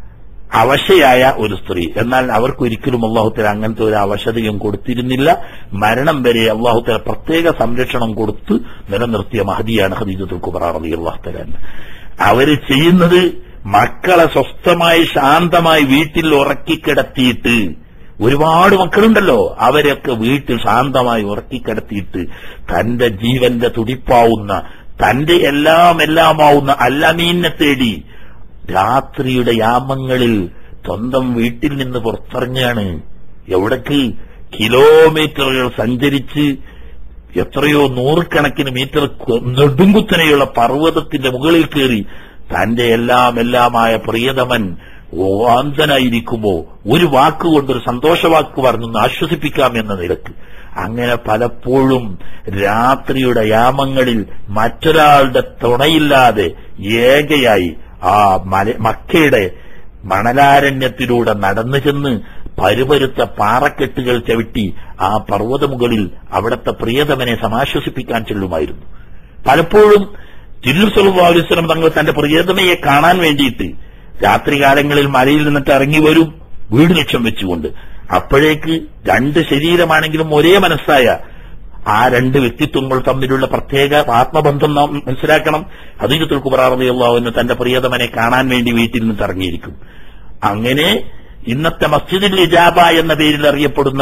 അവശയായ ഒരു സ്ത്രീ എന്നാൽ അവർക്കൊരിക്കലും അള്ളാഹുത്തല അങ്ങനത്തെ ഒരു അവശതയും കൊടുത്തിരുന്നില്ല മരണം വരെ അള്ളാഹുത്തല പ്രത്യേക സംരക്ഷണം കൊടുത്ത് നിലനിർത്തിയ മഹദിയാണ് ഹദീജത്തുൽ കുബറാർ അലി അള്ളാഹുത്തല അവര് ചെയ്യുന്നത് മക്കളെ സ്വസ്ഥമായി ശാന്തമായി വീട്ടിൽ ഉറക്കിക്കിടത്തിയിട്ട് ഒരുപാട് മക്കളുണ്ടല്ലോ അവരൊക്കെ വീട്ടിൽ ശാന്തമായി ഉറക്കിക്കിടത്തിയിട്ട് തന്റെ ജീവന്റെ തുടിപ്പാവുന്ന തന്റെ എല്ലാം എല്ലാമാവുന്ന അല്ലമീനെ തേടി രാത്രിയുടെ യാമങ്ങളിൽ സ്വന്തം വീട്ടിൽ നിന്ന് പുറത്തിറങ്ങുകയാണ് എവിടേക്ക് കിലോമീറ്ററുകൾ സഞ്ചരിച്ച് എത്രയോ നൂറുകണക്കിന് മീറ്റർ കു- നെടുങ്കുത്തനെയുള്ള പർവ്വതത്തിന്റെ മുകളിൽ കയറി തന്റെ എല്ലാം എല്ലാമായ പ്രിയതമൻ ഓന്തനായിരിക്കുമ്പോ ഒരു വാക്കുകൊണ്ട് ഒരു സന്തോഷവാക്ക് പറഞ്ഞൊന്ന് ആശ്വസിപ്പിക്കാം എന്ന നിലക്ക് അങ്ങനെ പലപ്പോഴും രാത്രിയുടെ യാമങ്ങളിൽ മറ്റൊരാളുടെ തുണയില്ലാതെ ഏകയായി ആ മല മക്കയുടെ മണലാരണ്യത്തിലൂടെ നടന്നു ചെന്ന് പരുപരുത്ത പാറക്കെട്ടുകൾ ചവിട്ടി ആ പർവ്വതമുകളിൽ അവിടത്തെ പ്രിയതമനെ സമാശ്വസിപ്പിക്കാൻ ചെല്ലുമായിരുന്നു പലപ്പോഴും തിരുസുലഭം തങ്ങൾ തന്റെ പ്രിയതമയെ കാണാൻ വേണ്ടിയിട്ട് രാത്രികാലങ്ങളിൽ മലയിൽ നിന്നിട്ട് ഇറങ്ങി വരും വീട് ലക്ഷ്യം വെച്ചുകൊണ്ട് അപ്പോഴേക്ക് രണ്ട് ശരീരമാണെങ്കിലും ഒരേ മനസ്സായ ആ രണ്ട് വ്യക്തിത്വങ്ങൾ തമ്മിലുള്ള പ്രത്യേക ആത്മബന്ധം നാം മനസ്സിലാക്കണം അതീകത്തുൽ കുബറാറിയാവുന്ന തന്റെ പ്രിയതമനെ കാണാൻ വേണ്ടി വീട്ടിൽ നിന്ന് ഇറങ്ങിയിരിക്കും അങ്ങനെ ഇന്നത്തെ മസ്ജിദുൽ ഇജാബ എന്ന പേരിൽ അറിയപ്പെടുന്ന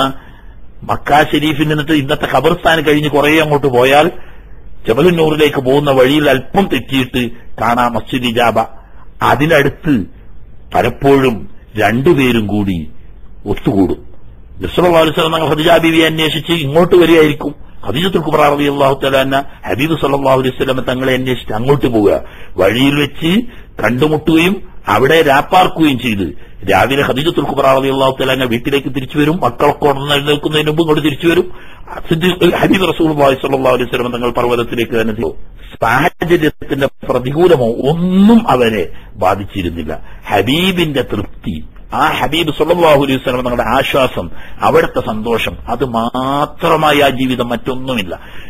മക്ക ഷെരീഫിൽ നിന്നിട്ട് ഇന്നത്തെ ഖബർസ്ഥാൻ കഴിഞ്ഞ് കുറെ അങ്ങോട്ട് പോയാൽ ജബലുന്നൂറിലേക്ക് പോകുന്ന വഴിയിൽ അല്പം തെറ്റിയിട്ട് കാണാം മസ്ജിദ് ഇജാബ അതിനടുത്ത് പലപ്പോഴും രണ്ടുപേരും കൂടി ഒത്തുകൂടും നബ്സല്ലാസ്ലം ഞങ്ങൾ ഹദിജ ബീവിയെ അന്വേഷിച്ച് ഇങ്ങോട്ട് വരികയായിരിക്കും ഹദീജത്തുൽ കുബറ റബി അള്ളാഹു തലാന്ന ഹബീബ് സല്ലാഹു അലൈഹി സ്വലമ തങ്ങളെ അന്വേഷിച്ച് അങ്ങോട്ട് പോവുക വഴിയിൽ വെച്ച് കണ്ടുമുട്ടുകയും അവിടെ രാപ്പാർക്കുകയും ചെയ്ത് രാവിലെ ഹദീജത്തുൽ കുബറ റബി അള്ളാഹു തലാന്ന വീട്ടിലേക്ക് തിരിച്ചു വരും മക്കളൊക്കെ ഉടനെ എഴുന്നേൽക്കുന്നതിന് മുമ്പ് ഇങ്ങോട്ട് തിരിച്ചു വരും സിദ്ദീഖ് ഹബീബ് റസൂൽ സല്ലാ അലൈഹി സ്വലം തങ്ങൾ പർവ്വതത്തിലേക്ക് തന്നെ ചെയ്തു. സാഹചര്യത്തിന്റെ പ്രതികൂലമോ ഒന്നും അവരെ ബാധിച്ചിരുന്നില്ല ഹബീബിന്റെ തൃപ്തി ആ ഹബീബ് സല്ലാഹു അലൈഹി സ്വലം തങ്ങളുടെ ആശ്വാസം അവിടുത്തെ സന്തോഷം അത് മാത്രമായി ആ ജീവിതം മറ്റൊന്നുമില്ല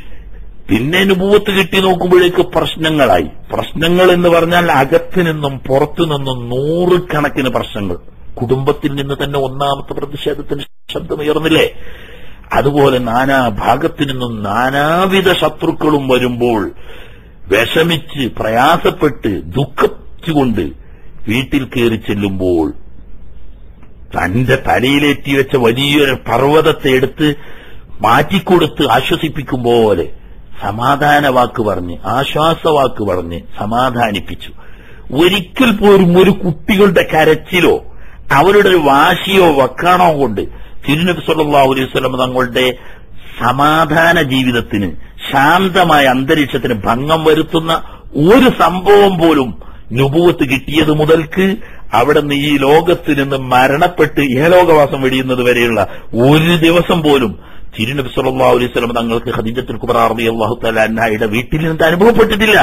പിന്നെ അനുഭവത്ത് കിട്ടി നോക്കുമ്പോഴേക്ക് പ്രശ്നങ്ങളായി പ്രശ്നങ്ങൾ എന്ന് പറഞ്ഞാൽ അകത്ത് നിന്നും പുറത്തു നിന്നും നൂറുകണക്കിന് പ്രശ്നങ്ങൾ കുടുംബത്തിൽ നിന്ന് തന്നെ ഒന്നാമത്തെ പ്രതിഷേധത്തിന് ശബ്ദമുയർന്നില്ലേ അതുപോലെ നാനാ ഭാഗത്തു നിന്നും നാനാവിധ ശത്രുക്കളും വരുമ്പോൾ വിഷമിച്ച് പ്രയാസപ്പെട്ട് ദുഃഖിച്ചുകൊണ്ട് വീട്ടിൽ കയറി ചെല്ലുമ്പോൾ തന്റെ തലയിലേറ്റി വെച്ച വലിയൊരു പർവ്വതത്തെ എടുത്ത് മാറ്റിക്കൊടുത്ത് ആശ്വസിപ്പിക്കും പോലെ സമാധാന വാക്ക് പറഞ്ഞ് ആശ്വാസവാക്ക് പറഞ്ഞ് സമാധാനിപ്പിച്ചു ഒരിക്കൽ പോലും ഒരു കുട്ടികളുടെ കരച്ചിലോ അവരുടെ ഒരു വാശിയോ വക്കാണോ കൊണ്ട് തിരുനബി സല്ലല്ലാഹു അലൈഹി വസല്ലം തങ്ങളുടെ സമാധാന ജീവിതത്തിന് ശാന്തമായ അന്തരീക്ഷത്തിന് ഭംഗം വരുത്തുന്ന ഒരു സംഭവം പോലും നുപുവത്ത് കിട്ടിയത് മുതൽക്ക് അവിടെ നിന്ന് ഈ ലോകത്ത് നിന്ന് മരണപ്പെട്ട് ഇഹലോകവാസം വെടിയുന്നത് വരെയുള്ള ഒരു ദിവസം പോലും തിരുനബി സല്ലല്ലാഹു അലൈഹി വസല്ലം തങ്ങൾക്ക് ഖദീജത്തുൽ കുബ്ര റളിയല്ലാഹു തആല അൻഹയുടെ വീട്ടിൽ നിന്ന് അനുഭവപ്പെട്ടിട്ടില്ല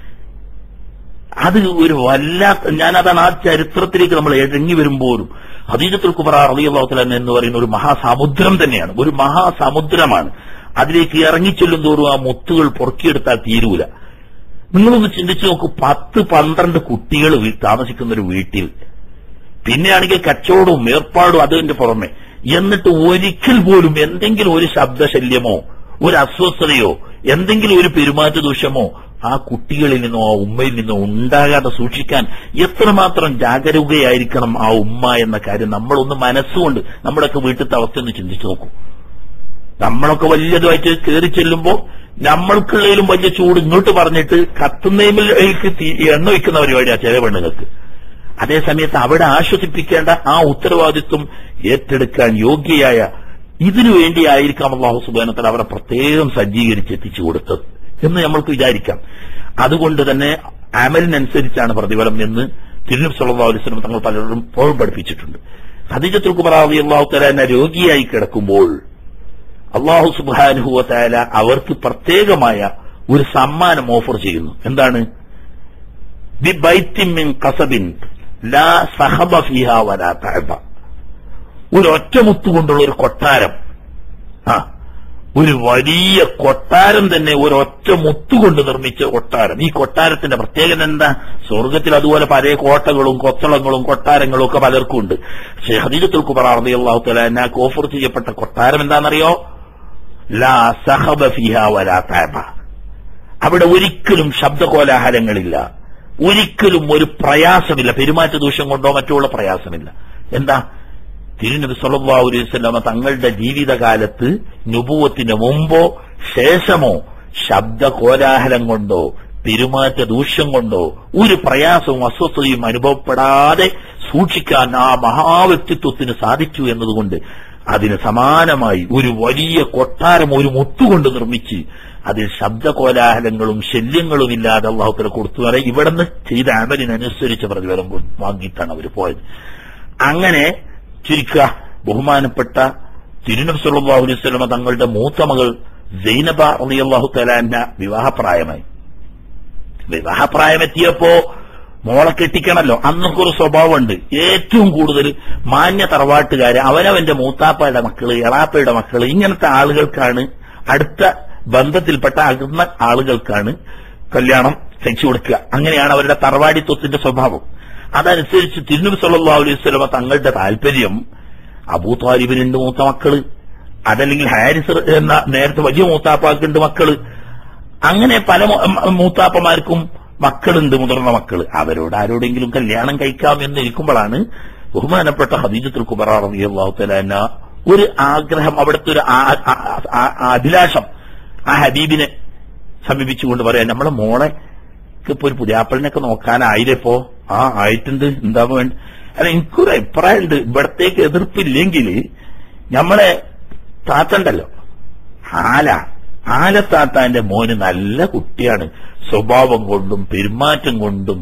അത് ഒരു വല്ലാത്ത ഞാനതാണ് ആ ചരിത്രത്തിലേക്ക് നമ്മൾ ഇഴങ്ങി വരുമ്പോഴും ഹദീജത്തുൽ കുബറ റളിയല്ലാഹു തആല എന്ന് പറയുന്ന ഒരു മഹാസമുദ്രം തന്നെയാണ് ഒരു മഹാസമുദ്രമാണ് അതിലേക്ക് ഇറങ്ങിച്ചെല്ലും തോറും ആ മുത്തുകൾ പൊറുക്കിയെടുത്താൽ തീരൂല നിങ്ങളൊന്ന് ചിന്തിച്ചു നോക്കൂ പത്ത് പന്ത്രണ്ട് കുട്ടികൾ വീ- താമസിക്കുന്ന ഒരു വീട്ടിൽ പിന്നെയാണെങ്കിൽ കച്ചവടവും ഏർപ്പാടും അതിന്റെ പുറമെ എന്നിട്ട് ഒരിക്കൽ പോലും എന്തെങ്കിലും ഒരു ശബ്ദശല്യമോ ഒരു അസ്വസ്ഥതയോ എന്തെങ്കിലും ഒരു പെരുമാറ്റ ദൂഷ്യമോ ആ കുട്ടികളിൽ നിന്നോ ആ ഉമ്മയിൽ നിന്നോ ഉണ്ടാകാതെ സൂക്ഷിക്കാൻ എത്രമാത്രം ജാഗരൂകയായിരിക്കണം ആ ഉമ്മ എന്ന കാര്യം നമ്മളൊന്ന് മനസ്സുകൊണ്ട് നമ്മുടെയൊക്കെ വീട്ടിലത്തെ അവസ്ഥ ഒന്ന് ചിന്തിച്ചു നോക്കൂ നമ്മളൊക്കെ വലിയതുമായിട്ട് കയറി ചെല്ലുമ്പോ നമ്മൾക്കുള്ളതിലും വലിയ ചൂട് ഇങ്ങോട്ട് പറഞ്ഞിട്ട് കത്തുന്നതിലേക്ക് തീ- എണ്ണ വയ്ക്കുന്ന പരിപാടിയാ ചില പെണ്ണുങ്ങൾക്ക് അതേസമയത്ത് അവിടെ ആശ്വസിപ്പിക്കേണ്ട ആ ഉത്തരവാദിത്വം ഏറ്റെടുക്കാൻ യോഗ്യയായ ഇതിനു വേണ്ടിയായിരിക്കാം അള്ളാഹു സുബാനത്തിൽ അവരെ പ്രത്യേകം സജ്ജീകരിച്ച് എത്തിച്ചു കൊടുത്തത് എന്ന് നമ്മൾക്ക് വിചാരിക്കാം അതുകൊണ്ട് തന്നെ അമലിനനുസരിച്ചാണ് പ്രതിഫലം എന്ന് തിരുനബ് സല്ലാ അലൈവലം തങ്ങൾ പലരും പോഴും പഠിപ്പിച്ചിട്ടുണ്ട് ഹദീജത്തുൽ കുബറാവി അള്ളാഹു തല രോഗിയായി കിടക്കുമ്പോൾ അള്ളാഹു സുബാനുഹുവ തല അവർക്ക് പ്രത്യേകമായ ഒരു സമ്മാനം ഓഫർ ചെയ്യുന്നു എന്താണ് ബി ബൈത്തിൻ മിൻ കസബിൻ ലാ സഹബ ഫിഹ വലാ തഅബ ഒരു ഒറ്റമുത്തുകൊണ്ടുള്ള ഒരു കൊട്ടാരം ആ ഒരു വലിയ കൊട്ടാരം തന്നെ ഒരു ഒറ്റ മുത്തുകൊണ്ട് നിർമ്മിച്ച കൊട്ടാരം ഈ കൊട്ടാരത്തിന്റെ പ്രത്യേകത എന്താ സ്വർഗത്തിൽ അതുപോലെ പല കോട്ടകളും കൊത്തളങ്ങളും കൊട്ടാരങ്ങളും ഒക്കെ പലർക്കും ഉണ്ട് ഹദീജത്തുൽ കുബർ അള്ളാഹു തലാക്ക് ഓഫർ ചെയ്യപ്പെട്ട കൊട്ടാരം എന്താണെന്നറിയോ ലാ സഹബ ഫിഹ വലാ തഅബ അവിടെ ഒരിക്കലും ശബ്ദകോലാഹലങ്ങളില്ല ഒരിക്കലും ഒരു പ്രയാസമില്ല പെരുമാറ്റ ദൂഷ്യം കൊണ്ടോ മറ്റോ ഉള്ള പ്രയാസമില്ല എന്താ തിരുനബി സല്ലല്ലാഹു അലൈഹി വസല്ലമ തങ്ങളുടെ ജീവിതകാലത്ത് നുപൂവത്തിന് മുമ്പോ ശേഷമോ ശബ്ദ കോലാഹലം കൊണ്ടോ പെരുമാറ്റ ദൂഷ്യം കൊണ്ടോ ഒരു പ്രയാസവും അസ്വസ്ഥതയും അനുഭവപ്പെടാതെ സൂക്ഷിക്കാൻ ആ മഹാവ്യക്തിത്വത്തിന് സാധിച്ചു എന്നതുകൊണ്ട് അതിന് സമാനമായി ഒരു വലിയ കൊട്ടാരം ഒരു മുത്തുകൊണ്ട് നിർമ്മിച്ച് അതിൽ ശബ്ദകോലാഹലങ്ങളും ശല്യങ്ങളും ഇല്ലാതെ അള്ളാഹുത്തല കൊടുത്തു വരെ ഇവിടുന്ന് ചെയ്ത അമലിനനുസരിച്ച് പ്രതിഫലം വാങ്ങിയിട്ടാണ് അവർ പോയത് അങ്ങനെ ചുരുക്കുക ബഹുമാനപ്പെട്ട തിരുനബ് സല്ലല്ലാഹു അലൈഹി വസല്ലമ തങ്ങളുടെ മൂത്ത മകൾ സൈനബ റളിയല്ലാഹു തആല വിവാഹപ്രായമായി വിവാഹപ്രായമെത്തിയപ്പോ മോളെ കെട്ടിക്കണല്ലോ അന്നൊക്കെ ഒരു സ്വഭാവമുണ്ട് ഏറ്റവും കൂടുതൽ മാന്യ തറവാട്ടുകാര് അവനവന്റെ മൂത്താപ്പയുടെ മക്കള് എളാപ്പയുടെ മക്കള് ഇങ്ങനത്തെ ആളുകൾക്കാണ് അടുത്ത ബന്ധത്തിൽപ്പെട്ട അകന്ന ആളുകൾക്കാണ് കല്യാണം കഴിച്ചു കൊടുക്കുക അങ്ങനെയാണ് അവരുടെ തറവാടിത്വത്തിന്റെ സ്വഭാവം അതനുസരിച്ച് തിരുനബി സല്ലല്ലാഹു അലൈഹി വസല്ലമ തങ്ങളുടെ താല്പര്യം അബൂ താലിബിനുണ്ട് മൂത്ത മക്കള് അതല്ലെങ്കിൽ ഹാരിസ് എന്ന നേരത്തെ വലിയ മൂത്താപ്പാക്കുണ്ട് മക്കള് അങ്ങനെ പല മൂത്താപ്പമാർക്കും മക്കളുണ്ട് മുതിർന്ന മക്കള് അവരോട് ആരോടെങ്കിലും കല്യാണം കഴിക്കാം എന്ന് ഇരിക്കുമ്പോഴാണ് ബഹുമാനപ്പെട്ട ഹദീജത്തുൽ കുബറ റളിയല്ലാഹു തആല ഒരു ആഗ്രഹം അവിടുത്തെ ഒരു അഭിലാഷം ആ ഹബീബിനെ സമീപിച്ചുകൊണ്ട് പറയാം നമ്മളെ മോളെ ഇപ്പൊ ഒരു പുതിയാപ്പളിനൊക്കെ നോക്കാനായില്ലപ്പോ ആ ആയിട്ടുണ്ട് എന്താ വേണ്ട അല്ല എനിക്കൊരു അഭിപ്രായമുണ്ട് ഇവിടത്തേക്ക് എതിർപ്പില്ലെങ്കിൽ നമ്മളെ താത്തണ്ടല്ലോ ആല ആലത്താത്താന്റെ മോന് നല്ല കുട്ടിയാണ് സ്വഭാവം കൊണ്ടും പെരുമാറ്റം കൊണ്ടും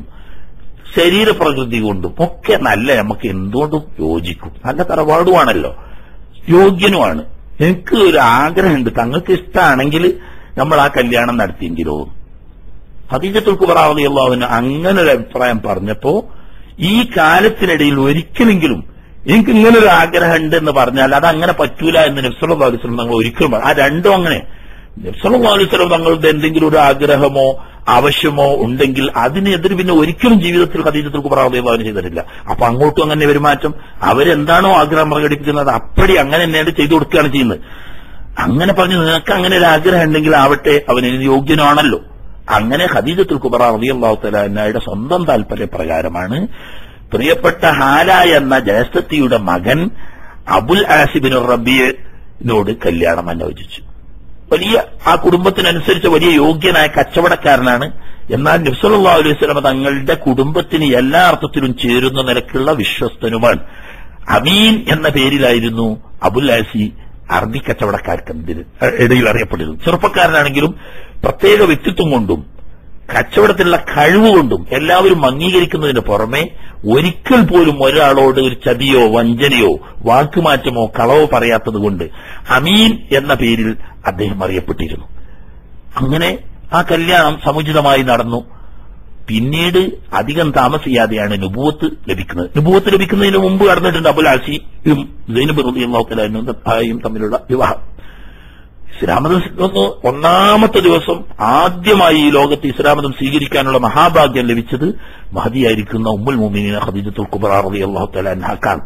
ശരീരപ്രകൃതി കൊണ്ടും ഒക്കെ നല്ല നമുക്ക് എന്തുകൊണ്ടും യോജിക്കും നല്ല തറവാടുവാണല്ലോ യോഗ്യനുമാണ് എനിക്ക് ഒരു ആഗ്രഹമുണ്ട് തങ്ങൾക്ക് ഇഷ്ടമാണെങ്കിൽ നമ്മൾ ആ കല്യാണം നടത്തിയെങ്കിലോ ഹദീജത്തുൽ കുബറാവലി അള്ളാഹുവിന് അങ്ങനെ ഒരു അഭിപ്രായം പറഞ്ഞപ്പോ ഈ കാലത്തിനിടയിൽ ഒരിക്കലെങ്കിലും എനിക്ക് ഇങ്ങനെ ഒരു ആഗ്രഹം ഉണ്ട് എന്ന് പറഞ്ഞാൽ അത് അങ്ങനെ പറ്റൂല എന്ന് നബ്സല്ലാ അലൈവലം തങ്ങൾ ഒരിക്കലും ആ രണ്ടും അങ്ങനെ നബ്സല്ലാ അലൈവലം തങ്ങളുടെ എന്തെങ്കിലും ഒരു ആഗ്രഹമോ ആവശ്യമോ ഉണ്ടെങ്കിൽ അതിനെതിരെ പിന്നെ ഒരിക്കലും ജീവിതത്തിൽ ഖദീജത്തുൽ കുബറാവലി അള്ളാഹുവിന് ചെയ്തിട്ടില്ല അപ്പൊ അങ്ങോട്ടും അങ്ങനെ പെരുമാറ്റം അവരെന്താണോ ആഗ്രഹം പ്രകടിപ്പിക്കുന്നത് അപ്പടി അങ്ങനെ തന്നെയാണ് ചെയ്തു കൊടുക്കുകയാണ് ചെയ്യുന്നത് അങ്ങനെ പറഞ്ഞു നിനക്ക് അങ്ങനെ ഒരു ആഗ്രഹം ഉണ്ടെങ്കിൽ ആവട്ടെ അവന് യോഗ്യനാണല്ലോ അങ്ങനെ ഖദീജത്തുൽ കുബറ റളിയല്ലാഹു തആലയുടെ സ്വന്തം താല്പര്യപ്രകാരമാണ് പ്രിയപ്പെട്ട ഹാല എന്ന ജയസ്തത്തിയുടെ മകൻ അബുൽ ആസിബിൻ റബിയനോട് കല്യാണം അന്വേഷിച്ചു വലിയ ആ കുടുംബത്തിനനുസരിച്ച് വലിയ യോഗ്യനായ കച്ചവടക്കാരനാണ് എന്നാൽ നബ്സല്ലാ അലൈഹി സ്വലമ തങ്ങളുടെ കുടുംബത്തിന് എല്ലാ അർത്ഥത്തിലും ചേരുന്ന നിലക്കുള്ള വിശ്വസ്തനുമാണ് അമീൻ എന്ന പേരിലായിരുന്നു അബുൽ ആസി അറബി കച്ചവടക്കാർക്ക് ഇടയിൽ അറിയപ്പെട്ടിരുന്നു ചെറുപ്പക്കാരനാണെങ്കിലും പ്രത്യേക വ്യക്തിത്വം കൊണ്ടും കച്ചവടത്തിലുള്ള കഴിവ് കൊണ്ടും എല്ലാവരും അംഗീകരിക്കുന്നതിന് പുറമെ ഒരിക്കൽ പോലും ഒരാളോട് ഒരു ചതിയോ വഞ്ചനയോ വാക്കുമാറ്റമോ കളവോ പറയാത്തത് കൊണ്ട് അമീൻ എന്ന പേരിൽ അദ്ദേഹം അറിയപ്പെട്ടിരുന്നു അങ്ങനെ ആ കല്യാണം സമുചിതമായി നടന്നു പിന്നീട് അധികം താമസിയാതെയാണ് നുബുവത്ത് ലഭിക്കുന്നത് നുബുവത്ത് ലഭിക്കുന്നതിന് മുമ്പ് നടന്നിട്ടുണ്ട് അബുൽ ആസിയും സൈനബ് റബി അള്ളാഹുത്തലും തമ്മിലുള്ള വിവാഹം ഇസ്ലാമതം ഒന്നാമത്തെ ദിവസം ആദ്യമായി ഈ ലോകത്ത് ഇസ്ലാമതം സ്വീകരിക്കാനുള്ള മഹാഭാഗ്യം ലഭിച്ചത് മഹതിയായിരിക്കുന്ന ഉമ്മുൽ മുമിനീന ഖദീജത്തുൽ കുബറ റബി അള്ളാഹു തലാൻഹാക്കാണ്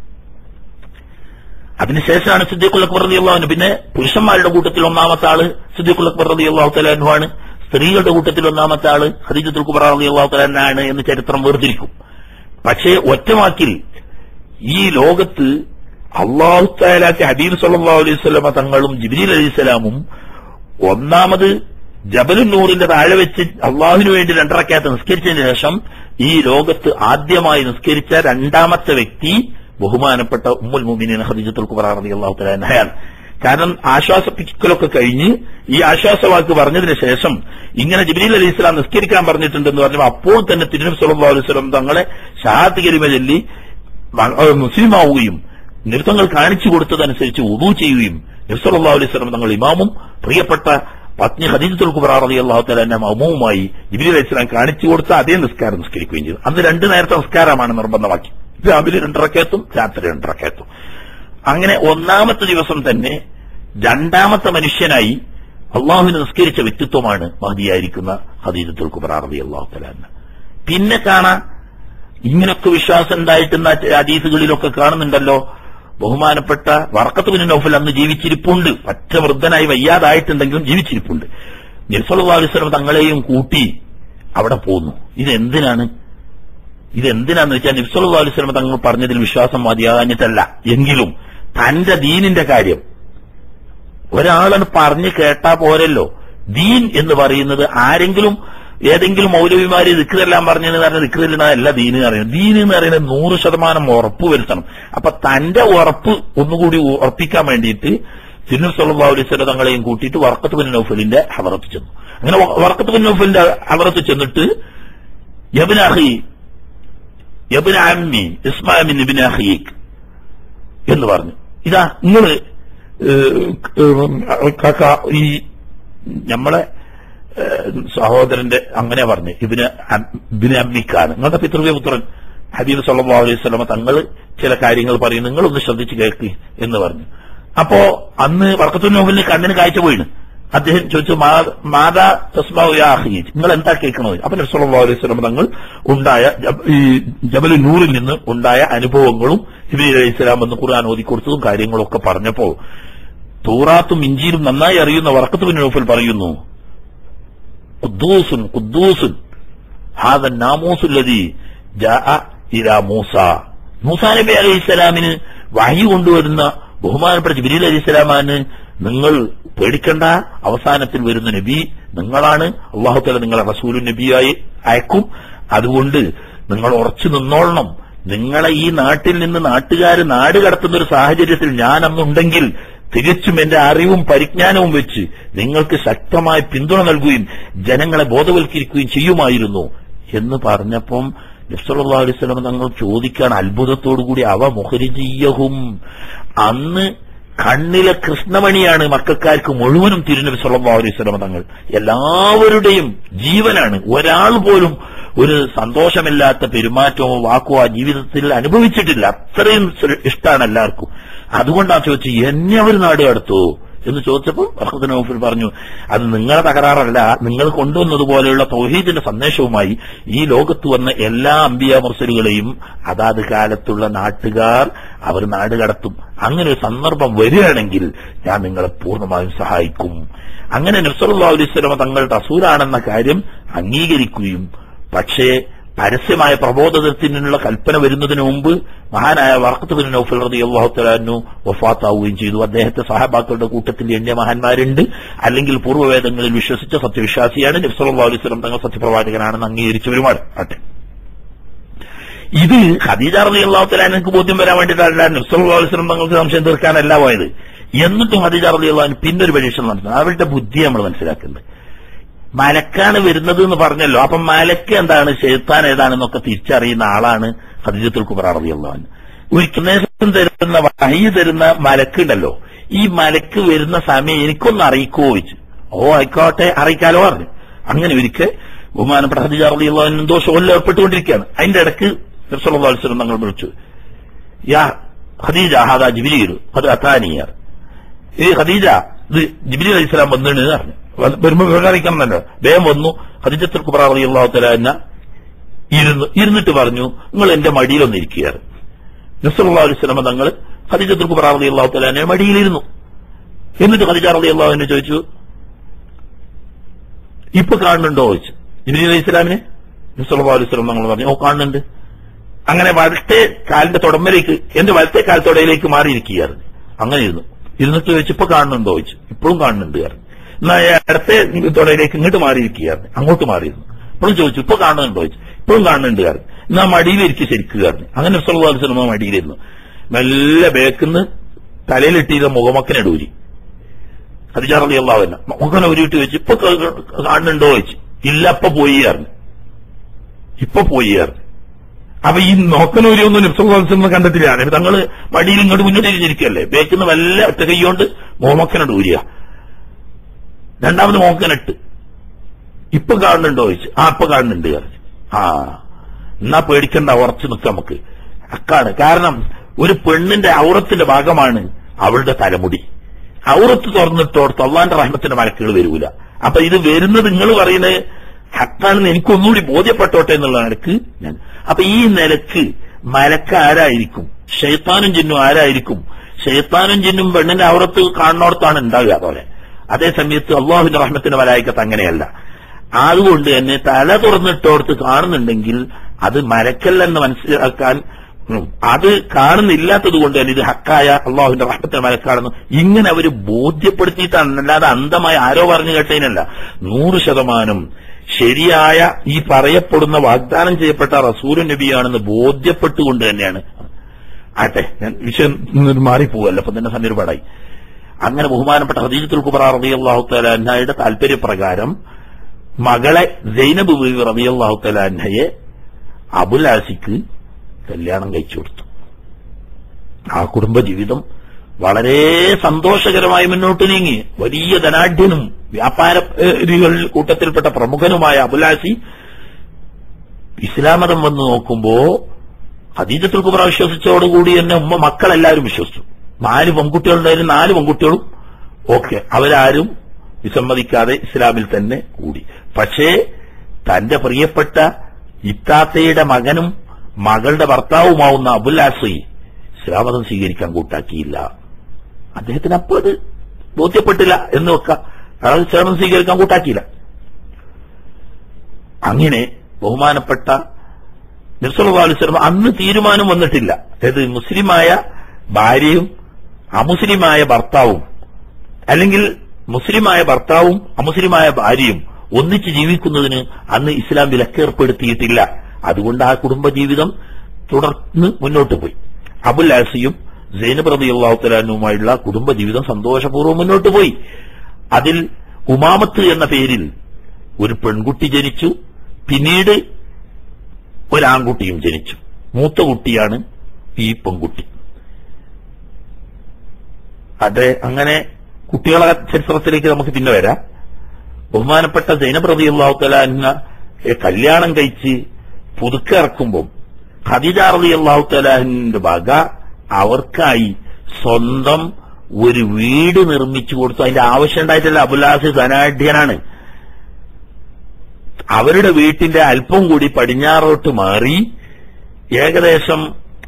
അതിനുശേഷമാണ് സിദ്ദീഖുൽ അക്ബർ റബി അള്ളാഹുന് പിന്നെ പുരുഷന്മാരുടെ കൂട്ടത്തിൽ ഒന്നാമത്തെ ആള് സിദ്ദീഖുൽ അക്ബർ റബി അള്ളാഹു തലാൻഹുവാണ് സ്ത്രീകളുടെ കൂട്ടത്തിൽ ഒന്നാമത്തെ ആള് ഖദീജത്തുൽ കുബറ റബി അള്ളാഹു തലാനാണ് എന്ന് ചരിത്രം വേർതിരിക്കും പക്ഷേ ഒറ്റവാക്കിൽ ഈ ലോകത്ത് അള്ളാഹു താലാക്ക് ഹബീബ് സല്ലാ അലൈഹി സ്വലമ തങ്ങളും ജിബ്രീൽ അലൈഹി സ്വലാമും ഒന്നാമത് ജബലുൻ നൂറിന്റെ താഴെ വെച്ച് അള്ളാഹുവിന് വേണ്ടി രണ്ടറക്കാത്ത നിസ്കരിച്ചതിന് ശേഷം ഈ ലോകത്ത് ആദ്യമായി നിസ്കരിച്ച രണ്ടാമത്തെ വ്യക്തി ബഹുമാനപ്പെട്ട ഉമ്മുൽ മുമിനീൻ ഖദീജത്തുൽ കുബറ റളിയല്ലാഹു തആല അൻഹയാണ് കാരണം ആശ്വാസപ്പിക്കലൊക്കെ കഴിഞ്ഞ് ഈ ആശ്വാസവാക്ക് പറഞ്ഞതിന് ശേഷം ഇങ്ങനെ ജിബ്രീൽ അലൈഹി ഇസ്ലാം നിസ്കരിക്കാൻ പറഞ്ഞിട്ടുണ്ടെന്ന് പറഞ്ഞപ്പോൾ അപ്പോൾ തന്നെ തിരുനബി സല്ലല്ലാഹു അലൈഹി വസല്ലം തങ്ങളെ ഷഹാദത്ത് കലിമ ചൊല്ലി മ- ഏഹ് മുസ്ലിമാവുകയും നൃത്തങ്ങൾ കാണിച്ചു കൊടുത്തതനുസരിച്ച് ഉദു ചെയ്യുകയും നബി സല്ലല്ലാഹു അലൈഹി വസല്ലം തങ്ങൾ ഇമാമും പ്രിയപ്പെട്ട പത്നി ഖദീജത്തുൽ കുബ്ര റളിയല്ലാഹു തആല അൻഹ മൗമുവുമായി ജിബ്രീൽ അലൈഹി ഇസ്ലാം കാണിച്ചു കൊടുത്ത അതേ നിസ്കാരം നിസ്കരിക്കുകയും ചെയ്തു അന്ന് രണ്ട് നേരത്തെ നിസ്കാരമാണ് നിർബന്ധമാക്കി രാവിലെ രണ്ടറക്കത്തും രാത്രി രണ്ടറക്കത്തും അങ്ങനെ ഒന്നാമത്തെ ദിവസം തന്നെ രണ്ടാമത്തെ മനുഷ്യനായി അള്ളാഹുവിന് നിസ്കരിച്ച വ്യക്തിത്വമാണ് മഹദിയായിരിക്കുന്ന ഹദീജത്തുൽ കുബ്ര റളിയല്ലാഹു തആല അൻഹ പിന്നെ കാണാം ഇങ്ങനൊക്കെ വിശ്വാസം ഉണ്ടായിട്ടുന്ന ഹദീസുകളിലൊക്കെ കാണുന്നുണ്ടല്ലോ ബഹുമാനപ്പെട്ട വർക്കത്ത് ബിൻ നൗഫൽ അന്ന് ജീവിച്ചിരിപ്പുണ്ട് പറ്റ വൃദ്ധനായി വയ്യാതായിട്ടുണ്ടെങ്കിലും ജീവിച്ചിരിപ്പുണ്ട് നിർസലാ അലിസ്ലം തങ്ങളെയും കൂട്ടി അവിടെ പോന്നു ഇതെന്തിനാണ് ഇതെന്തിനാന്ന് വെച്ചാൽ നിഫ്സലു അലിസ്ലം തങ്ങൾ പറഞ്ഞതിൽ വിശ്വാസം മതിയാകാഞ്ഞിട്ടല്ല എങ്കിലും തന്റെ ദീനിന്റെ കാര്യം ഒരാളാണ് പറഞ്ഞു കേട്ടാ പോരല്ലോ ദീൻ എന്ന് പറയുന്നത് ആരെങ്കിലും ഏതെങ്കിലും മൗലവിമാര് ദിക്കറെല്ലാം പറഞ്ഞെന്ന് പറഞ്ഞാൽ ദിക്കറില്ല ദീൻ എന്ന് പറയുന്നത് ദീൻ എന്ന് പറയുന്നത് നൂറ് ശതമാനം ഉറപ്പ് വരുത്തണം അപ്പൊ തന്റെ ഉറപ്പ് ഒന്നുകൂടി ഉറപ്പിക്കാൻ വേണ്ടിയിട്ട് തിരുനു സല്ലാ അലൈഹി തങ്ങളെയും കൂട്ടിയിട്ട് വർക്കത്ത് ബിൻ നൗഫലിന്റെ ഹവറത്ത് ചെന്നു അങ്ങനെ വ- വർക്കത്ത് ബിൻ നൗഫലിന്റെ ഹവറത്ത് ചെന്നിട്ട് യബിനാഹി യബിൻ അമ്മി ഇസ്മാമിൻ ഇബിൻ അഹീഖ് എന്ന് പറഞ്ഞു ഇതാ നിങ്ങള് ഏഹ്, ഏഹ്, കാക്ക ഈ നമ്മളെ ഏഹ്, സഹോദരന്റെ അങ്ങനെ പറഞ്ഞു ഇബിന് അം- ഇബിന് അമ്മിക്കാണ് നിങ്ങളുടെ പിതൃവ്യ പുത്രൻ ഹബീബ് സല്ലല്ലാഹു അലൈഹി വസല്ലമ തങ്ങൾ ചില കാര്യങ്ങൾ പറയും നിങ്ങളൊന്ന് ശ്രദ്ധിച്ച് കേൾക്ക് എന്ന് പറഞ്ഞു അപ്പോ അന്ന് വർക്കത്തു നോവലിന് കണ്ണിന് കാഴ്ച പോയിണ് അദ്ദേഹം ചോദിച്ചു "മാ- മാതാ തസ്മാവു യാ അഖീ നിങ്ങൾ എന്താ കേൾക്കണത് അപ്പൊ നബി സല്ലല്ലാഹു അലൈഹി വസല്ലം തങ്ങൾ ഉണ്ടായ ജബ- ഈ ജബൽ നൂറിൽ നിന്ന് ഉണ്ടായ അനുഭവങ്ങളും ജിബ്രീൽ അലൈഹി സ്വലാം എന്ന് ഖുർആൻ ഓതിക്കൊടുത്തതും കാര്യങ്ങളും ഒക്കെ പറഞ്ഞപ്പോ തൂറാത്തും ഇഞ്ചിയിലും നന്നായി അറിയുന്ന വർക്കത്ത് ബിൻ നൗഫൽ പറയുന്നു ഖുദ്ദൂസുൻ ഖുദ്ദൂസുൻ ഹാദ നാമൂസുല്ലതി ജാഅ ഇലാ മൂസ മൂസാ നബി അലൈഹി സ്വലാമിന് വഹി കൊണ്ടുവരുന്ന ബഹുമാനപ്പെട്ട ജിബ്രീൽ അലൈഹി സ്വലാമാണ് നിങ്ങൾ പേടിക്കണ്ട അവസാനത്തിൽ വരുന്ന നബി നിങ്ങളാണ് അള്ളാഹുത്തല നിങ്ങളെ റസൂലു നബിയായി അയക്കും അതുകൊണ്ട് നിങ്ങൾ ഉറച്ചു നിന്നോളണം നിങ്ങളെ ഈ നാട്ടിൽ നിന്ന് നാട്ടുകാർ നാട് കടത്തുന്ന ഒരു സാഹചര്യത്തിൽ ഞാൻ അന്നുണ്ടെങ്കിൽ തികച്ചും എന്റെ അറിവും പരിജ്ഞാനവും വെച്ച് നിങ്ങൾക്ക് ശക്തമായ പിന്തുണ നൽകുകയും ജനങ്ങളെ ബോധവൽക്കരിക്കുകയും ചെയ്യുമായിരുന്നു എന്ന് പറഞ്ഞപ്പം നബ്സല്ലാ അലൈവലം തങ്ങൾ ചോദിക്കാൻ അത്ഭുതത്തോടുകൂടി അവ മുഹരിജീയഹും അന്ന് കണ്ണിലെ കൃഷ്ണമണിയാണ് മക്കാർക്ക് മുഴുവനും തിരുനബി സല്ലല്ലാഹു അലൈഹി വസല്ലം തങ്ങൾ എല്ലാവരുടെയും ജീവനാണ് ഒരാൾ പോലും ഒരു സന്തോഷമില്ലാത്ത പെരുമാറ്റമോ വാക്കോ ആ ജീവിതത്തിൽ അനുഭവിച്ചിട്ടില്ല അത്രയും ഇഷ്ടമാണ് എല്ലാവർക്കും അതുകൊണ്ടാണ് ചോദിച്ചു എന്നെ അവർ നാട് കടത്തു എന്ന് ചോദിച്ചപ്പോൾ ബർഹത്ത് നൗഫൽ പറഞ്ഞു അത് നിങ്ങളെ തകരാറല്ല നിങ്ങൾ കൊണ്ടുവന്നതുപോലെയുള്ള തൗഹീദിന്റെ സന്ദേശവുമായി ഈ ലോകത്ത് വന്ന എല്ലാ അമ്പിയ മുർസലുകളെയും അതാത് കാലത്തുള്ള നാട്ടുകാർ അവർ നാട് കടത്തും അങ്ങനെ ഒരു സന്ദർഭം വരികയാണെങ്കിൽ ഞാൻ നിങ്ങളെ പൂർണ്ണമായും സഹായിക്കും അങ്ങനെ നബ്സല്ലാ അലൈവലമ തങ്ങൾ റസൂലാണെന്ന കാര്യം അംഗീകരിക്കുകയും പക്ഷേ പരസ്യമായ പ്രബോധനത്തിനുള്ള കൽപ്പന വരുന്നതിന് മുമ്പ് മഹാനായ വർക്കത്ത് ബിൻ നൌഫൽ റതി അള്ളാഹുത്തലാനു വഫാത്താവുകയും ചെയ്തു അദ്ദേഹത്തെ സഹാബാക്കളുടെ കൂട്ടത്തിൽ എണ്ണിയ മഹാന്മാരുണ്ട് അല്ലെങ്കിൽ പൂർവ്വവേദങ്ങളിൽ വിശ്വസിച്ച സത്യവിശ്വാസിയാണ് നബ്സല്ലാ അലൈഹി സ്വലം തങ്ങൾ സത്യപ്രവാചകനാണെന്ന് അംഗീകരിച്ചവരുമാണ് ആട്ടെ ഇത് ഖദീജ റതി അള്ളാഹുത്തലാനക്ക് ബോധ്യം വരാൻ വേണ്ടിയിട്ടല്ല നബ്സല്ലാ അലൈഹി സ്വലം തങ്ങൾക്ക് സംശയം തീർക്കാനല്ല പോയത് എന്നിട്ടും ഖദീജ റതി അള്ളാഹുന് പിന്നെ ഒരു പരീക്ഷണം നടത്തുന്നത് അവരുടെ ബുദ്ധി നമ്മൾ മനസ്സിലാക്കേണ്ടത് മലക്കാണ് വരുന്നത് എന്ന് പറഞ്ഞല്ലോ അപ്പൊ മലക്ക് എന്താണ് ഷെയ്ത്താൻ ഏതാണെന്നൊക്കെ തിരിച്ചറിയുന്ന ആളാണ് ഹദീജത്തുൽ കുബറ റളിയല്ലാഹു ഒരു സന്ദേശം തരുന്ന വഹി തരുന്ന മലക്കുണ്ടല്ലോ ഈ മലക്ക് വരുന്ന സമയം എനിക്കൊന്ന് അറിയിക്കോ ചോദിച്ചു ഓ ആയിക്കോട്ടെ അറിയിക്കാലോ പറഞ്ഞു അങ്ങനെ ഒരിക്കൽ ബഹുമാനപ്പെട്ട ഹദീജ റളിയല്ലാഹു എന്തോ ഷോയിൽ ഏർപ്പെട്ടുകൊണ്ടിരിക്കുകയാണ് അതിന്റെ ഇടക്ക് സല്ലല്ലാഹു അലൈഹി വസല്ലം തങ്ങൾ വിളിച്ചു യാ ഖദീജ ഹാദാ ജിബ്രീൽ അത് അതാനിയാർ ഏ ഖദീജ ഇത് ജിബ്രീൽ അലൈഹി സ്വലാം വന്നിട്ട് പറഞ്ഞു വന്ന് വരുമ്പോ വിവരം അറിയിക്കണമെന്നല്ലോ വേഗം വന്നു ഖദീജത്തുൽ കുബ്ര റളിയല്ലാഹു തആല എന്ന ഇരുന്ന് ഇരുന്നിട്ട് പറഞ്ഞു നിങ്ങൾ എന്റെ മടിയിലൊന്ന് ഇരിക്കുകയാണ് നസറുല്ലാ അലൈഹി സ്വലമ തങ്ങൾ ഖദീജത്തുൽ കുബ്ര റളിയല്ലാഹു തആല എന്നെ മടിയിലിരുന്നു എന്നിട്ട് ഖദീജ റളിയല്ലാഹു എന്നെ ചോദിച്ചു ഇപ്പൊ കാണുന്നുണ്ടോ ചോദിച്ചു ജിബ്രീൽ അലൈഹി സ്വലാമിനെ നസറുല്ലാ അലൈഹി സ്വലം തങ്ങൾ പറഞ്ഞു ഓ കാണുന്നുണ്ട് അങ്ങനെ വലത്തെ കാലിന്റെ തുടമ്പലേക്ക് എന്റെ വലത്തെ കാൽ തുടയിലേക്ക് മാറിയിരിക്കുകയാണ് അങ്ങനെ ഇരുന്നു ഇരുന്നിട്ട് ചോദിച്ചു ഇപ്പൊ കാണുന്നുണ്ടോ ചോദിച്ചു ഇപ്പോഴും കാണുന്നുണ്ട് കാരണം എന്നാ ഇടത്തെ തുടയിലേക്ക് ഇങ്ങോട്ട് മാറിയിരിക്കുകയാണ് അങ്ങോട്ട് മാറിയിരുന്നു ഇപ്പോഴും ചോദിച്ചു ഇപ്പൊ കാണുന്നുണ്ടോ ചോദിച്ചു ഇപ്പോഴും കാണുന്നുണ്ട് കാരണം എന്നാ മടിയിലിരിക്കും ശരിക്കും കാരണം അങ്ങനെ സല്ലാസ്ലമ മടിയിലിരുന്നു മെല്ലെ ബേക്കുന്ന് തലയിലിട്ടിരുന്ന മുഖമക്കനെടൂരി ഹദിജാറിയുള്ള തന്നെ മുഖനെ ഉരുട്ടി വെച്ച് ഇപ്പൊ ക- ക- കാണുന്നുണ്ടോ വെച്ച് ഇല്ല ഇപ്പൊ പോയി അറിഞ്ഞു ഇപ്പൊ പോയി അറിഞ്ഞു അപ്പൊ ഈ നോക്കനൂരി ഒന്നും നിപ്സം കണ്ടെത്തില്ല എന്നിട്ട് തങ്ങള് വടിയിൽ ഇങ്ങോട്ട് മുന്നോട്ട് തിരിഞ്ഞിരിക്കല്ലേ ബേക്കുന്ന വല്ല ഒറ്റ കൈകൊണ്ട് മോമക്കനോട് ഊരിയ രണ്ടാമത് മോക്കനിട്ട് ഇപ്പൊ കാണുന്നുണ്ടോ ചോദിച്ചു ആ ഇപ്പൊ കാണുന്നുണ്ട് പറഞ്ഞു ആ എന്നാ പേടിക്കണ്ട ഉറച്ചു നിൽക്കാം നമുക്ക് അക്കാണ് കാരണം ഒരു പെണ്ണിന്റെ ഔറത്തിന്റെ ഭാഗമാണ് അവളുടെ തലമുടി ഔറത്ത് തുറന്നിട്ടോടത്ത് അള്ളാന്റെ റഹ്മത്തിന്റെ മലക്കുകൾ വരൂല അപ്പൊ ഇത് വരുന്നത് നിങ്ങൾ പറയുന്നത് ഹക്കാണെന്ന് എനിക്കൊന്നുകൂടി ബോധ്യപ്പെട്ടോട്ടെ എന്നുള്ള നിലക്ക് ഞാൻ അപ്പൊ ഈ നിലക്ക് മലക്ക് ആരായിരിക്കും ഷെയ്ത്താനും ജിന്നും ആരായിരിക്കും ഷെയ്ത്താനും ജിന്നും പെണ്ണിന്റെ ഔറത്ത് കാണുന്നോടത്താണ് ഉണ്ടാവുക പോലെ അതേ സമയത്ത് അള്ളാഹുവിന്റെ റഹ്മത്തിന്റെ മലായിക്കത്ത് അങ്ങനെയല്ല അതുകൊണ്ട് തന്നെ തല തുറന്നിട്ടോടത്ത് കാണുന്നുണ്ടെങ്കിൽ അത് മരക്കല്ലെന്ന് മനസ്സിലാക്കാൻ ഉം, അത് കാണുന്നില്ലാത്തത് കൊണ്ട് തന്നെ ഇത് ഹക്കായ അള്ളാഹുവിന്റെ റഹ്മത്തിന്റെ മലക്കാണെന്ന് ഇങ്ങനെ അവർ ബോധ്യപ്പെടുത്തിയിട്ടാണ് അല്ലാതെ അന്ധമായി ആരോ പറഞ്ഞു കേട്ടതിനല്ല നൂറ് ശതമാനം ശരിയായ ഈ പറയപ്പെടുന്ന വാഗ്ദാനം ചെയ്യപ്പെട്ട റസൂൽ നബിയാണെന്ന് ബോധ്യപ്പെട്ടുകൊണ്ട് തന്നെയാണ് ആട്ടെ ഞാൻ വിഷയം നിന്ന് മാറിപ്പോവല്ല അപ്പൊ തന്നെ സമയം ഒരുപാടായി അങ്ങനെ ബഹുമാനപ്പെട്ട ഹദീജത്തുൽ കുബറ റബിയല്ലാഹു തലാൻഹയുടെ താല്പര്യപ്രകാരം മകളെ സൈനബ് ബീവി റബിയല്ലാഹു തലാൻഹയെ അബുൽ ആസിക്ക് കല്യാണം കഴിച്ചു കൊടുത്തു ആ കുടുംബജീവിതം വളരെ സന്തോഷകരമായി മുന്നോട്ട് നീങ്ങി വലിയ ധനാഢ്യനും വ്യാപാര രീതികളിൽ കൂട്ടത്തിൽപ്പെട്ട പ്രമുഖനുമായ അബുലാസി ഇസ്ലാമതം വന്ന് നോക്കുമ്പോ ഹദീജത്തുൽ കുബറ വിശ്വസിച്ചതോടുകൂടി തന്നെ ഉമ്മ മക്കളെല്ലാവരും വിശ്വസിച്ചു നാല് പെൺകുട്ടികളുണ്ടായിരുന്നു നാല് പെൺകുട്ടികളും ഓക്കെ അവരാരും വിസമ്മതിക്കാതെ ഇസ്ലാമിൽ തന്നെ കൂടി പക്ഷേ തന്റെ പ്രിയപ്പെട്ട ഇത്താത്തയുടെ മകനും മകളുടെ ഭർത്താവുമാവുന്ന അബുല്ലാസി ഇസ്ലാമതം സ്വീകരിക്കാൻ കൂട്ടാക്കിയില്ല അദ്ദേഹത്തിന് അപ്പോൾ അത് ബോധ്യപ്പെട്ടില്ല എന്ന് വെക്കാം അയാൾ ഇസ്ലാമം സ്വീകരിക്കാൻ കൂട്ടാക്കിയില്ല അങ്ങനെ ബഹുമാനപ്പെട്ട നിർസലം അന്ന് തീരുമാനം വന്നിട്ടില്ല ഏത് മുസ്ലിമായ ഭാര്യയും അമുസ്ലിമായ ഭർത്താവും അല്ലെങ്കിൽ മുസ്ലിമായ ഭർത്താവും അമുസ്ലിമായ ഭാര്യയും ഒന്നിച്ച് ജീവിക്കുന്നതിന് അന്ന് ഇസ്ലാം വിലക്കേർപ്പെടുത്തിയിട്ടില്ല അതുകൊണ്ട് ആ കുടുംബജീവിതം തുടർന്ന് മുന്നോട്ട് പോയി അബുൽ ആസിയും സൈനബ് റബി അള്ളാഹുത്തലാനുമായുള്ള കുടുംബജീവിതം സന്തോഷപൂർവ്വം മുന്നോട്ട് പോയി അതിൽ ഉമാമത്ത് എന്ന പേരിൽ ഒരു പെൺകുട്ടി ജനിച്ചു പിന്നീട് ഒരാൺകുട്ടിയും ജനിച്ചു മൂത്ത കുട്ടിയാണ് ഈ പെൺകുട്ടി അതെ അങ്ങനെ കുട്ടികളെ ചരിത്രത്തിലേക്ക് നമുക്ക് പിന്നെ വരാം ബഹുമാനപ്പെട്ട സൈനബ് റബി അള്ളാഹുത്തലാന്ന കല്യാണം കഴിച്ച് പുതുക്കെ ഇറക്കുമ്പോൾ ഖദീജ റബി അള്ളാഹുത്തലാഹിന്റെ വക അവർക്കായി സ്വന്തം ഒരു വീട് നിർമ്മിച്ചു കൊടുത്തു അതിന്റെ ആവശ്യം ഉണ്ടായിട്ടില്ല അബുലാസ് ധനാഢ്യനാണ് അവരുടെ വീട്ടിന്റെ അല്പം കൂടി പടിഞ്ഞാറോട്ട് മാറി ഏകദേശം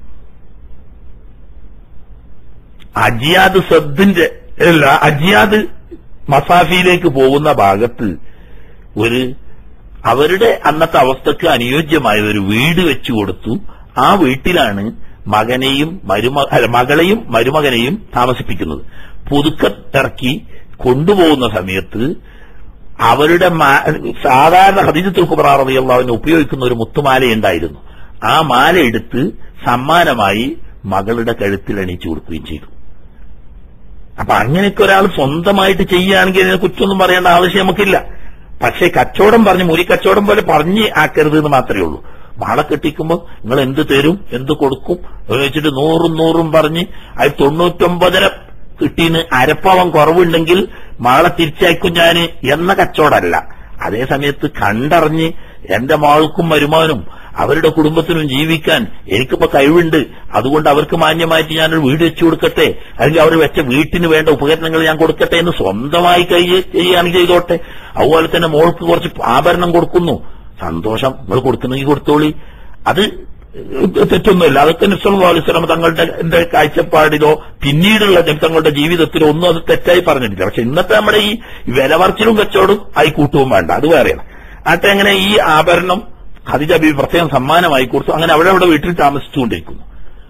അജിയാദ് സദ്ദിന്റെ അല്ല അജിയാദ് മസാഫിയിലേക്ക് പോകുന്ന ഭാഗത്ത് ഒരു അവരുടെ അന്നത്തെ അവസ്ഥക്ക് അനുയോജ്യമായ ഒരു വീട് വെച്ചു കൊടുത്തു ആ വീട്ടിലാണ് മകനെയും മരുമ അല്ല മകളെയും മരുമകനെയും താമസിപ്പിക്കുന്നത് പുതുക്കത്തിറക്കി കൊണ്ടുപോകുന്ന സമയത്ത് അവരുടെ മാ- സാധാരണ ഹദീജത്തുൽ കുബറ റളിയല്ലാഹുവിന് ഉപയോഗിക്കുന്ന ഒരു മുത്തുമാലയുണ്ടായിരുന്നു ആ മാല എടുത്ത് സമ്മാനമായി മകളുടെ കഴുത്തിൽ അണിയിച്ചു കൊടുക്കുകയും ചെയ്തു അപ്പൊ അങ്ങനെയൊക്കെ ഒരാൾ സ്വന്തമായിട്ട് ചെയ്യുകയാണെങ്കിൽ അതിനെ കുറ്റമൊന്നും പറയേണ്ട ആവശ്യം നമുക്കില്ല പക്ഷേ കച്ചവടം പറഞ്ഞ് മുരി കച്ചവടം പോലെ പറഞ്ഞ് ആക്കരുത് എന്ന് മാത്രമേ ഉള്ളൂ മാളെ കെട്ടിക്കുമ്പോൾ നിങ്ങൾ എന്ത് തരും എന്ത് കൊടുക്കും എന്ന് വെച്ചിട്ട് നൂറും നൂറും പറഞ്ഞ് അത് തൊണ്ണൂറ്റൊമ്പതര കിട്ടീന്ന് അരപ്പാവം കുറവുണ്ടെങ്കിൽ മാളെ തിരിച്ചയക്കും ഞാന് എന്ന കച്ചവടമല്ല അതേ സമയത്ത് കണ്ടറിഞ്ഞ് എന്റെ മാൾക്കും മരുമാനും അവരുടെ കുടുംബത്തിനും ജീവിക്കാൻ എനിക്കിപ്പോ കഴിവുണ്ട് അതുകൊണ്ട് അവർക്ക് മാന്യമായിട്ട് ഞാനൊരു വീട് വെച്ചു കൊടുക്കട്ടെ അല്ലെങ്കിൽ അവർ വെച്ച വീട്ടിന് വേണ്ട ഉപകരണങ്ങൾ ഞാൻ കൊടുക്കട്ടെ എന്ന് സ്വന്തമായി കൈ ചെയ്യുകയാണെങ്കിൽ ചെയ്തോട്ടെ അതുപോലെ തന്നെ മോൾക്ക് കുറച്ച് ആഭരണം കൊടുക്കുന്നു സന്തോഷം നിങ്ങൾ കൊടുക്കുന്നെങ്കിൽ കൊടുത്തോളി അത് തെറ്റൊന്നുമില്ല അതൊക്കെ നിസ്വലം തങ്ങളുടെ എന്റെ കാഴ്ചപ്പാടിലോ പിന്നീടുള്ള തങ്ങളുടെ ജീവിതത്തിലോ ഒന്നും അത് തെറ്റായി പറഞ്ഞിട്ടില്ല പക്ഷെ ഇന്നത്തെ നമ്മുടെ ഈ വിലവർച്ചിലും കച്ചവടം ആയി കൂട്ടുവും വേണ്ട അത് വേറെയാണ് ആട്ടെ അങ്ങനെ ഈ ആഭരണം ഖദിജ ബീവി പ്രത്യേകം സമ്മാനമായി കൊടുത്തു അങ്ങനെ അവിടെ അവിടെ വീട്ടിൽ താമസിച്ചുകൊണ്ടിരിക്കുന്നു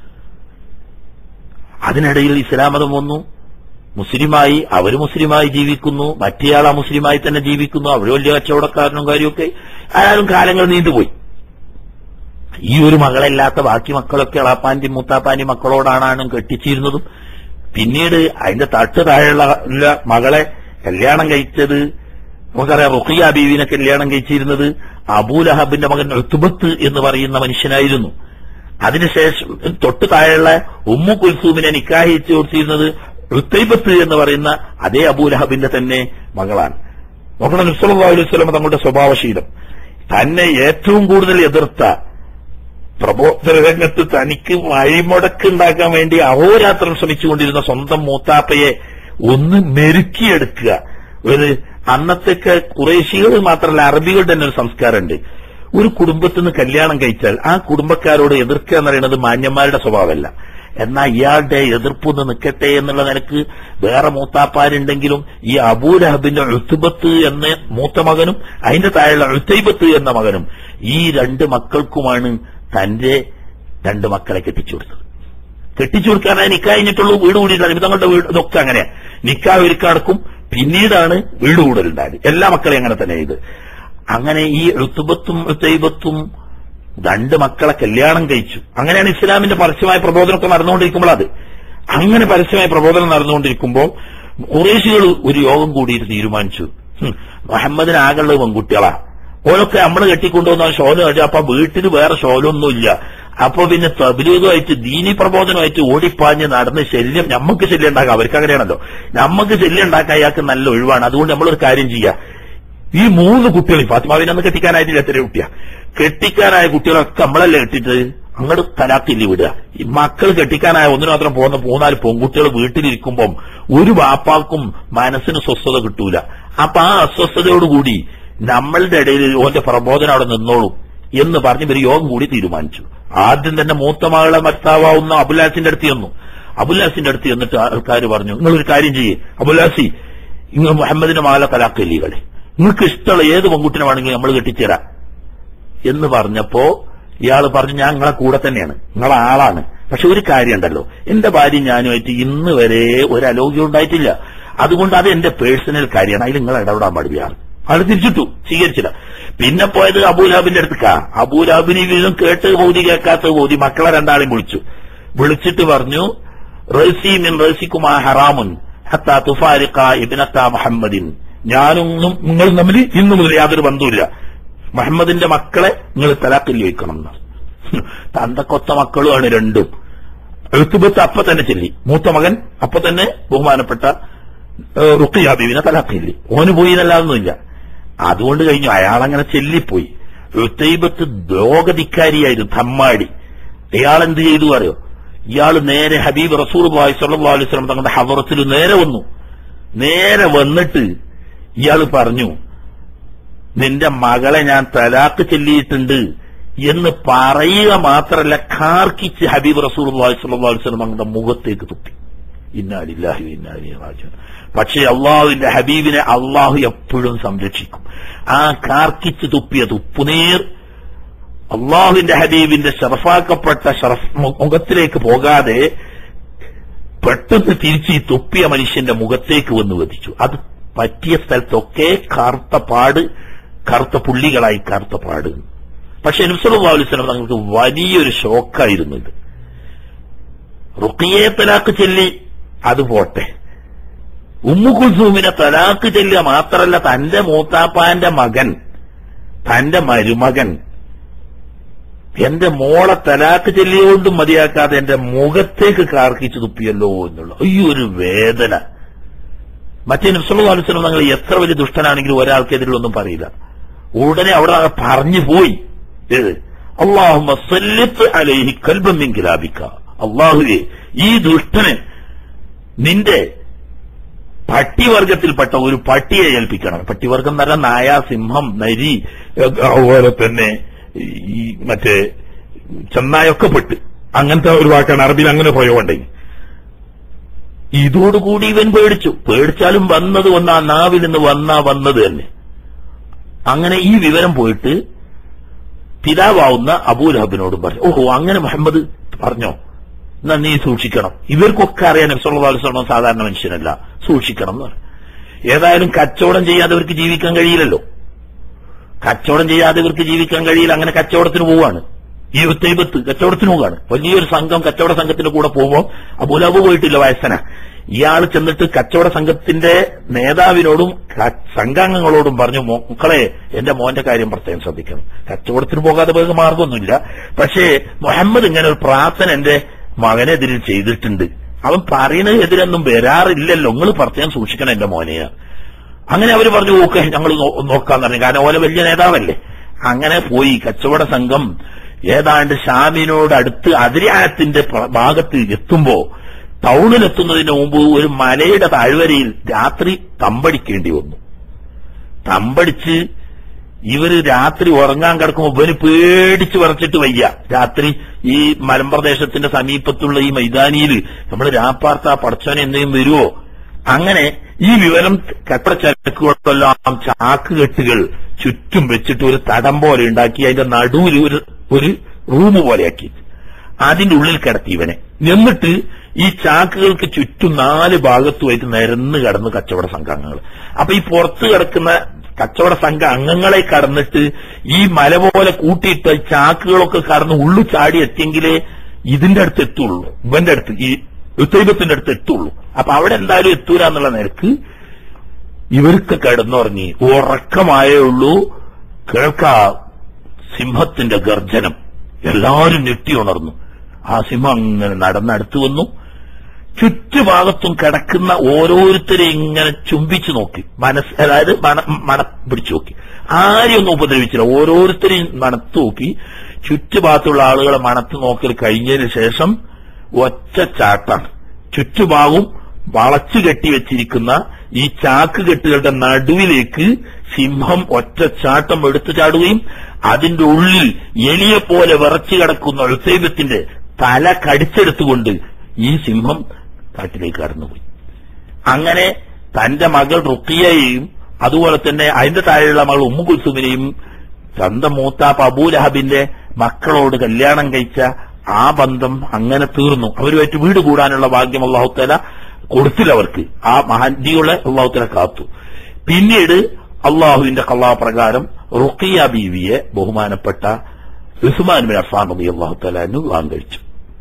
അതിനിടയിൽ ഇസ്ലാമതം വന്നു മുസ്ലിമായി അവർ മുസ്ലിമായി ജീവിക്കുന്നു മറ്റേയാൾ ആ മുസ്ലിമായി തന്നെ ജീവിക്കുന്നു അവർ വലിയ കച്ചവടക്കാരനും കാര്യമൊക്കെ ആയാലും കാലങ്ങൾ നീണ്ടുപോയി ഈ ഒരു മകളല്ലാത്ത ബാക്കി മക്കളൊക്കെ എളാപ്പാന്റെയും മൂത്താപ്പാന്റെയും മക്കളോടാണ് കെട്ടിച്ചിരുന്നതും പിന്നീട് അതിന്റെ തട്ട് താഴെയുള്ള ഉള്ള മകളെ കല്യാണം കഴിച്ചത് നമുക്കറിയാം റുഖിയ ബീവിനെ കല്യാണം കഴിച്ചിരുന്നത് അബൂലഹബിന്റെ മകൻ ഋത്തുബത്ത് എന്ന് പറയുന്ന മനുഷ്യനായിരുന്നു അതിനുശേഷം തൊട്ട് താഴെയുള്ള ഉമ്മു കുൽസൂമിനെ നിക്കാഹിച്ചു കൊടുത്തിരുന്നത് ഋത്തൈബത്ത് എന്ന് പറയുന്ന അതേ അബൂലഹബിന്റെ തന്നെ മകളാണ് നോക്കണം നബ്സല്ലാ അലൈഹി സ്വലം തങ്ങളുടെ സ്വഭാവശീലം തന്നെ ഏറ്റവും കൂടുതൽ എതിർത്ത പ്രബോധന രംഗത്ത് തനിക്ക് വഴിമുടക്ക് ഉണ്ടാക്കാൻ വേണ്ടി അഹോരാത്രം ശ്രമിച്ചുകൊണ്ടിരുന്ന സ്വന്തം മൂത്താപ്പയെ ഒന്ന് മെരുക്കിയെടുക്കുക ഒരു അന്നത്തൊക്കെ കുറേശികൾ മാത്രമല്ല അറബികളുടെ തന്നെ ഒരു സംസ്കാരമുണ്ട് ഒരു കുടുംബത്തിൽ നിന്ന് കല്യാണം കഴിച്ചാൽ ആ കുടുംബക്കാരോട് എതിർക്കുക എന്ന് പറയുന്നത് മാന്യന്മാരുടെ സ്വഭാവമല്ല എന്നാൽ ഇയാളുടെ എതിർപ്പൊന്ന് നിൽക്കട്ടെ എന്നുള്ള നിലക്ക് വേറെ മൂത്താപ്പാരുണ്ടെങ്കിലും ഈ അബൂലഹബിന്റെ ഉത്തുബത്ത് എന്ന മൂത്ത മകനും അതിന്റെ താഴെയുള്ള ഉത്തൈബത്ത് എന്ന മകനും ഈ രണ്ട് മക്കൾക്കുമാണ് തന്റെ രണ്ട് മക്കളെ കെട്ടിച്ചു കൊടുത്തത് കെട്ടിച്ചു കൊടുക്കാനായി നിക്കാ കഴിഞ്ഞിട്ടുള്ളൂ വീട് കൂടിയിട്ടാണ് തങ്ങളുടെ വീട് ഇതൊക്കെ അങ്ങനെ നിക്കാ ഒരുക്കടക്കും പിന്നീടാണ് വീട് കൂടലുണ്ടായത് എല്ലാ മക്കളെയും അങ്ങനെ തന്നെ ഇത് അങ്ങനെ ഈ ഋത്തുബത്തും ഋത്തൈബത്തും രണ്ട് മക്കളെ കല്യാണം കഴിച്ചു അങ്ങനെയാണ് ഇസ്ലാമിന്റെ പരസ്യമായ പ്രബോധനമൊക്കെ നടന്നുകൊണ്ടിരിക്കുമ്പോൾ അത് അങ്ങനെ പരസ്യമായ പ്രബോധനം നടന്നുകൊണ്ടിരിക്കുമ്പോൾ കുറേശികൾ ഒരു യോഗം കൂടിയിട്ട് തീരുമാനിച്ചു ഹും, മുഹമ്മദിന് ആകെയുള്ളത് പെൺകുട്ടികളാ ഓരൊക്കെ നമ്മൾ കെട്ടിക്കൊണ്ടുവന്ന ഷോല് കഴിച്ചു അപ്പൊ വീട്ടിൽ വേറെ ഷോലൊന്നുമില്ല അപ്പൊ പിന്നെ തബലീഗുമായിട്ട് ദീനി പ്രബോധനമായിട്ട് ഓടിപ്പാഞ്ഞ് നടന്ന് ശല്യം നമുക്ക് ശല്യം ഉണ്ടാക്കാം അവർക്ക് അങ്ങനെയാണല്ലോ നമുക്ക് ശല്യം ഉണ്ടാക്കാൻ അയാൾക്ക് നല്ല ഒഴിവാണ് അതുകൊണ്ട് നമ്മളൊരു കാര്യം ചെയ്യാം ഈ മൂന്ന് കുട്ടികൾ ഫാത്തിമാവിനെ ഒന്ന് കെട്ടിക്കാനായിട്ടില്ല എത്ര കുട്ടിയാ കെട്ടിക്കാനായ കുട്ടികളൊക്കെ നമ്മളല്ലേ കെട്ടിട്ട് അങ്ങോട്ട് തലാക്കില്ല വിടുക ഈ മക്കൾ കെട്ടിക്കാനായ ഒന്നിനു മാത്രം പോകുന്ന മൂന്നാല് പെൺകുട്ടികൾ വീട്ടിലിരിക്കുമ്പം ഒരു വാപ്പാക്കും മനസ്സിന് സ്വസ്ഥത കിട്ടൂല അപ്പൊ ആ അസ്വസ്ഥതയോടുകൂടി നമ്മളുടെ ഇടയിൽ ഓന്റെ പ്രബോധനം അവിടെ നിന്നോളൂ എന്ന് പറഞ്ഞ് ഇവർ യോഗം കൂടി തീരുമാനിച്ചു ആദ്യം തന്നെ മൂത്ത മകളെ ഭർത്താവുന്ന അബുലാസിന്റെ അടുത്ത് ചെന്നു അബുലാസിന്റെ അടുത്ത് ചെന്നിട്ട് ആൾക്കാർ പറഞ്ഞു നിങ്ങളൊരു കാര്യം ചെയ്യേ അബുലാസി ഇങ്ങ് മുഹമ്മദിന്റെ മകളെ കലാക്കല്ലേ കളി നിങ്ങൾക്ക് ഇഷ്ടമുള്ള ഏത് പെൺകുട്ടിനെ വേണമെങ്കിലും നമ്മൾ കെട്ടിച്ചേരാം എന്ന് പറഞ്ഞപ്പോ ഇയാൾ പറഞ്ഞു ഞാൻ നിങ്ങളെ കൂടെ തന്നെയാണ് നിങ്ങളെ ആളാണ് പക്ഷെ ഒരു കാര്യമുണ്ടല്ലോ എന്റെ ഭാര്യ ഞാനുമായിട്ട് ഇന്ന് വരെ ഒരു അലോഗ്യം ഉണ്ടായിട്ടില്ല അതുകൊണ്ട് അത് എന്റെ പേഴ്സണൽ കാര്യമാണ് അതിൽ നിങ്ങൾ ഇടപെടാൻ പാടില്ല ആൾ തിരിച്ചിട്ടു സ്വീകരിച്ചില്ല പിന്നെ പോയത് അബൂലാബിന്റെ അടുത്തേക്കാ അബൂലാബിന് ഇതും കേട്ട് ബോധി കേൾക്കാത്ത ബോധി മക്കളെ രണ്ടാളെയും വിളിച്ചു വിളിച്ചിട്ട് പറഞ്ഞു റസി മിൻ റസിക്കുമാ ഹറാമുൻ ഹത്താ തുഫാരിഖ ഇബ്നത്ത മുഹമ്മദിൻ ഞാനും നിങ്ങളും തമ്മിൽ ഇന്നു മുതൽ യാതൊരു ബന്ധവുമില്ല മുഹമ്മദിന്റെ മക്കളെ നിങ്ങൾ തലാക്കിൽ വയ്ക്കണം എന്ന് തന്തക്കൊത്ത മക്കളുമാണ് രണ്ടും എഴുത്തുബത്ത് അപ്പൊ തന്നെ ചെല്ലി മൂത്ത മകൻ അപ്പൊ തന്നെ ബഹുമാനപ്പെട്ട ഏഹ്, റുഖിയ ബീവിനെ തലാക്കില്ലി ഓന് പോയി എന്നല്ലാതൊന്നുമില്ല അതുകൊണ്ട് കഴിഞ്ഞു അയാളങ്ങനെ ചെല്ലിപ്പോയി ഋത്തൈബത്ത് ദ്രോഗധിക്കാരിയായിരുന്നു തമ്മാടി ഇയാൾ എന്ത് ചെയ്തു അറിയോ ഇയാൾ നേരെ ഹബീബ് റസൂൽ ബായ് സല്ലാ അലൈഹി സ്വലം തങ്ങളുടെ ഹവറത്തിൽ നേരെ വന്നു നേരെ വന്നിട്ട് ഇയാൾ പറഞ്ഞു നിന്റെ മകളെ ഞാൻ തലാക്ക് ചെല്ലിയിട്ടുണ്ട് എന്ന് പറയുക മാത്രമല്ല കാർക്കിച്ച് ഹബീബ് റസൂൽ സ്വലം തങ്ങളുടെ മുഖത്തേക്ക് തുപ്പി ഇന്നാലില്ലാഹി ഇന്നാലി റാജു പക്ഷേ അള്ളാഹുവിന്റെ ഹബീബിനെ അള്ളാഹു എപ്പോഴും സംരക്ഷിക്കും ആ കാർക്കിച്ച് തുപ്പിയ തുപ്പുനീർ അള്ളാഹുവിന്റെ ഹബീബിന്റെ ഷറഫാക്കപ്പെട്ട ഷറഫ് മു- മുഖത്തിലേക്ക് പോകാതെ പെട്ടെന്ന് തിരിച്ച് ഈ തുപ്പിയ മനുഷ്യന്റെ മുഖത്തേക്ക് വന്ന് വധിച്ചു അത് പറ്റിയ സ്ഥലത്തൊക്കെ കറുത്ത പാട് കറുത്ത പുള്ളികളായി കറുത്ത പാട് പക്ഷെ നബ്സല്ലാ അലൈവലം തങ്ങൾക്ക് വലിയൊരു ഷോക്കായിരുന്നു ഇത് റുക്കിയെ തലാക്ക് ചെല്ലി അത് പോട്ടെ ഉമ്മു കുൽസൂമിനെ തലാക്ക് ചെല്ലുക മാത്രല്ല തന്റെ മൂത്താപ്പാന്റെ മകൻ തന്റെ മരുമകൻ എന്റെ മോളെ തലാക്ക് ചെല്ലിയോണ്ടും മതിയാക്കാതെ എന്റെ മുഖത്തേക്ക് കാർക്കിച്ചു തുപ്പിയല്ലോ എന്നുള്ള ഈ ഒരു വേദന മറ്റേ നിസ്വല ആലോചന നിങ്ങൾ എത്ര വലിയ ദുഷ്ടനാണെങ്കിലും ഒരാൾക്കെതിരിലൊന്നും പറയില്ല ഉടനെ അവിടെ അങ്ങ് പറഞ്ഞു പോയി ഏത് അള്ളാഹുമ്മ സല്ലിത്ത് അലൈഹി കൽബമ്മിൻ കിലാബിക്ക അള്ളാഹുവേ ഈ ദുഷ്ടന് നിന്റെ പട്ടിവർഗത്തിൽപ്പെട്ട ഒരു പട്ടിയെ ഏൽപ്പിക്കണം പട്ടിവർഗം എന്ന് പറഞ്ഞാൽ നായ സിംഹം നരി ഏഹ്, അതുപോലെ തന്നെ ഈ മറ്റേ ചെന്നായൊക്കെ പെട്ട് അങ്ങനത്തെ ഒരു വാക്കാണ് അറബിയിൽ അങ്ങനെ പ്രയോഗമുണ്ടെങ്കിൽ ഇതോടുകൂടി ഇവൻ പേടിച്ചു പേടിച്ചാലും വന്നത് ഒന്ന് ആ നാവിൽ നിന്ന് വന്നാ വന്നത് തന്നെ അങ്ങനെ ഈ വിവരം പോയിട്ട് പിതാവാവുന്ന അബൂലഹബിനോടും പറഞ്ഞു ഓഹോ അങ്ങനെ മുഹമ്മദ് പറഞ്ഞോ എന്നാ നീ സൂക്ഷിക്കണം ഇവർക്കൊക്കെ അറിയാൻ നബ്സല്ലാസ്ലം സാധാരണ മനുഷ്യനല്ല സൂക്ഷിക്കണം എന്ന് പറഞ്ഞു ഏതായാലും കച്ചവടം ചെയ്യാതെ ഇവർക്ക് ജീവിക്കാൻ കഴിയില്ലല്ലോ കച്ചവടം ചെയ്യാതെ ഇവർക്ക് ജീവിക്കാൻ കഴിയില്ല അങ്ങനെ കച്ചവടത്തിന് പോവാണ് ഈ ഉത്തൈബത്ത് കച്ചവടത്തിന് പോകാണ് വലിയൊരു സംഘം കച്ചവട സംഘത്തിന്റെ കൂടെ പോകുമ്പോൾ അബുലാബ് പോയിട്ടില്ല വയസ്സന ഇയാൾ ചെന്നിട്ട് കച്ചവട സംഘത്തിന്റെ നേതാവിനോടും ക- സംഘാംഗങ്ങളോടും പറഞ്ഞു മക്കളെ എന്റെ മോന്റെ കാര്യം പ്രത്യേകം ശ്രദ്ധിക്കണം കച്ചവടത്തിന് പോകാതെ വേഗം മാർഗമൊന്നുമില്ല പക്ഷേ മുഹമ്മദ് ഇങ്ങനെ ഒരു പ്രാർത്ഥന എന്റെ മകനെതിരിൽ ചെയ്തിട്ടുണ്ട് അവൻ പറയുന്നതിനെതിരൊന്നും വരാറില്ലല്ലോ നിങ്ങൾ പ്രത്യേകം സൂക്ഷിക്കണം എന്റെ മോനെയാണ് അങ്ങനെ അവർ പറഞ്ഞു ഓക്കെ ഞങ്ങൾ നോക്കാന്ന് പറഞ്ഞു കാരണം ഓലെ വലിയ നേതാവല്ലേ അങ്ങനെ പോയി കച്ചവട സംഘം ഏതാണ്ട് ഷാമിനോട് അടുത്ത് അതിരായത്തിന്റെ പ്ര- ഭാഗത്ത് എത്തുമ്പോ ടൗണിലെത്തുന്നതിന് മുമ്പ് ഒരു മലയുടെ താഴ്വരയിൽ രാത്രി തമ്പടിക്കേണ്ടി വന്നു തമ്പടിച്ച് ഇവര് രാത്രി ഉറങ്ങാൻ കിടക്കുമ്പോ ഇവന് പേടിച്ച് വിറച്ചിട്ട് വയ്യ രാത്രി ഈ മലമ്പ്രദേശത്തിന്റെ സമീപത്തുള്ള ഈ മൈതാനിയിൽ നമ്മൾ രാപ്പാർത്ത പടച്ചോനെ എന്തെങ്കിലും വരുമോ അങ്ങനെ ഈ വിവരം കട്ടച്ചരക്കുകളെല്ലാം ചാക്കുകെട്ടുകൾ ചുറ്റും വെച്ചിട്ട് ഒരു തടം പോലെ ഉണ്ടാക്കി അതിന്റെ നടുവിൽ ഒരു ഒരു റൂം പോലെയാക്കി അതിന്റെ ഉള്ളിൽ കിടത്തി ഇവനെ എന്നിട്ട് ഈ ചാക്കുകൾക്ക് ചുറ്റും നാല് ഭാഗത്തുമായിട്ട് നിരന്ന് കിടന്ന് കച്ചവട സംഘാംഗങ്ങൾ അപ്പൊ ഈ പുറത്ത് കിടക്കുന്ന കച്ചവട സംഘ അംഗങ്ങളെ കടന്നിട്ട് ഈ മല പോലെ കൂട്ടിയിട്ട ഈ ചാക്കുകളൊക്കെ കടന്ന് ഉള്ളു ചാടി എത്തിയെങ്കിലേ ഇതിന്റെ അടുത്ത് എത്തുള്ളൂ ഇവന്റെ അടുത്ത് ഈ ഉത്തൈബത്തിന്റെ അടുത്ത് എത്തുള്ളൂ അപ്പൊ അവിടെ എന്തായാലും എത്തൂല എന്നുള്ള നിരക്ക് ഇവർക്ക് കിടന്നുറങ്ങി ഉറക്കമായേ ഉള്ളൂ കേൾക്കാ സിംഹത്തിന്റെ ഗർജനം എല്ലാവരും ഞെട്ടി ഉണർന്നു ആ സിംഹം അങ്ങനെ നടന്നടുത്ത് വന്നു ചുറ്റുഭാഗത്തും കിടക്കുന്ന ഓരോരുത്തരെ ഇങ്ങനെ ചുംബിച്ചു നോക്കി മനസ്സ് അതായത് മണ മണ പിടിച്ചു നോക്കി ആരെയും ഒന്നും ഉപദ്രവിച്ചില്ല ഓരോരുത്തരെയും മണത്ത് നോക്കി ചുറ്റുഭാഗത്തുള്ള ആളുകളെ മണത്ത് നോക്കൽ കഴിഞ്ഞതിന് ശേഷം ഒറ്റ ചാട്ടാണ് ചുറ്റുഭാഗവും വളച്ചു കെട്ടിവെച്ചിരിക്കുന്ന ഈ ചാക്ക് കെട്ടുകളുടെ നടുവിലേക്ക് സിംഹം ഒറ്റ ചാട്ടം എടുത്തു ചാടുകയും അതിന്റെ ഉള്ളിൽ എലിയെ പോലെ വിറച്ചു കിടക്കുന്ന ഉത്സേബത്തിന്റെ തല കടിച്ചെടുത്തുകൊണ്ട് ഈ സിംഹം കാട്ടിലേക്ക് കടന്നുപോയി അങ്ങനെ തന്റെ മകൾ റുക്കിയയെയും അതുപോലെ തന്നെ അതിന്റെ താഴെയുള്ള മകൾ ഉമ്മു കുൽസുമിനെയും സ്വന്തം മൂത്താപ്പ് അബൂലഹബിന്റെ മക്കളോട് കല്യാണം കഴിച്ച ആ ബന്ധം അങ്ങനെ തീർന്നു അവരുമായിട്ട് വീട് കൂടാനുള്ള ഭാഗ്യം അള്ളാഹുത്തല കൊടുത്തില്ല അവർക്ക് ആ മഹന്തികളെ അള്ളാഹുത്തല കാത്തു പിന്നീട് അള്ളാഹുവിന്റെ കള്ളാപ്രകാരം റുക്കിയ ബീവിയെ ബഹുമാനപ്പെട്ട ഉസ്മാൻ ബിൻ അഫാൻ റബി അള്ളാഹുത്തലാനു വിവാഹം കഴിച്ചു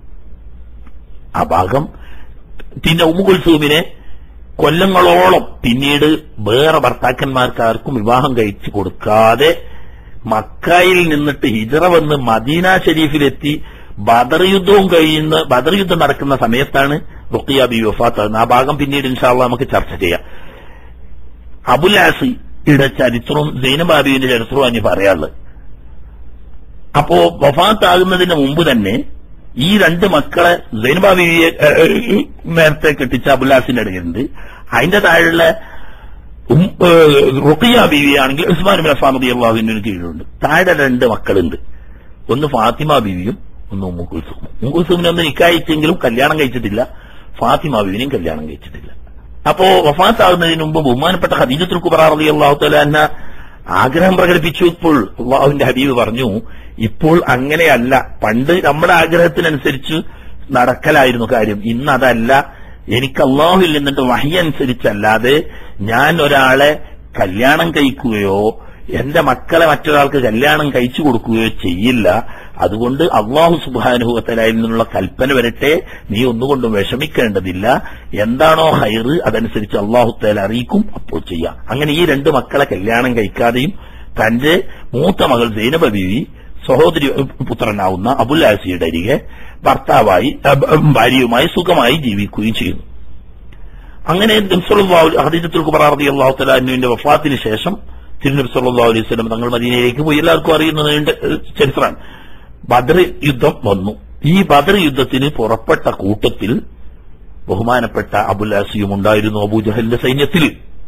ആ ഭാഗം പിന്നെ ഉമ്മുകുൽസൂമിനെ കൊല്ലങ്ങളോളം പിന്നീട് വേറെ ഭർത്താക്കന്മാർക്ക് ആർക്കും വിവാഹം കഴിച്ചു കൊടുക്കാതെ മക്കായിൽ നിന്നിട്ട് ഹിജറ വന്ന് മദീന ഷരീഫിലെത്തി ബദർ യുദ്ധവും കഴിയുന്ന ബദർ യുദ്ധം നടക്കുന്ന സമയത്താണ് റുക്കിയ ബി വഫാത്ത് ആ ഭാഗം പിന്നീട് ഇൻഷാല്ല നമുക്ക് ചർച്ച ചെയ്യാം അബുലാസിയുടെ ചരിത്രവും സൈനബാബിയുടെ ചരിത്രവും അനി പറയാനുള്ളത് അപ്പോ വഫാത്താകുന്നതിന് മുമ്പ് തന്നെ ഈ രണ്ട് മക്കളെ സൈനബാബിയെ നേരത്തെ കെട്ടിച്ച അബുലാസിന്റെ ഇടയിലുണ്ട് അതിന്റെ താഴെയുള്ള ഉം, ഏഹ്, റുഖിയ ബീവിയാണെങ്കിൽ ഉസ്മാൻ ബിൻ അഫാൻ റബി അള്ളാഹുവിന്റെ കീഴിലുണ്ട് താഴെ രണ്ട് മക്കളുണ്ട് ഒന്ന് ഫാത്തിമ ബീവിയും ഒന്ന് ഉമ്മു കുൽസും ഉമ്മു കുൽസുമിനെ ഒന്ന് നിക്കായിച്ചെങ്കിലും കല്യാണം കഴിച്ചിട്ടില്ല ഫാത്തിമ ബീവിനെയും കല്യാണം കഴിച്ചിട്ടില്ല അപ്പോ വഫാത്താകുന്നതിന് മുമ്പ് ബഹുമാനപ്പെട്ട ഹദീജത്തുൽ കുബറ റബി അള്ളാഹു തലാന്ന ആഗ്രഹം പ്രകടിപ്പിച്ചു ഇപ്പോൾ അള്ളാഹുവിന്റെ ഹബീബ് പറഞ്ഞു ഇപ്പോൾ അങ്ങനെയല്ല പണ്ട് നമ്മുടെ ആഗ്രഹത്തിനനുസരിച്ച് നടക്കലായിരുന്നു കാര്യം ഇന്ന് അതല്ല എനിക്ക് അള്ളാഹുവിൽ നിന്നിട്ട് വഹി അനുസരിച്ചല്ലാതെ ഞാൻ ഒരാളെ കല്യാണം കഴിക്കുകയോ എന്റെ മക്കളെ മറ്റൊരാൾക്ക് കല്യാണം കഴിച്ചു കൊടുക്കുകയോ ചെയ്യില്ല അതുകൊണ്ട് അള്ളാഹു സുബാനുഭവത്തലായിൽ നിന്നുള്ള കൽപ്പന വരട്ടെ നീ ഒന്നുകൊണ്ടും വിഷമിക്കേണ്ടതില്ല എന്താണോ ഹൈറ് അതനുസരിച്ച് അള്ളാഹുത്തേല അറിയിക്കും അപ്പോൾ ചെയ്യാം അങ്ങനെ ഈ രണ്ട് മക്കളെ കല്യാണം കഴിക്കാതെയും തന്റെ മൂത്ത മകൾ സൈനബ ബീവി സഹോദരി പുത്രനാവുന്ന അബുൽ ആസിയുടെ അരികെ ഭർത്താവായി അഹ് ഭാര്യയുമായി സുഖമായി ജീവിക്കുകയും ചെയ്യുന്നു അങ്ങനെ ഹദീജത്തുൽ കുബറ റളിയല്ലാഹു തആല അന്നുവിന്റെ വഫാത്തിന് ശേഷം തിരുനബി സല്ലല്ലാഹു അലൈഹി വസല്ലം തങ്ങൾ മദീനയിലേക്ക് പോയി എല്ലാവർക്കും അറിയുന്ന നീണ്ട ഏഹ്, ചരിത്രമാണ് ബദർ യുദ്ധം വന്നു ഈ ബദർ യുദ്ധത്തിന് പുറപ്പെട്ട കൂട്ടത്തിൽ ബഹുമാനപ്പെട്ട അബുൽ ആസിയും ഉണ്ടായിരുന്നു അബൂജഹലിന്റെ സൈന്യത്തിൽ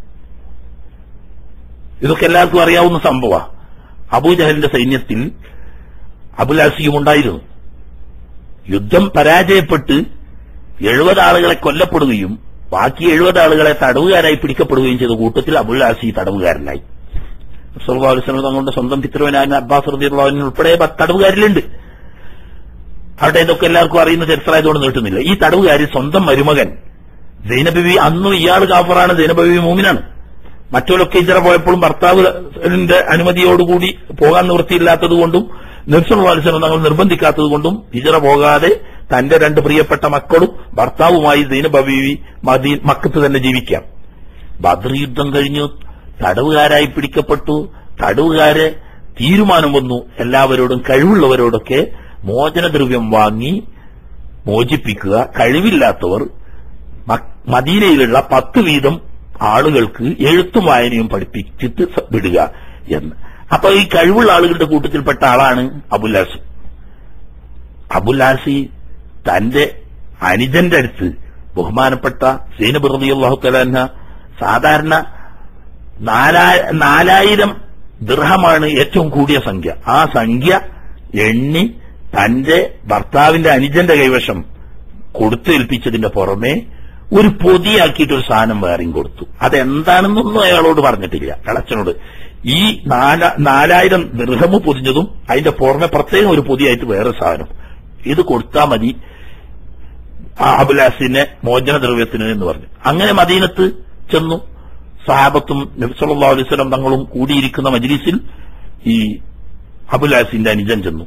ഇതൊക്കെ എല്ലാവർക്കും അറിയാവുന്ന സംഭവ അബൂജഹലിന്റെ സൈന്യത്തിൽ അബുൽ ആസിയും ഉണ്ടായിരുന്നു യുദ്ധം പരാജയപ്പെട്ട് എഴുപത് ആളുകളെ കൊല്ലപ്പെടുകയും ബാക്കി എഴുപത് ആളുകളെ തടവുകാരായി പിടിക്കപ്പെടുകയും ചെയ്ത കൂട്ടത്തിൽ അബുൽ ആസി തടവുകാരനായി സുൽവാസ്ലം തങ്ങളുടെ സ്വന്തം പിതൃവനായ അബ്ബാസ് റദിയുള്ളവൻ ഉൾപ്പെടെ പത്ത് തടവുകാരിലുണ്ട് അവിടെ ഇതൊക്കെ എല്ലാവർക്കും അറിയുന്ന ചരിത്രമായതുകൊണ്ട് നീട്ടുന്നില്ല ഈ തടവുകാരി സ്വന്തം മരുമകൻ സൈനബിബി അന്നും ഇയാൾ കാഫറാണ് സൈനബിബി മൂമിനാണ് മറ്റൊരൊക്കെ ഇജറ പോയപ്പോഴും ഭർത്താവിന്റെ അനുമതിയോടുകൂടി പോകാൻ നിവൃത്തിയില്ലാത്തത് കൊണ്ടും നിർസലാലിസ്ലം തങ്ങൾ നിർബന്ധിക്കാത്തത് കൊണ്ടും ഹിജറ പോകാതെ തന്റെ രണ്ട് പ്രിയപ്പെട്ട മക്കളും ഭർത്താവുമായി ദൈനബ ബീവി മദീ മക്കത്ത് തന്നെ ജീവിക്കാം ബദർ യുദ്ധം കഴിഞ്ഞു തടവുകാരായി പിടിക്കപ്പെട്ടു തടവുകാരെ തീരുമാനം വന്നു എല്ലാവരോടും കഴിവുള്ളവരോടൊക്കെ മോചനദ്രവ്യം വാങ്ങി മോചിപ്പിക്കുക കഴിവില്ലാത്തവർ മ- മദീനയിലുള്ള പത്ത് വീതം ആളുകൾക്ക് എഴുത്തും വായനയും പഠിപ്പിച്ചിട്ട് സ- വിടുക എന്ന് അപ്പൊ ഈ കഴിവുള്ള ആളുകളുടെ കൂട്ടത്തിൽപ്പെട്ട ആളാണ് അബുല്ലാസ് അബുല്ലാസി തന്റെ അനുജന്റെ അടുത്ത് ബഹുമാനപ്പെട്ട സൈനബ് റളിയല്ലാഹു തആല സാധാരണ നാലാ- നാലായിരം ദൃഹമാണ് ഏറ്റവും കൂടിയ സംഖ്യ ആ സംഖ്യ എണ്ണി തന്റെ ഭർത്താവിന്റെ അനുജന്റെ കൈവശം കൊടുത്തേൽപ്പിച്ചതിന്റെ പുറമെ ഒരു പൊതിയാക്കിയിട്ട് ഒരു സാധനം വേറെയും കൊടുത്തു അതെന്താണെന്നൊന്നും അയാളോട് പറഞ്ഞിട്ടില്ല കളച്ചനോട് ഈ നാല നാലായിരം ദൃഹമ് പൊതിഞ്ഞതും അതിന്റെ പുറമെ പ്രത്യേകം ഒരു പൊതിയായിട്ട് വേറെ സാധനം ഇത് കൊടുത്താൽ മതി ആ അബുലാസിനെ മോചന ദ്രവ്യത്തിന് എന്ന് പറഞ്ഞു അങ്ങനെ മദീനത്ത് ചെന്നു സഹാബത്തും നബ്സല്ലാ അലൈഹി സ്വലം തങ്ങളും കൂടിയിരിക്കുന്ന മജ്ലിസിൽ ഈ അബുലാസിന്റെ അനുജൻ ചെന്നു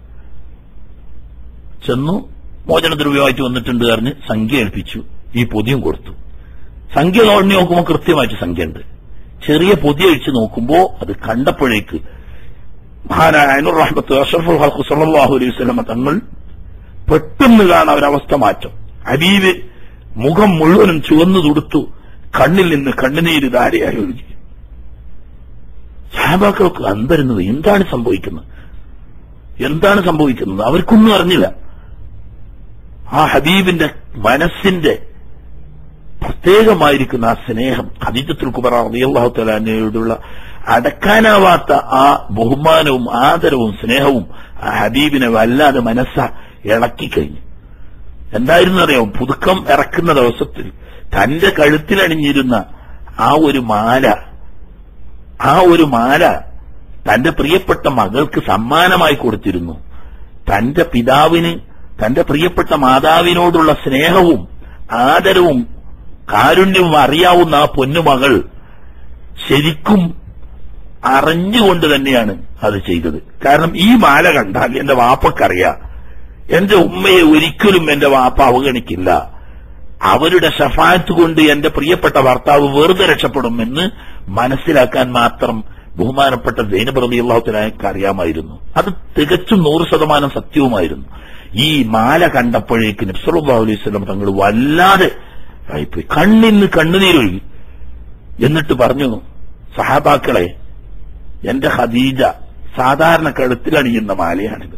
ചെന്നു മോചനദ്രവ്യമായിട്ട് വന്നിട്ടുണ്ട് പറഞ്ഞ് സംഖ്യ ഏൽപ്പിച്ചു ഈ പൊതിയും കൊടുത്തു സംഖ്യ നോണ്ണി നോക്കുമ്പോൾ കൃത്യമായിട്ട് സംഖ്യ ഉണ്ട് ചെറിയ പൊതി അഴിച്ച് നോക്കുമ്പോ അത് കണ്ടപ്പോഴേക്ക് മഹാനായ അനുർ റഹ്മത്ത് അഷറഫുൽ ഹൽഖു സല്ലല്ലാഹു അലൈഹി വസല്ലം തങ്ങൾ പെട്ടെന്ന് കാണാൻ ഒരവസ്ഥ മാറ്റം ഹബീബ് മുഖം മുഴുവനും ചുവന്നു തുടുത്തു കണ്ണിൽ നിന്ന് കണ്ണുനീര് ധാരയായി ഒഴുകി സാഹബാക്കൾക്ക് അന്തരുന്നത് എന്താണ് സംഭവിക്കുന്നത് എന്താണ് സംഭവിക്കുന്നത് അവർക്കൊന്നും അറിഞ്ഞില്ല ആ ഹബീബിന്റെ മനസ്സിന്റെ പ്രത്യേകമായിരിക്കുന്ന ആ സ്നേഹം ഖദീജത്തുൽ കുബറ റളിയല്ലാഹു തആലയോടുള്ള അടക്കാനാവാത്ത ആ ബഹുമാനവും ആദരവും സ്നേഹവും ആ ഹബീബിനെ വല്ലാതെ മനസ്സ ഇളക്കിക്കഴിഞ്ഞു എന്തായിരുന്നു അറിയാം പുതുക്കം ഇറക്കുന്ന ദിവസത്തിൽ തന്റെ കഴുത്തിലണിഞ്ഞിരുന്ന ആ ഒരു മാല ആ ഒരു മാല തന്റെ പ്രിയപ്പെട്ട മകൾക്ക് സമ്മാനമായി കൊടുത്തിരുന്നു തന്റെ പിതാവിന് തന്റെ പ്രിയപ്പെട്ട മാതാവിനോടുള്ള സ്നേഹവും ആദരവും കാരുണ്യവും അറിയാവുന്ന ആ പൊന്നുമകൾ ശരിക്കും അറിഞ്ഞുകൊണ്ട് തന്നെയാണ് അത് ചെയ്തത് കാരണം ഈ മാല കണ്ടാൽ എന്റെ വാപ്പക്കറിയാം എന്റെ ഉമ്മയെ ഒരിക്കലും എന്റെ വാപ്പ അവഗണിക്കില്ല അവരുടെ ഷഫാത്ത് കൊണ്ട് എന്റെ പ്രിയപ്പെട്ട ഭർത്താവ് വെറുതെ രക്ഷപ്പെടുമെന്ന് മനസ്സിലാക്കാൻ മാത്രം ബഹുമാനപ്പെട്ട സൈനബ് റബി അള്ളാഹുത്തലാക്ക് അറിയാമായിരുന്നു അത് തികച്ചും നൂറ് ശതമാനം സത്യവുമായിരുന്നു ഈ മാല കണ്ടപ്പോഴേക്ക് നബ്സല്ലാഹു അലൈഹി സ്വലം തങ്ങൾ വല്ലാതെ ആയിപ്പോയി കണ്ണിന്ന് കണ്ണുനീരൊഴുകി എന്നിട്ട് പറഞ്ഞു സഹാബാക്കളെ എന്റെ ഖദീജ സാധാരണ കഴുത്തിലണിയുന്ന മാലയാണിത്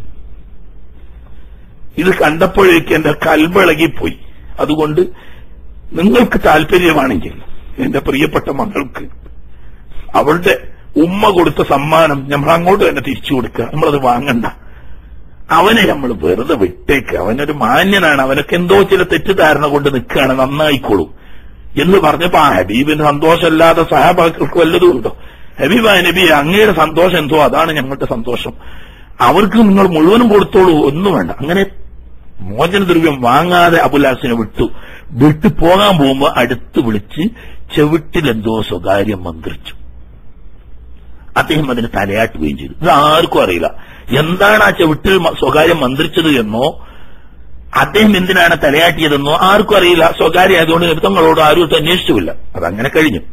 ഇത് കണ്ടപ്പോഴേക്ക് എന്റെ കൽവിളകിപ്പോയി അതുകൊണ്ട് നിങ്ങൾക്ക് താല്പര്യമാണെങ്കിൽ എന്റെ പ്രിയപ്പെട്ട മകൾക്ക് അവളുടെ ഉമ്മ കൊടുത്ത സമ്മാനം നമ്മൾ അങ്ങോട്ട് തന്നെ തിരിച്ചു കൊടുക്കുക നമ്മളത് വാങ്ങണ്ട അവനെ നമ്മൾ വെറുതെ വിട്ടേക്ക് അവനൊരു മാന്യനാണ് അവനൊക്കെ എന്തോ ചില തെറ്റിദ്ധാരണ കൊണ്ട് നിൽക്കുകയാണ് നന്നായിക്കോളും എന്ന് പറഞ്ഞപ്പോ ആ ഹബീബിന് സന്തോഷമല്ലാതെ സഹാബാക്കൾക്ക് വല്ലതും ഉണ്ടോ ഹബീബ നബി അങ്ങയുടെ സന്തോഷം എന്തോ അതാണ് ഞങ്ങളുടെ സന്തോഷം അവർക്ക് നിങ്ങൾ മുഴുവനും കൊടുത്തോളൂ ഒന്നും വേണ്ട അങ്ങനെ മോചനദ്രവ്യം വാങ്ങാതെ അബുലാസിനെ വിട്ടു വിട്ടു പോകാൻ പോകുമ്പോ അടുത്ത് വിളിച്ച് ചെവിട്ടിലെന്തോ സ്വകാര്യം മന്ത്രിച്ചു അദ്ദേഹം അതിന് തലയാട്ടുകയും ചെയ്തു ഇത് ആർക്കും അറിയില്ല എന്താണ് ആ ചെവിട്ടിൽ മ- സ്വകാര്യം മന്ത്രിച്ചത് എന്നോ അദ്ദേഹം എന്തിനാണ് തലയാട്ടിയതെന്നോ ആർക്കും അറിയില്ല സ്വകാര്യ ആയതുകൊണ്ട് നൃത്തങ്ങളോട് ആരും ഒട്ടും അന്വേഷിച്ചുമില്ല അതങ്ങനെ കഴിഞ്ഞു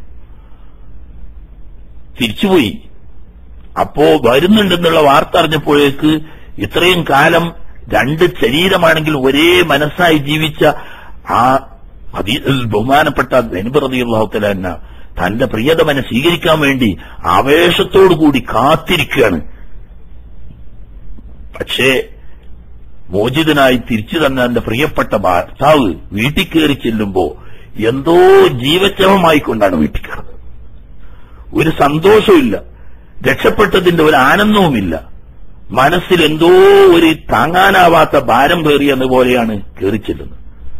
തിരിച്ചുപോയി അപ്പോ വരുന്നുണ്ടെന്നുള്ള വാർത്ത അറിഞ്ഞപ്പോഴേക്ക് ഇത്രയും കാലം രണ്ട് ശരീരമാണെങ്കിൽ ഒരേ മനസ്സായി ജീവിച്ച ആ അതി- ബഹുമാനപ്പെട്ട ധനുപ്രതിയുള്ളഹത്തല തന്റെ പ്രിയതമനെ സ്വീകരിക്കാൻ വേണ്ടി ആവേശത്തോടുകൂടി കാത്തിരിക്കുകയാണ് പക്ഷേ മോചിതനായി തിരിച്ചു തന്ന എന്റെ പ്രിയപ്പെട്ട ഭർത്താവ് വീട്ടിൽ കയറി ചെല്ലുമ്പോ എന്തോ ജീവച്ചവമായിക്കൊണ്ടാണ് വീട്ടിൽ കയറുന്നത് ഒരു സന്തോഷമില്ല രക്ഷപ്പെട്ടതിന്റെ ഒരു ആനന്ദവുമില്ല മനസ്സിൽ എന്തോ ഒരു താങ്ങാനാവാത്ത ഭാരം പേറിയെന്ന പോലെയാണ് കയറി ചെല്ലുന്നത്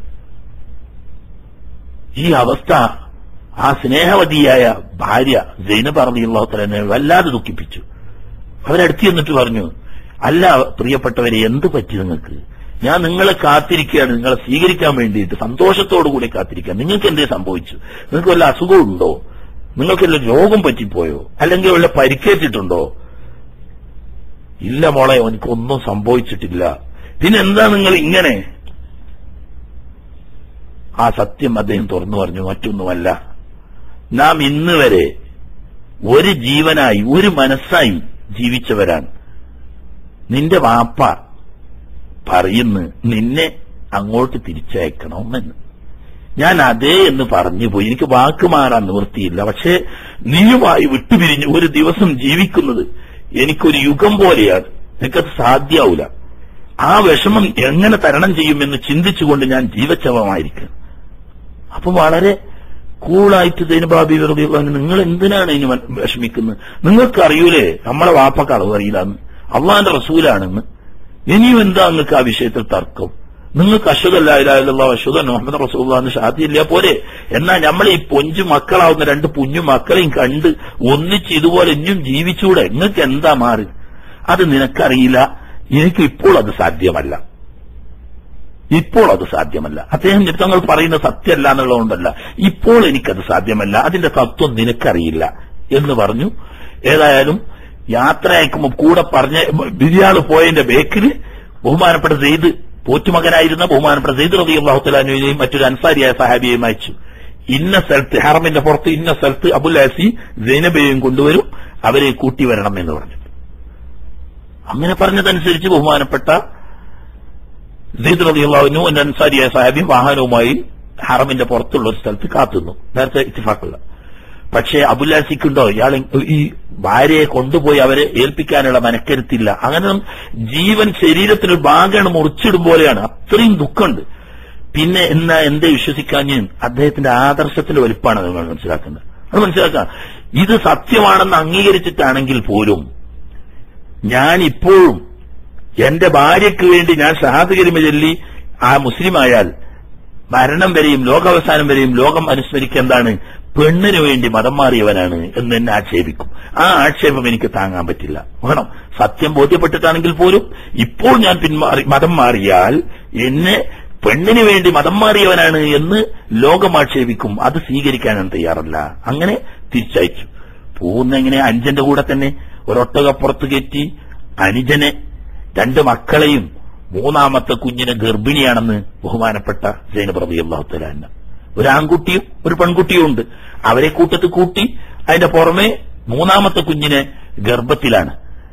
ഈ അവസ്ഥ ആ സ്നേഹവതിയായ ഭാര്യ ജൈനബ് അറബിയുള്ളത്തനെ വല്ലാതെ ദുഃഖിപ്പിച്ചു അവരടുത്ത് ചെന്നിട്ട് പറഞ്ഞു അല്ല പ്രിയപ്പെട്ടവരെ എന്ത് പറ്റി നിങ്ങൾക്ക് ഞാൻ നിങ്ങളെ കാത്തിരിക്കുകയാണ് നിങ്ങളെ സ്വീകരിക്കാൻ വേണ്ടിയിട്ട് സന്തോഷത്തോടു കൂടി കാത്തിരിക്കുക നിങ്ങൾക്ക് എന്തേ സംഭവിച്ചു നിങ്ങൾക്ക് വല്ല അസുഖമുണ്ടോ നിങ്ങൾക്ക് വല്ല രോഗം പറ്റിപ്പോയോ അല്ലെങ്കിൽ വല്ല പരിക്കേറ്റിട്ടുണ്ടോ ഇല്ല മോളെ എനിക്കൊന്നും സംഭവിച്ചിട്ടില്ല പിന്നെ എന്താ നിങ്ങൾ ഇങ്ങനെ ആ സത്യം അദ്ദേഹം തുറന്നു പറഞ്ഞു മറ്റൊന്നുമല്ല നാം ഇന്ന് വരെ ഒരു ജീവനായി ഒരു മനസ്സായി ജീവിച്ചവരാണ് നിന്റെ വാപ്പ പറയുന്നു നിന്നെ അങ്ങോട്ട് തിരിച്ചയക്കണമെന്ന് ഞാൻ അതേ എന്ന് പറഞ്ഞു പോയി എനിക്ക് വാക്ക് മാറാൻ നിവൃത്തിയില്ല പക്ഷേ നീയുമായി വിട്ടുപിരിഞ്ഞ് ഒരു ദിവസം ജീവിക്കുന്നത് എനിക്കൊരു യുഗം പോലെയാണ് എനിക്കത് സാധ്യാവൂല ആ വിഷമം എങ്ങനെ തരണം ചെയ്യുമെന്ന് ചിന്തിച്ചുകൊണ്ട് ഞാൻ ജീവച്ചവമായിരിക്കും അപ്പൊ വളരെ കൂളായിട്ട് ദൈനബാബി വെറുതെ നിങ്ങൾ എന്തിനാണ് ഇനി മൻ- വിഷമിക്കുന്നത് നിങ്ങൾക്ക് അറിയൂലേ നമ്മളെ വാപ്പക്ക് അളവ് അറിയില്ലെന്ന് അള്ളാന്റെ റസൂലാണെന്ന് ഇനിയും എന്താ നിങ്ങൾക്ക് ആ വിഷയത്തിൽ തർക്കം നിങ്ങൾക്ക് അശ്വതല്ലായില്ല അശ്വത മുഹമ്മദ് റസൂല്ലാന്ന് ഷാദിയില്ല പോരെ എന്നാ നമ്മൾ ഈ പൊഞ്ചു മക്കളാവുന്ന രണ്ട് കുഞ്ഞു മക്കളെയും കണ്ട് ഒന്നിച്ച് ഇതുപോലെ ഇനിയും ജീവിച്ചൂടെ നിങ്ങൾക്ക് എന്താ മാറി അത് നിനക്കറിയില്ല എനിക്ക് ഇപ്പോൾ അത് സാധ്യമല്ല ഇപ്പോൾ അത് സാധ്യമല്ല അദ്ദേഹം തങ്ങൾ പറയുന്ന സത്യമല്ല എന്നുള്ളതുകൊണ്ടല്ല ഇപ്പോൾ എനിക്കത് സാധ്യമല്ല അതിന്റെ തത്വം നിനക്കറിയില്ല എന്ന് പറഞ്ഞു ഏതായാലും യാത്ര അയക്കുമ്പോൾ കൂടെ പറഞ്ഞ ബിരിയാള് പോയതിന്റെ ബേക്കിൽ ബഹുമാനപ്പെട്ട സെയ്ദ് പോറ്റുമകനായിരുന്ന ബഹുമാനപ്പെട്ട സെയ്ദ് റബി അള്ളാഹുത്തലാനുവിനെയും മറ്റൊരു അൻസാരിയായ സഹാബിയെയും അയച്ചു ഇന്ന സ്ഥലത്ത് ഹറമിന്റെ പുറത്ത് ഇന്ന സ്ഥലത്ത് അബുൽ ആസി സൈനബയെയും കൊണ്ടുവരും അവരെ കൂട്ടി വരണം എന്ന് പറഞ്ഞു അങ്ങനെ പറഞ്ഞതനുസരിച്ച് ബഹുമാനപ്പെട്ട സെയ്ദ് റബിയുള്ളവനു എന്റെ അൻസാരിയായ സാഹിബിയും വാഹനവുമായി ഹറമിന്റെ പുറത്തുള്ള ഒരു സ്ഥലത്ത് കാത്തുന്നു നേരത്തെ ഇത്തിഫാക്കുള്ള പക്ഷേ അബുല്ലാസിക്കുണ്ടോ ഇയാൾ ഈ ഭാര്യയെ കൊണ്ടുപോയി അവരെ ഏൽപ്പിക്കാനുള്ള മനക്കരുത്തില്ല അങ്ങനെ ജീവൻ ശരീരത്തിന് ഒരു ഭാഗമാണ് മുറിച്ചിടും പോലെയാണ് അത്രയും ദുഃഖമുണ്ട് പിന്നെ എന്നാ എന്തേ വിശ്വസിക്കാഞ്ഞ് അദ്ദേഹത്തിന്റെ ആദർശത്തിന്റെ വലിപ്പാണ് നിങ്ങൾ മനസ്സിലാക്കുന്നത് അത് മനസ്സിലാക്കാം ഇത് സത്യമാണെന്ന് അംഗീകരിച്ചിട്ടാണെങ്കിൽ പോലും ഞാൻ ഇപ്പോഴും എന്റെ ഭാര്യയ്ക്ക് വേണ്ടി ഞാൻ ഷഹാദ് കരിമ ചൊല്ലി ആ മുസ്ലിം ആയാൽ മരണം വരെയും ലോകാവസാനം വരെയും ലോകം അനുസ്മരിക്കുക എന്താണ് പെണ്ണിന് വേണ്ടി മതം മാറിയവനാണ് എന്ന് എന്നെ ആക്ഷേപിക്കും ആ ആക്ഷേപം എനിക്ക് താങ്ങാൻ പറ്റില്ല വേണം സത്യം ബോധ്യപ്പെട്ടിട്ടാണെങ്കിൽ പോലും ഇപ്പോൾ ഞാൻ പിന്മാറി മതം മാറിയാൽ എന്നെ പെണ്ണിന് വേണ്ടി മതം മാറിയവനാണ് എന്ന് ലോകം ആക്ഷേപിക്കും അത് സ്വീകരിക്കാൻ ഞാൻ തയ്യാറല്ല അങ്ങനെ തിരിച്ചയച്ചു പോകുന്ന എങ്ങനെ അഞ്ചന്റെ കൂടെ തന്നെ ഒരൊട്ടകപ്പുറത്ത് കയറ്റി അനുജനെ രണ്ട് മക്കളെയും മൂന്നാമത്തെ കുഞ്ഞിനെ ഗർഭിണിയാണെന്ന് ബഹുമാനപ്പെട്ട ജൈനബ് റബി അള്ളാഹുത്തലാന്ന ഒരു ആൺകുട്ടിയും ഒരു പെൺകുട്ടിയും ഉണ്ട് അവരെ കൂട്ടത്ത് കൂട്ടി അതിന്റെ പുറമെ മൂന്നാമത്തെ കുഞ്ഞിനെ ഗർഭത്തിലാണ്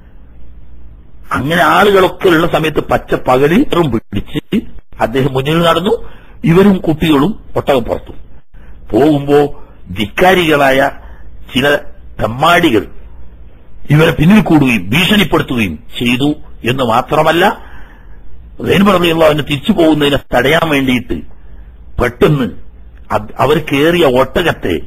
അങ്ങനെ ആളുകളൊക്കെ ഉള്ള സമയത്ത് പച്ച പകലും പിടിച്ച് അദ്ദേഹം മുന്നിൽ നടന്നു ഇവരും കുട്ടികളും ഒട്ടകപ്പുറത്തു പോകുമ്പോ ധിക്കാരികളായ ചില തെമ്മാടികൾ ഇവരെ പിന്നിൽ കൂടുകയും ഭീഷണിപ്പെടുത്തുകയും ചെയ്തു എന്ന് മാത്രമല്ല റെയിൻപറയുള്ള അവന് തിരിച്ചു പോകുന്നതിനെ തടയാൻ വേണ്ടിയിട്ട് പെട്ടെന്ന് അത് അവർ കേറിയ ഒട്ടകത്തെ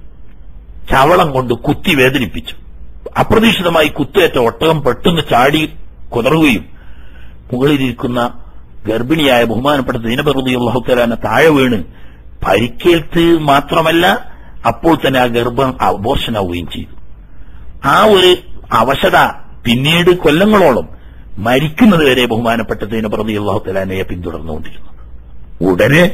ചവളം കൊണ്ട് കുത്തി വേദനിപ്പിച്ചു അപ്രതീക്ഷിതമായി കുത്തേറ്റ ഒട്ടകം പെട്ടെന്ന് ചാടി കുതറുകയും മുകളിലിരിക്കുന്ന ഗർഭിണിയായ ബഹുമാനപ്പെട്ട ദീനബറുദി അള്ളാഹുത്തലാനെ താഴെ വീണ് പരിക്കേൽത്ത് മാത്രമല്ല അപ്പോൾ തന്നെ ആ ഗർഭം അബോർഷനാവുകയും ചെയ്തു ആ ഒരു അവശത പിന്നീട് കൊല്ലങ്ങളോളം മരിക്കുന്നത് വരെ ബഹുമാനപ്പെട്ട ദീനപ്രതി അള്ളാഹുത്തലാനയെ പിന്തുടർന്നുകൊണ്ടിരുന്നു ഉടനെ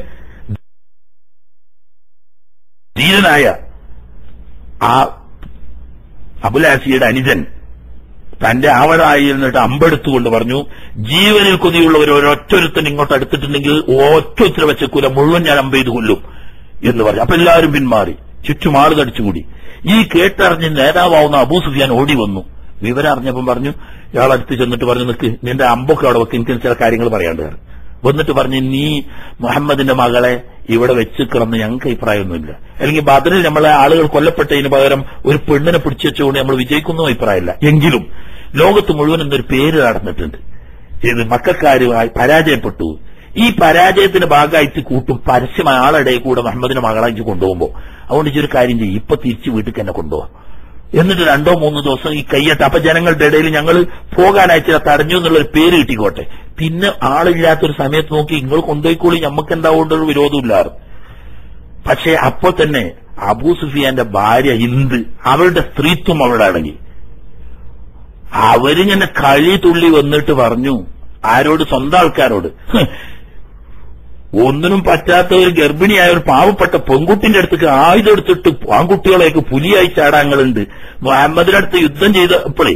ധീരനായ ആ അബുലാസിയുടെ അനുജൻ തന്റെ ആവടായിരുന്നിട്ട് അമ്പെടുത്തുകൊണ്ട് പറഞ്ഞു ജീവനിൽ കൊതിയുള്ളവർ ഒരൊറ്റൊരുത്തൻ ഇങ്ങോട്ട് അടുത്തിട്ടുണ്ടെങ്കിൽ ഒറ്റ ഉത്തര വെച്ചക്കൂല മുഴുവൻ ഞാൻ അമ്പെയ്ത് കൊല്ലും എന്ന് പറഞ്ഞു അപ്പൊ എല്ലാവരും പിന്മാറി ചുറ്റും ആള് കടിച്ചുകൂടി ഈ കേട്ടറിഞ്ഞ് നേതാവാവുന്ന അബൂ സുഫിയാൻ ഓടി വന്നു വിവരം അറിഞ്ഞപ്പം പറഞ്ഞു ഇയാൾ അടുത്ത് ചെന്നിട്ട് പറഞ്ഞു നിൽക്ക് നിന്റെ അമ്പൊക്കെ അവിടെ വെക്ക് എനിക്ക് ചില കാര്യങ്ങൾ പറയാണ്ട് പറഞ്ഞു. വന്നിട്ട് പറഞ്ഞു നീ മുഹമ്മദിന്റെ മകളെ ഇവിടെ വെച്ചിക്കണമെന്ന് ഞങ്ങൾക്ക് അഭിപ്രായമൊന്നുമില്ല അല്ലെങ്കിൽ ബദറിൽ നമ്മളെ ആളുകൾ കൊല്ലപ്പെട്ടതിന് പകരം ഒരു പെണ്ണിനെ പിടിച്ചു വെച്ചുകൊണ്ട് നമ്മൾ വിജയിക്കുന്ന അഭിപ്രായമില്ല എങ്കിലും ലോകത്ത് മുഴുവൻ എന്നൊരു പേര് നടന്നിട്ടുണ്ട് ഇത് മക്കാരുമായി പരാജയപ്പെട്ടു ഈ പരാജയത്തിന്റെ ഭാഗമായിട്ട് കൂട്ടും പരസ്യമായ ആളുടെ കൂടെ മുഹമ്മദിന്റെ മകളായിട്ട് കൊണ്ടുപോകുമ്പോ അതുകൊണ്ട് ഇച്ചൊരു കാര്യം ചെയ്യും ഇപ്പൊ തിരിച്ചു വീട്ടിൽ തന്നെ കൊണ്ടുപോകാം എന്നിട്ട് രണ്ടോ മൂന്നോ ദിവസം ഈ കയ്യട്ട് അപ്പൊ ജനങ്ങളുടെ ഇടയിൽ ഞങ്ങൾ പോകാനായിട്ട് തടഞ്ഞു എന്നുള്ള ഒരു പേര് കിട്ടിക്കോട്ടെ പിന്നെ ആളില്ലാത്തൊരു സമയത്ത് നോക്കി നിങ്ങൾ കൊണ്ടുപോയിക്കോളി ഞമ്മക്ക് എന്താവുകൊണ്ടൊരു വിരോധമില്ലാറ് പക്ഷേ അപ്പോൾ തന്നെ അബൂ സുഫിയാന്റെ ഭാര്യ ഹിന്ദ് അവരുടെ സ്ത്രീത്വം അവിടെ അടങ്ങി അവരിങ്ങനെ കളി തുള്ളി വന്നിട്ട് പറഞ്ഞു ആരോട് സ്വന്തം ആൾക്കാരോട് "ഹ്, ഒന്നിനും പറ്റാത്ത ഒരു ഗർഭിണിയായ ഒരു പാവപ്പെട്ട പെൺകുട്ടിന്റെ അടുത്തേക്ക് ആയുധം എടുത്തിട്ട് ആൺകുട്ടികളെയൊക്കെ പുലിയായി ചാടാങ്ങളുണ്ട് മുഹമ്മദിന്റെ അടുത്ത് യുദ്ധം ചെയ്തപ്പോഴേ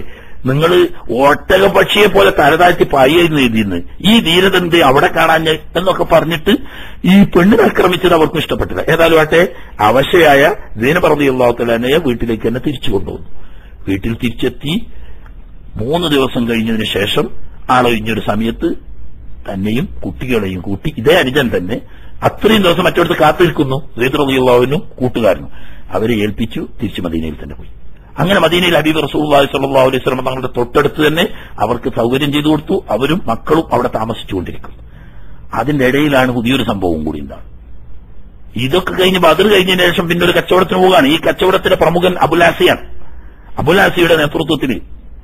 നിങ്ങൾ ഒട്ടക പക്ഷിയെ പോലെ തലതാഴ്ത്തി പായിരുന്നു എഴുതിയെന്ന് ഈ ധീരതന്ത് അവിടെ കാണാൻ എന്നൊക്കെ പറഞ്ഞിട്ട് ഈ പെണ്ണിനെ ആക്രമിച്ചത് അവർക്കും ഇഷ്ടപ്പെട്ടില്ല ഏതായാലും ആട്ടെ അവശയായ ദീനപ്രതി അള്ളാഹുത്തലാനയെ വീട്ടിലേക്ക് തന്നെ തിരിച്ചു കൊണ്ടുവന്നു വീട്ടിൽ തിരിച്ചെത്തി മൂന്ന് ദിവസം കഴിഞ്ഞതിന് ശേഷം ആളൊഴിഞ്ഞൊരു സമയത്ത് തന്നെയും കുട്ടികളെയും കൂട്ടി ഇതേ അനുജൻ തന്നെ അത്രയും ദിവസം മറ്റൊരുത്ത് കാത്തു നിൽക്കുന്നു റീദ്രദിയുള്ളവനും കൂട്ടുകാരനും അവരെ ഏൽപ്പിച്ചു തിരിച്ചു മദീനയിൽ തന്നെ പോയി അങ്ങനെ മദീനയിൽ ഹബീബ് റസൂള്ളി സല്ലാ അലൈഹി സ്വലം തങ്ങളുടെ തൊട്ടടുത്ത് തന്നെ അവർക്ക് സൗകര്യം ചെയ്തു കൊടുത്തു അവരും മക്കളും അവിടെ താമസിച്ചുകൊണ്ടിരിക്കും അതിന്റെ ഇടയിലാണ് പുതിയൊരു സംഭവം കൂടി ഉണ്ടാകും ഇതൊക്കെ കഴിഞ്ഞ് ബദർ കഴിഞ്ഞതിന് ശേഷം പിന്നെ ഒരു കച്ചവടത്തിന് പോവുകയാണ് ഈ കച്ചവടത്തിലെ പ്രമുഖൻ അബുലാസിയാണ് അബുലാസിയുടെ നേതൃത്വത്തിൽ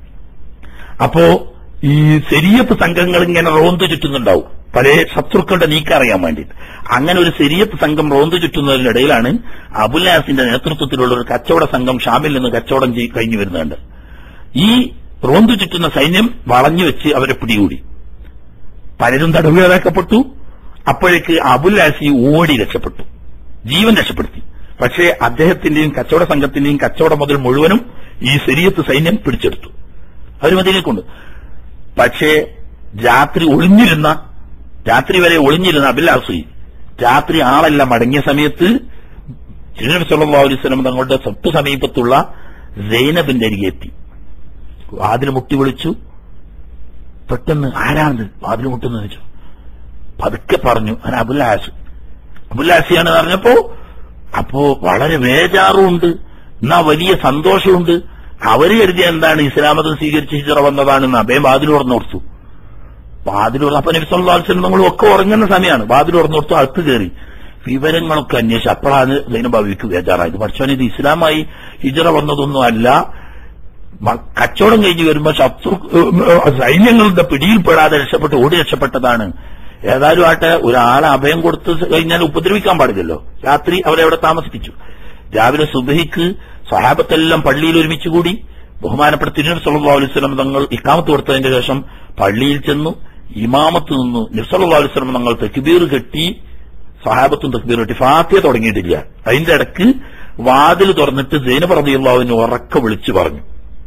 അപ്പോ ഈ ശരിയത്ത് സംഘങ്ങൾ ഇങ്ങനെ റോന്ത് ചുറ്റുന്നുണ്ടാവും പല ശത്രുക്കളുടെ നീക്കം അറിയാൻ വേണ്ടിയിട്ട് അങ്ങനെ ഒരു ശരിയത്ത് സംഘം റോന്ത് ചുറ്റുന്നതിനിടയിലാണ് അബുലാസിന്റെ നേതൃത്വത്തിലുള്ള ഒരു കച്ചവട സംഘം ഷാമിൽ നിന്ന് കച്ചവടം ചെയ്ത് കഴിഞ്ഞു വരുന്നുണ്ട് ഈ റോന്തു ചുറ്റുന്ന സൈന്യം വളഞ്ഞു വെച്ച് അവരെ പിടികൂടി പലരും തടവുകാരാക്കപ്പെട്ടു അപ്പോഴേക്ക് അബുലാസി ഓടി രക്ഷപ്പെട്ടു ജീവൻ രക്ഷപ്പെടുത്തി പക്ഷേ അദ്ദേഹത്തിന്റെയും കച്ചവട സംഘത്തിന്റെയും കച്ചവടം മുതൽ മുഴുവനും ഈ ശരീരത്ത് സൈന്യം പിടിച്ചെടുത്തു അവർ മദീനക്കുണ്ട് പക്ഷേ രാത്രി ഒളിഞ്ഞിരുന്ന രാത്രി വരെ ഒളിഞ്ഞിരുന്ന അബിലാസി രാത്രി ആളെല്ലാം മടങ്ങിയ സമയത്ത് തിരുനബി സല്ലല്ലാഹു അലൈഹി വസല്ലം തങ്ങളുടെ തൊട്ടു സമീപത്തുള്ള സൈനബിന്റെ അരികെ എത്തി വാതിൽ മുട്ടി വിളിച്ചു പെട്ടെന്ന് ആരാണ് വാതിൽ മുട്ടുന്നത് ചോദിച്ചു പതുക്കെ പറഞ്ഞു ഞാൻ അബുലാസ് അബുലാസിയാണ് പറഞ്ഞപ്പോ അപ്പോ വളരെ വേജാറുമുണ്ട് എന്നാ വലിയ സന്തോഷമുണ്ട് അവര് കരുതിയ എന്താണ് ഇസ്ലാമതം സ്വീകരിച്ച് ഹിജറ വന്നതാണെന്ന് അദ്ദേഹം വാതിൽ തുറന്നോർത്തു വാതിൽ തുറന്നു അപ്പൊ നബിസ്വല്ലാസ്ലങ്ങളും ഒക്കെ ഉറങ്ങുന്ന സമയമാണ് വാതിൽ തുറന്നോർത്തു അകത്ത് കയറി വിവരങ്ങളൊക്കെ അന്വേഷിച്ചു അപ്പോഴാണ് ദൈനഭാവിക്ക് വേജാറായത് പക്ഷേ ഇത് ഇസ്ലാമായി ഹിജറ വന്നതൊന്നും അല്ല മ- കച്ചവടം കഴിഞ്ഞ് വരുമ്പോ ശത്രു ഏഹ്, സൈന്യങ്ങളുടെ പിടിയിൽപ്പെടാതെ രക്ഷപ്പെട്ട് ഓടി രക്ഷപ്പെട്ടതാണ് ഏതായാലും ആട്ടെ ഒരാളെ അഭയം കൊടുത്ത് കഴിഞ്ഞാൽ ഉപദ്രവിക്കാൻ പാടില്ലല്ലോ രാത്രി അവരെ അവിടെ താമസിപ്പിച്ചു രാവിലെ സുബഹിക്ക് സഹാബത്തെല്ലാം പള്ളിയിൽ ഒരുമിച്ച് കൂടി ബഹുമാനപ്പെട്ട തിരുനബി സല്ലല്ലാഹു അലൈഹി വസല്ലം തങ്ങൾ ഇക്കാമത്ത് കൊടുത്തതിന്റെ ശേഷം പള്ളിയിൽ ചെന്നു ഇമാമത്ത് നിന്നു നബ്സല്ലാ അലൈഹി വസല്ലം തങ്ങൾ തെക്കുബീർ കെട്ടി സഹാബത്തും തക്ബീർ കെട്ടി ഫാത്തിയ തുടങ്ങിയിട്ടില്ല അതിന്റെ ഇടക്ക് വാതിൽ തുറന്നിട്ട് സൈനബ് റളിയല്ലാഹുവിനെ ഉറക്കെ വിളിച്ചു പറഞ്ഞു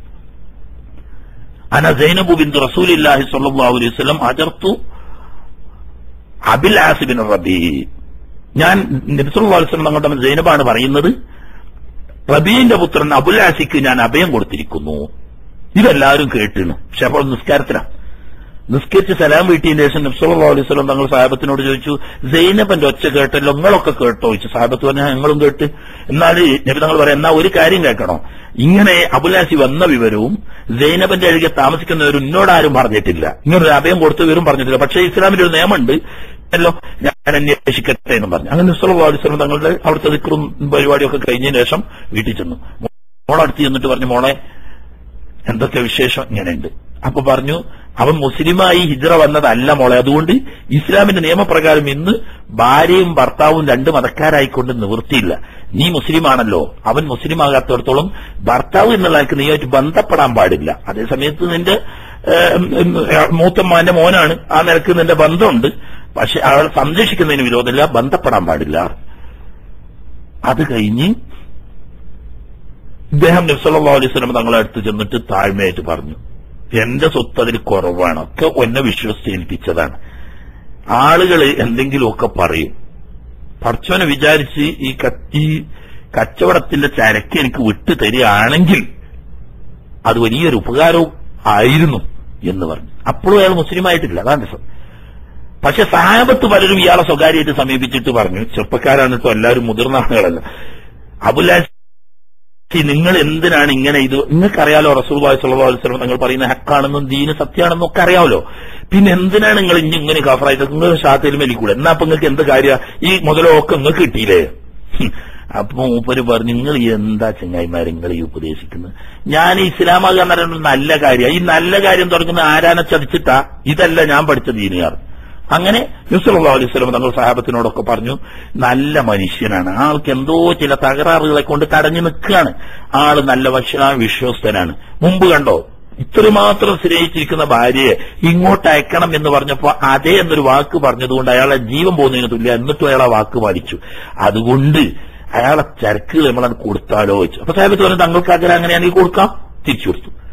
അന സൈനബു ബിന്ദു റസൂലില്ലാഹി സ്വല്ലല്ലാഹു അലൈഹി വസല്ലം അജർത്തു അബിൽ ആസിബിൻ റബി ഞാൻ നബിസുല്ലാ വസ്ലം തങ്ങളുടെ സൈനബാണ് പറയുന്നത് റബീന്റെ പുത്രൻ അബുൽ ആസിക്ക് ഞാൻ അഭയം കൊടുത്തിരിക്കുന്നു ഇതെല്ലാവരും കേട്ടിരുന്നു പക്ഷെ അപ്പോൾ നിസ്കാരത്തിലാണ് നിസ്കരിച്ച് സലാം വീട്ടിയതിന് ശേഷം നബ്സുല്ലാ അലൈഹി സ്വലം തങ്ങൾ സാഹബത്തിനോട് ചോദിച്ചു സൈനബന്റെ ഒച്ച കേട്ടല്ലോ നിങ്ങളൊക്കെ കേട്ടോ ചോദിച്ചു സാഹബത്ത് പറഞ്ഞാൽ ഞങ്ങളും കേട്ട് എന്നാൽ നബി തങ്ങൾ പറയാം എന്നാ ഒരു കാര്യം കേൾക്കണോ ഇങ്ങനെ അബുലാസി വന്ന വിവരവും സൈനബന്റെ അഴുകെ താമസിക്കുന്നവരും എന്നോടാരും പറഞ്ഞിട്ടില്ല ഇങ്ങനൊരു അഭയം കൊടുത്ത വിവരം പറഞ്ഞിട്ടില്ല പക്ഷേ ഇസ്ലാമിന്റെ ഒരു നിയമമുണ്ട് അല്ലോ ഞാൻ അന്വേഷിക്കട്ടെ എന്ന് പറഞ്ഞു അങ്ങനെ നബ്സുല്ലാ അലൈഹി സ്വലം തങ്ങളുടെ അവിടുത്തെ ദിക്റും പരിപാടിയൊക്കെ കഴിഞ്ഞതിന് ശേഷം വീട്ടിൽ ചെന്നു മോളടുത്ത് ചെന്നിട്ട് പറഞ്ഞു മോളെ എന്തൊക്കെ വിശേഷം ഇങ്ങനെയുണ്ട് അപ്പൊ പറഞ്ഞു അവൻ മുസ്ലിമായി ഹിജ്റ വന്നതല്ല മോളെ അതുകൊണ്ട് ഇസ്ലാമിന്റെ നിയമപ്രകാരം ഇന്ന് ഭാര്യയും ഭർത്താവും രണ്ട് മതക്കാരായിക്കൊണ്ട് നിവൃത്തിയില്ല നീ മുസ്ലിമാണല്ലോ അവൻ മുസ്ലിം ആകാത്തടത്തോളം ഭർത്താവ് എന്നുള്ളവർക്ക് നീയായിട്ട് ബന്ധപ്പെടാൻ പാടില്ല അതേസമയത്ത് നിന്റെ ഏഹ്, ഉം, മൂത്തമ്മാന്റെ മോനാണ് ആ നിലക്ക് നിന്റെ ബന്ധമുണ്ട് പക്ഷെ അവൾ സംരക്ഷിക്കുന്നതിന് വിരോധമില്ല ബന്ധപ്പെടാൻ പാടില്ല അത് കഴിഞ്ഞ് ഇദ്ദേഹം നബ്സല്ലാ അലൈഹി സ്വലം തങ്ങളെ അടുത്ത് ചെന്നിട്ട് താഴ്മയായിട്ട് പറഞ്ഞു എന്റെ സ്വത്ത് അതിൽ കുറവാണ് ഒക്കെ എന്നെ വിശ്വസിച്ച് ഏൽപ്പിച്ചതാണ് ആളുകൾ എന്തെങ്കിലുമൊക്കെ പറയും പഠിച്ചവനെ വിചാരിച്ച് ഈ ക- ഈ കച്ചവടത്തിന്റെ ചരക്ക് എനിക്ക് വിട്ടു തരികയാണെങ്കിൽ അത് വലിയൊരു ഉപകാരവും ആയിരുന്നു എന്ന് പറഞ്ഞു അപ്പോഴും അയാൾ മുസ്ലിം ആയിട്ടില്ല അതാണ് രസം പക്ഷെ സഹാബത്ത് പലരും ഇയാളെ സ്വകാര്യമായിട്ട് സമീപിച്ചിട്ട് പറഞ്ഞു ചെറുപ്പക്കാരാണ് ഇപ്പൊ എല്ലാവരും മുതിർന്ന ആളുകളല്ല അബുലാസ് നിങ്ങൾ എന്തിനാണ് ഇങ്ങനെ ഇത് നിങ്ങൾക്കറിയാലോ റസൂൽബായ് സല്ലല്ലാഹു അലൈഹി വസല്ലം നിങ്ങൾ പറയുന്ന ഹക്കാണെന്നും ദീന് സത്യമാണെന്നും ഒക്കെ അറിയാമല്ലോ പിന്നെ എന്തിനാണ് നിങ്ങൾ ഇനി ഇങ്ങനെ കഫറായിട്ട് നിങ്ങൾ ഷാത്തിൽ മേലിക്കൂടെ എന്നാ അപ്പൊ നിങ്ങൾക്ക് എന്ത് കാര്യ ഈ മുതലൊക്കെ നിങ്ങൾക്ക് കിട്ടിയില്ലേ ഹും. അപ്പൊ മൂപ്പര് പറഞ്ഞു നിങ്ങൾ എന്താ ചങ്ങായിമാർ നിങ്ങൾ ഈ ഉപദേശിക്കുന്നത് ഞാൻ ഈ ഇസ്ലാമാകാൻ പറയുന്നത് നല്ല കാര്യം ഈ നല്ല കാര്യം തുടങ്ങുന്ന ആരാനെ ചതിച്ചിട്ടാ ഇതല്ല ഞാൻ പഠിച്ച ദീനുകാർ അങ്ങനെ യുസലാ അലൈഹി സ്വലം തങ്ങൾ സഹാബത്തിനോടൊക്കെ പറഞ്ഞു നല്ല മനുഷ്യനാണ് ആൾക്ക് എന്തോ ചില തകരാറുകളെ കൊണ്ട് തടഞ്ഞു നിൽക്കുകയാണ് ആള് നല്ല പക്ഷ വിശ്വസ്തനാണ് മുമ്പ് കണ്ടോ ഇത്രമാത്രം സ്നേഹിച്ചിരിക്കുന്ന ഭാര്യയെ ഇങ്ങോട്ട് അയക്കണം എന്ന് പറഞ്ഞപ്പോ അതേ എന്നൊരു വാക്ക് പറഞ്ഞതുകൊണ്ട് അയാളെ ജീവൻ പോകുന്നതിന് തുല്യ എന്നിട്ടും അയാൾ ആ വാക്ക് പാലിച്ചു അതുകൊണ്ട് അയാളെ ചരക്ക് നമ്മളത് കൊടുത്താലോ വെച്ചു അപ്പൊ സാഹിബത്ത് പറഞ്ഞു തങ്ങൾക്ക് ആഗ്രഹം അങ്ങനെയാണെങ്കിൽ കൊടുക്കാം തിരിച്ചു കൊടുത്തു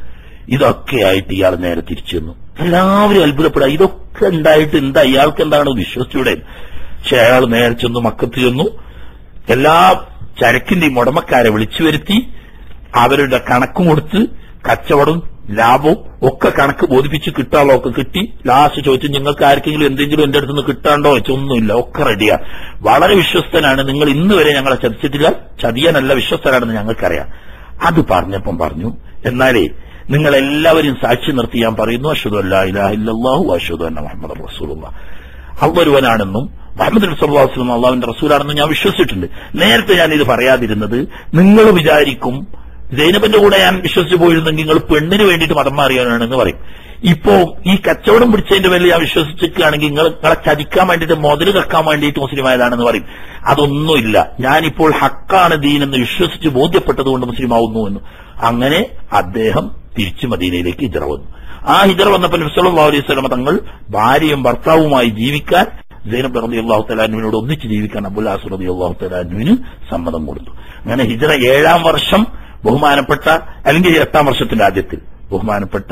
ഇതൊക്കെയായിട്ട് ഇയാൾ നേരെ തിരിച്ചു വന്നു എല്ലാവരും അത്ഭുതപ്പെടുക ഇതൊക്കെ ഉണ്ടായിട്ട് എന്താ ഇയാൾക്ക് എന്താണ് വിശ്വസിച്ചൂടെ പക്ഷെ അയാൾ നേരെ ചെന്നു മക്കത്ത് ചെന്നു എല്ലാ ചരക്കിന്റെയും ഉടമക്കാരെ വിളിച്ചു വരുത്തി അവരുടെ കണക്കും കൊടുത്ത് കച്ചവടം ലാഭവും ഒക്കെ കണക്ക് ബോധിപ്പിച്ച് കിട്ടാനുള്ള ഒക്കെ കിട്ടി ലാസ്റ്റ് ചോദിച്ചു നിങ്ങൾക്ക് ആർക്കെങ്കിലും എന്തെങ്കിലും എന്റെ അടുത്ത് നിന്ന് കിട്ടാണ്ടോ വെച്ചൊന്നുമില്ല ഒക്കെ റെഡിയാ വളരെ വിശ്വസ്തനാണ് നിങ്ങൾ ഇന്ന് വരെ ഞങ്ങളെ ചതിച്ചിട്ടില്ല ചതിയാനല്ല വിശ്വസ്തനാണെന്ന് ഞങ്ങൾക്കറിയാം അത് പറഞ്ഞപ്പം പറഞ്ഞു എന്നാലേ നിങ്ങൾ എല്ലാവരും സാക്ഷി നിർത്തി ഞാൻ പറയുന്നു അഷദു അല്ലാ ഇലാഹ ഇല്ലല്ലാഹു അഷദു അന്ന മുഹമ്മദ് റസൂലുള്ള അവരുവനാണെന്നും മുഹമ്മദ് റസൂലും അള്ളാഹുവിന്റെ റസൂലാണെന്നും ഞാൻ വിശ്വസിച്ചിട്ടുണ്ട് നേരത്തെ ഞാൻ ഇത് പറയാതിരുന്നത് നിങ്ങൾ വിചാരിക്കും സൈനബിന്റെ കൂടെ ഞാൻ വിശ്വസിച്ചു പോയിരുന്നെങ്കിൽ നിങ്ങൾ പെണ്ണിന് വേണ്ടിയിട്ട് മതം മാറിയാണെന്ന് പറയും ഇപ്പോ ഈ കച്ചവടം പിടിച്ചതിന്റെ പേരിൽ ഞാൻ വിശ്വസിച്ചിരിക്കുകയാണെങ്കിൽ നിങ്ങൾ നിങ്ങളെ ചതിക്കാൻ വേണ്ടിയിട്ട് മുതല് കക്കാൻ വേണ്ടിയിട്ട് മുസ്ലിം ആയതാണെന്ന് പറയും അതൊന്നുമില്ല ഞാനിപ്പോൾ ഹക്കാണ് ദീൻ എന്ന് വിശ്വസിച്ച് ബോധ്യപ്പെട്ടതുകൊണ്ട് മുസ്ലിം ആവുന്നു എന്ന് അങ്ങനെ അദ്ദേഹം തിരിച്ചു മദീനയിലേക്ക് ഹിജറ വന്നു ആ ഹിജറ വന്നപ്പോൾ നബ്സല്ലാ അലൈഹി സ്വലമ തങ്ങൾ ഭാര്യയും ഭർത്താവുമായി ജീവിക്കാൻ സൈനബ് റബി അള്ളാഹു തലാനുവിനോട് ഒന്നിച്ച് ജീവിക്കാൻ അബുല്ലാസ് റബി അള്ളാഹു തലാനുവിന് സമ്മതം കൊടുത്തു അങ്ങനെ ഹിജറ ഏഴാം വർഷം ബഹുമാനപ്പെട്ട അല്ലെങ്കിൽ എട്ടാം വർഷത്തിന്റെ ആദ്യത്തിൽ ബഹുമാനപ്പെട്ട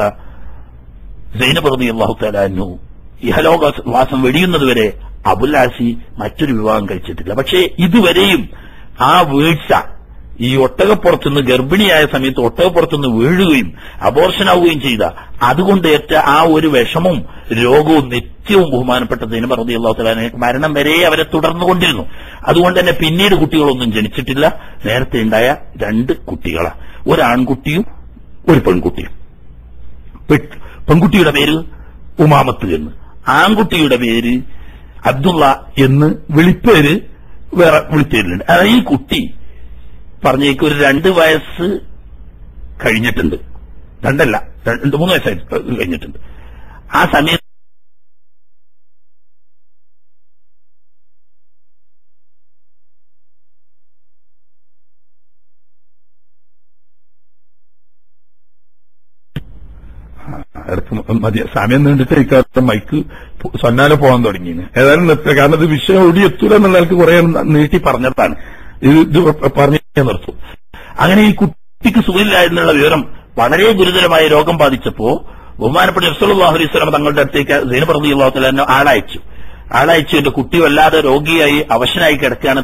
സൈനബ് റബി അള്ളാഹു തലാനു ഇഹലോക വാസം വെടിയുന്നതുവരെ അബുല്ലാസി മറ്റൊരു വിവാഹം കഴിച്ചിട്ടില്ല പക്ഷേ ഇതുവരെയും ആ വീഴ്ച ഈ ഒട്ടകപ്പുറത്തുനിന്ന് ഗർഭിണിയായ സമയത്ത് ഒട്ടകപ്പുറത്തുനിന്ന് വീഴുകയും അബോർഷനാവുകയും ചെയ്ത അതുകൊണ്ട് ഏറ്റ ആ ഒരു വിഷമവും രോഗവും നിത്യവും ബഹുമാനപ്പെട്ട ദിനം പറഞ്ഞു അള്ളാഹുത്തലാനെ മരണം വരെ അവരെ തുടർന്നുകൊണ്ടിരുന്നു അതുകൊണ്ട് തന്നെ പിന്നീട് കുട്ടികളൊന്നും ജനിച്ചിട്ടില്ല നേരത്തെ ഉണ്ടായ രണ്ട് കുട്ടികളാ ഒരു ആൺകുട്ടിയും ഒരു പെൺകുട്ടിയും പെ- പെൺകുട്ടിയുടെ പേര് ഉമാമത്ത് എന്ന് ആൺകുട്ടിയുടെ പേര് അബ്ദുള്ള എന്ന് വിളിപ്പേര് വേറെ വിളിപ്പേരിലുണ്ട് അതായത് ഈ കുട്ടി പറഞ്ഞേക്ക് ഒരു രണ്ട് വയസ്സ് കഴിഞ്ഞിട്ടുണ്ട് രണ്ടല്ല രണ്ട് മൂന്ന് വയസ്സായി കഴിഞ്ഞിട്ടുണ്ട് ആ സമയത്ത് ഇടക്ക് മതി സമയം നീണ്ടിട്ട് ഇക്കാലത്ത് മൈക്ക് സന്നാല പോകാൻ തുടങ്ങിയെന്ന് ഏതായാലും നിർത്തുക കാരണം ഇത് വിഷയം ഓടി എത്തൂല എന്നുള്ള ആൾക്ക് കുറെ നീട്ടി പറഞ്ഞതാണ് ഇത് ഇത് പറഞ്ഞു നിർത്തും അങ്ങനെ ഈ കുട്ടിക്ക് സുഖമില്ലായിരുന്നുള്ള വിവരം വളരെ ഗുരുതരമായ രോഗം ബാധിച്ചപ്പോ ബഹുമാനപ്പെട്ട നബ്സല്ലാഹു അലൈഹി സ്വലം തങ്ങളുടെ അടുത്തേക്ക് സൈനബ് റബി അള്ളാഹു തന്നെ ആളയച്ചു ആളയച്ചു എന്റെ കുട്ടി വല്ലാതെ രോഗിയായി അവശനായി കിടക്കുകയാണ്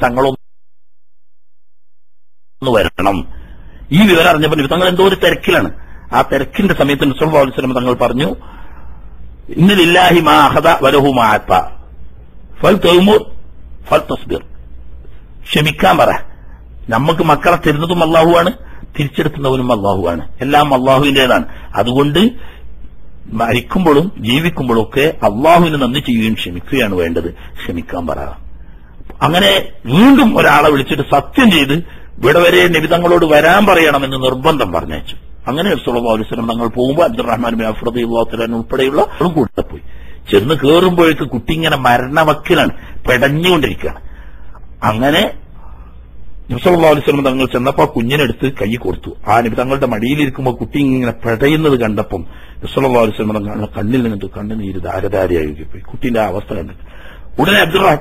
തങ്ങളൊന്ന് വരണം ഈ വിവരം അറിഞ്ഞപ്പോൾ നബി തങ്ങൾ എന്തോ ഒരു തിരക്കിലാണ് ആ തിരക്കിന്റെ സമയത്ത് നബ്സല്ലാഹു അലൈഹി സ്വലം തങ്ങൾ പറഞ്ഞു ഇന്നലില്ലാഹി മാ അഹദ വലഹു മാത്ത ഫൽ തൗമുർ ഫൽ തസ്ബിർ ക്ഷമിക്കാൻ പറ നമുക്ക് മക്കളെ തരുന്നതും അള്ളാഹുവാണ് തിരിച്ചെടുക്കുന്നവനും അള്ളാഹുവാണ് എല്ലാം അള്ളാഹുവിന്റേതാണ് അതുകൊണ്ട് മരിക്കുമ്പോഴും ജീവിക്കുമ്പോഴും ഒക്കെ അള്ളാഹുവിന് നന്ദി ചെയ്യുകയും ക്ഷമിക്കുകയാണ് വേണ്ടത് ക്ഷമിക്കാൻ പറ അങ്ങനെ വീണ്ടും ഒരാളെ വിളിച്ചിട്ട് സത്യം ചെയ്ത് ഇവിടെ വരെ നിബിതങ്ങളോട് വരാൻ പറയണമെന്ന് നിർബന്ധം പറഞ്ഞയച്ചു അങ്ങനെ സുലഭാലുസ്ലം തങ്ങൾ പോകുമ്പോൾ അബ്ദുറഹ്മാൻ ബിൻ അഫ്രദി അള്ളാഹുത്തലാൻ ഉൾപ്പെടെയുള്ള ആളും കൂടെ പോയി ചെന്ന് കയറുമ്പോഴേക്ക് കുട്ടി ഇങ്ങനെ മരണവക്കിലാണ് പെടഞ്ഞുകൊണ്ടിരിക്കുകയാണ് അങ്ങനെ നബ്സല്ലാസ്ലം തങ്ങൾ ചെന്നപ്പോ ആ കുഞ്ഞിനെടുത്ത് കൈ കൊടുത്തു ആ നബി തങ്ങളുടെ മടിയിലിരിക്കുമ്പോൾ കുട്ടി ഇങ്ങനെ പെടയുന്നത് കണ്ടപ്പം നബ്സല്ലാസ്ലം തങ്ങളുടെ കണ്ണിൽ നിന്നിട്ട് കണ്ണുനീര് ധാരധാരയായി പോയി കുട്ടിന്റെ ആ അവസ്ഥ കണ്ടിട്ട് ഉടനെ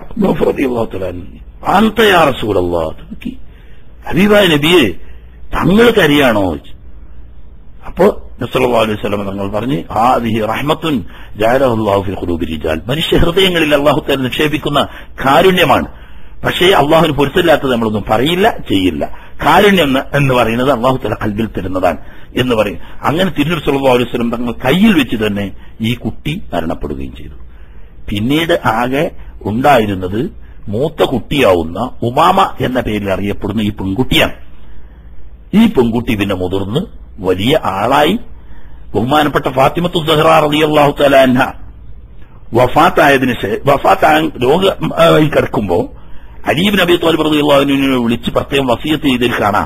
അബ്ദുറഹ്മാൻ ഹബീബായ നബിയെ തങ്ങൾക്ക് അറിയാണോ ചോദിച്ചു അപ്പോ നസല്ലാ അലൈഹി സ്വലം തങ്ങൾ പറഞ്ഞ് ആദിഹി റഹ്മത്തുൻ ജാലഹുല്ലാഹുഫി ഖുലൂബി റിജാൽ മനുഷ്യ ഹൃദയങ്ങളിൽ അള്ളാഹു തആല നിക്ഷേപിക്കുന്ന കാരുണ്യമാണ് പക്ഷേ അള്ളാഹുവിന് പൊരുത്തമില്ലാത്തത് നമ്മളൊന്നും പറയില്ല ചെയ്യില്ല കാരുണ്യം എന്ന് എന്ന് പറയുന്നത് അള്ളാഹു തല കൽബിൽ തരുന്നതാണ് എന്ന് പറയും അങ്ങനെ തിരുനൂർ സല്ലല്ലാഹു അലൈഹി വസല്ലം തങ്ങൾ കയ്യിൽ വെച്ച് തന്നെ ഈ കുട്ടി മരണപ്പെടുകയും ചെയ്തു പിന്നീട് ആകെ ഉണ്ടായിരുന്നത് മൂത്ത കുട്ടിയാവുന്ന ഉമാമ എന്ന പേരിൽ അറിയപ്പെടുന്ന ഈ പെൺകുട്ടിയാണ് ഈ പെൺകുട്ടി പിന്നെ മുതിർന്ന് വലിയ ആളായി ബഹുമാനപ്പെട്ട ഫാത്തിമത്തു സഹ്റ റളിയല്ലാഹു തആല അൻഹ വഫാത്തായതിനു ശേഷം വഫാത്താൻ രോഗമായി കിടക്കുമ്പോ അലീബ് നബി തോലിബ് റളിയല്ലാഹുവിനെ വിളിച്ച് പ്രത്യേകം വസീയത്ത് ചെയ്തതിൽ കാണാം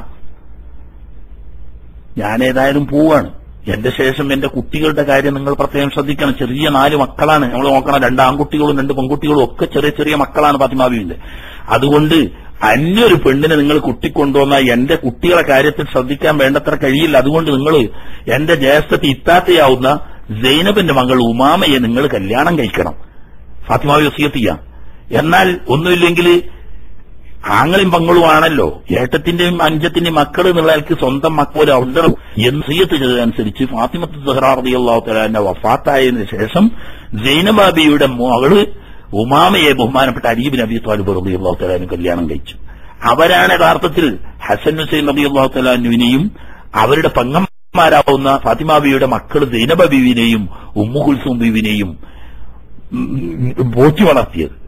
ഞാൻ ഏതായാലും പോവാണ് എന്റെ ശേഷം എന്റെ കുട്ടികളുടെ കാര്യം നിങ്ങൾ പ്രത്യേകം ശ്രദ്ധിക്കണം ചെറിയ നാല് മക്കളാണ് നമ്മൾ നോക്കണം രണ്ട് ആൺകുട്ടികളും രണ്ട് പെൺകുട്ടികളും ഒക്കെ ചെറിയ ചെറിയ മക്കളാണ് ഫാത്തിമാബിന്റെ അതുകൊണ്ട് അന്യൊരു പെണ്ണിനെ നിങ്ങൾ കുട്ടിക്കൊണ്ടുവന്ന എന്റെ കുട്ടികളെ കാര്യത്തിൽ ശ്രദ്ധിക്കാൻ വേണ്ടത്ര കഴിയില്ല അതുകൊണ്ട് നിങ്ങൾ എന്റെ ജ്യേഷ്ഠത്തെ ഇത്താത്തയാവുന്ന സൈനബിന്റെ മകൾ ഉമാമയെ നിങ്ങൾ കല്യാണം കഴിക്കണം ഫാത്തിമാവി വസീയത്ത് ചെയ്യാം എന്നാൽ ഒന്നുമില്ലെങ്കിൽ ആങ്ങളും പങ്ങളുമാണല്ലോ ഏട്ടത്തിന്റെയും അഞ്ചത്തിന്റെയും മക്കൾ എന്നുള്ളവർക്ക് സ്വന്തം മക്കൾ ഉണ്ടണം എന്ന് സീയത്ത് ചെയ്തതനുസരിച്ച് ഫാത്തിമത്ത് സഹറാർദി അള്ളാഹു തലാന്റെ വഫാത്തായതിനു ശേഷം ജൈനബാബിയുടെ മകള് ഉമാമയെ ബഹുമാനപ്പെട്ട അരീബിൻ അബി താലിബ് റബി അള്ളാഹു തലാനും കല്യാണം കഴിച്ചു അവരാണ് യഥാർത്ഥത്തിൽ ഹസൻ ഹുസൈൻ റബി അള്ളാഹു തലാനുവിനെയും അവരുടെ പങ്ങന്മാരാവുന്ന ഫാത്തിമാബിയുടെ മക്കൾ സൈനബ ബീവിനെയും ഉമ്മു കുൽസും ബീവിനെയും ഉം, പോറ്റി വളർത്തിയത്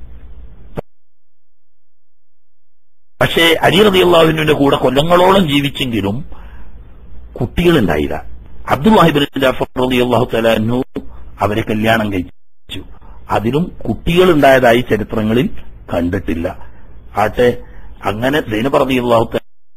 പക്ഷേ അലി റബി അള്ളാഹുവിന്റെ കൂടെ കൊല്ലങ്ങളോളം ജീവിച്ചെങ്കിലും കുട്ടികളുണ്ടായില്ല അബ്ദുൽ വാഹിബിൻ ജാഫർ റബി അള്ളാഹു തലാനു അവരെ കല്യാണം കഴിച്ചു അതിലും കുട്ടികൾ ഉണ്ടായതായി ചരിത്രങ്ങളിൽ കണ്ടിട്ടില്ല ആട്ടെ അങ്ങനെ സൈനബ് റബി അള്ളാഹു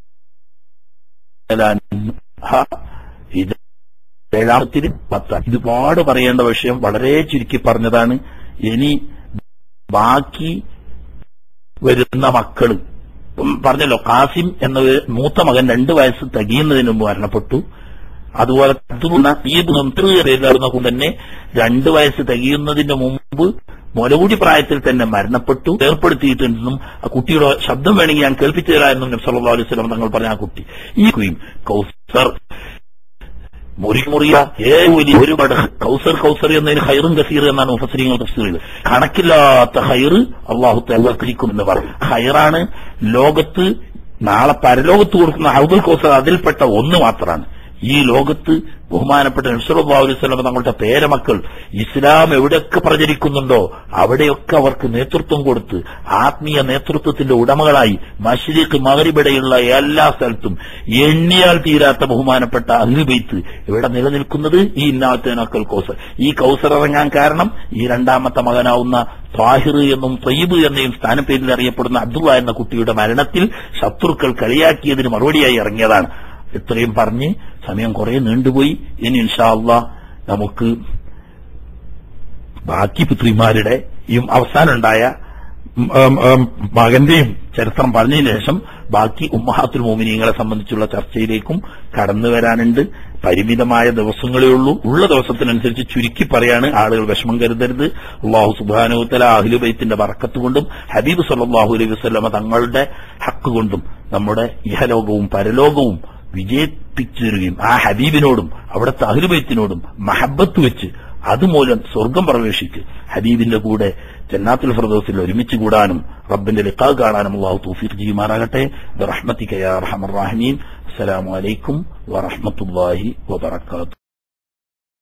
തലാൻഹ ഇത് ഏഴാമത്തിന് പത്താണ് ഇത് ഒരുപാട് പറയേണ്ട വിഷയം വളരെ ചുരുക്കി പറഞ്ഞതാണ് ഇനി ബാക്കി വരുന്ന മക്കള് ഉം പറഞ്ഞല്ലോ കാസിം എന്ന ഒരു മൂത്ത മകൻ രണ്ടു വയസ്സ് തികയുന്നതിന് മുമ്പ് മരണപ്പെട്ടു അതുപോലെ പേരിലായിരുന്ന തന്നെ രണ്ടു വയസ്സ് തികയുന്നതിന് മുമ്പ് മുലകൂടി പ്രായത്തിൽ തന്നെ മരണപ്പെട്ടു ഏർപ്പെടുത്തിയിട്ടുണ്ടെന്നും ആ കുട്ടിയുടെ ശബ്ദം വേണമെങ്കിൽ ഞാൻ കേൾപ്പിച്ചു തരാമെന്നും നബ്സല്ലാ അലൈഹി സ്വലം തങ്ങൾ പറഞ്ഞ ആ കുട്ടി ഈ കുയും കൗസർ മുറി മുറിയ ഏ വലിയ ഒരുപാട് കൗസർ കൗസർ എന്നതിന് ഹൈറും കസീർ എന്നാണ് മുഫസരിങ്ങൾ തഫ്സീർ ചെയ്തത് കണക്കില്ലാത്ത ഹൈറ് അള്ളാഹു തലക്കുമെന്ന് പറഞ്ഞു ഹൈറാണ് ലോകത്ത് നാളെ പരലോകത്ത് കൊടുക്കുന്ന ഹൗദുൽ കൗസർ അതിൽപ്പെട്ട ഒന്ന് മാത്രമാണ് ഈ ലോകത്ത് ബഹുമാനപ്പെട്ട നബ്സല്ലാ അലൈഹി സ്വലം തങ്ങളുടെ പേരമക്കൾ ഇസ്ലാം എവിടെയൊക്കെ പ്രചരിക്കുന്നുണ്ടോ അവിടെയൊക്കെ അവർക്ക് നേതൃത്വം കൊടുത്ത് ആത്മീയ നേതൃത്വത്തിന്റെ ഉടമകളായി മഷരീഖ് മകരിബിടെയുള്ള എല്ലാ സ്ഥലത്തും എണ്ണിയാൽ തീരാത്ത ബഹുമാനപ്പെട്ട അഹ്ലുബൈത്ത് ഇവിടെ നിലനിൽക്കുന്നത് ഈ ഇന്നാമത്തേനക്കൽ കൗസർ ഈ കൗസർ ഇറങ്ങാൻ കാരണം ഈ രണ്ടാമത്തെ മകനാവുന്ന താഹിർ എന്നും തയ്യബ് എന്നയും സ്ഥാനപ്പേരിൽ അറിയപ്പെടുന്ന അബ്ദുള്ള എന്ന കുട്ടിയുടെ മരണത്തിൽ ശത്രുക്കൾ കളിയാക്കിയതിന് മറുപടിയായി ഇറങ്ങിയതാണ് ഇത്രയും പറഞ്ഞ് സമയം കുറെ നീണ്ടുപോയി ഇനി ഇൻഷാല്ല നമുക്ക് ബാക്കി പുത്രിമാരുടെ ഈ അവസാനമുണ്ടായ ഉം, ഉം, ഉം, മകന്റെയും ചരിത്രം പറഞ്ഞതിന് ശേഷം ബാക്കി ഉമ്മഹാത്തുൽ മോമിനിയങ്ങളെ സംബന്ധിച്ചുള്ള ചർച്ചയിലേക്കും കടന്നു വരാനുണ്ട് പരിമിതമായ ദിവസങ്ങളേ ഉള്ളൂ ഉള്ള ദിവസത്തിനനുസരിച്ച് ചുരുക്കി പറയാണ് ആളുകൾ വിഷമം കരുതരുത് അള്ളാഹു സുബാനുത്തല അഹ്ലുബൈത്തിന്റെ വറക്കത്ത് കൊണ്ടും ഹബീബ് സല്ലാഹു അലൈഹി വസ്ലമ തങ്ങളുടെ ഹക്ക് കൊണ്ടും നമ്മുടെ ഇഹലോകവും പരലോകവും വിജയിപ്പിച്ചു തരികയും ആ ഹബീബിനോടും അവിടുത്തെ അഹ്ലുബൈത്തിനോടും മഹബത്ത് വെച്ച് അതുമൂലം സ്വർഗം പ്രവേശിച്ച് ഹബീബിന്റെ കൂടെ ജന്നാത്തുൽ ഫിർദൗസിൽ ഒരുമിച്ച് കൂടാനും റബ്ബിന്റെ ലിഖാ കാണാനും അള്ളാഹു തൗഫീഖ് ചെയ്യുമാറാകട്ടെ ബിറഹ്മതിക യാ അർഹമർ റഹീമീൻ അസ്സലാമു അലൈക്കും വറഹ്മത്തുള്ളാഹി വബറകാതുഹു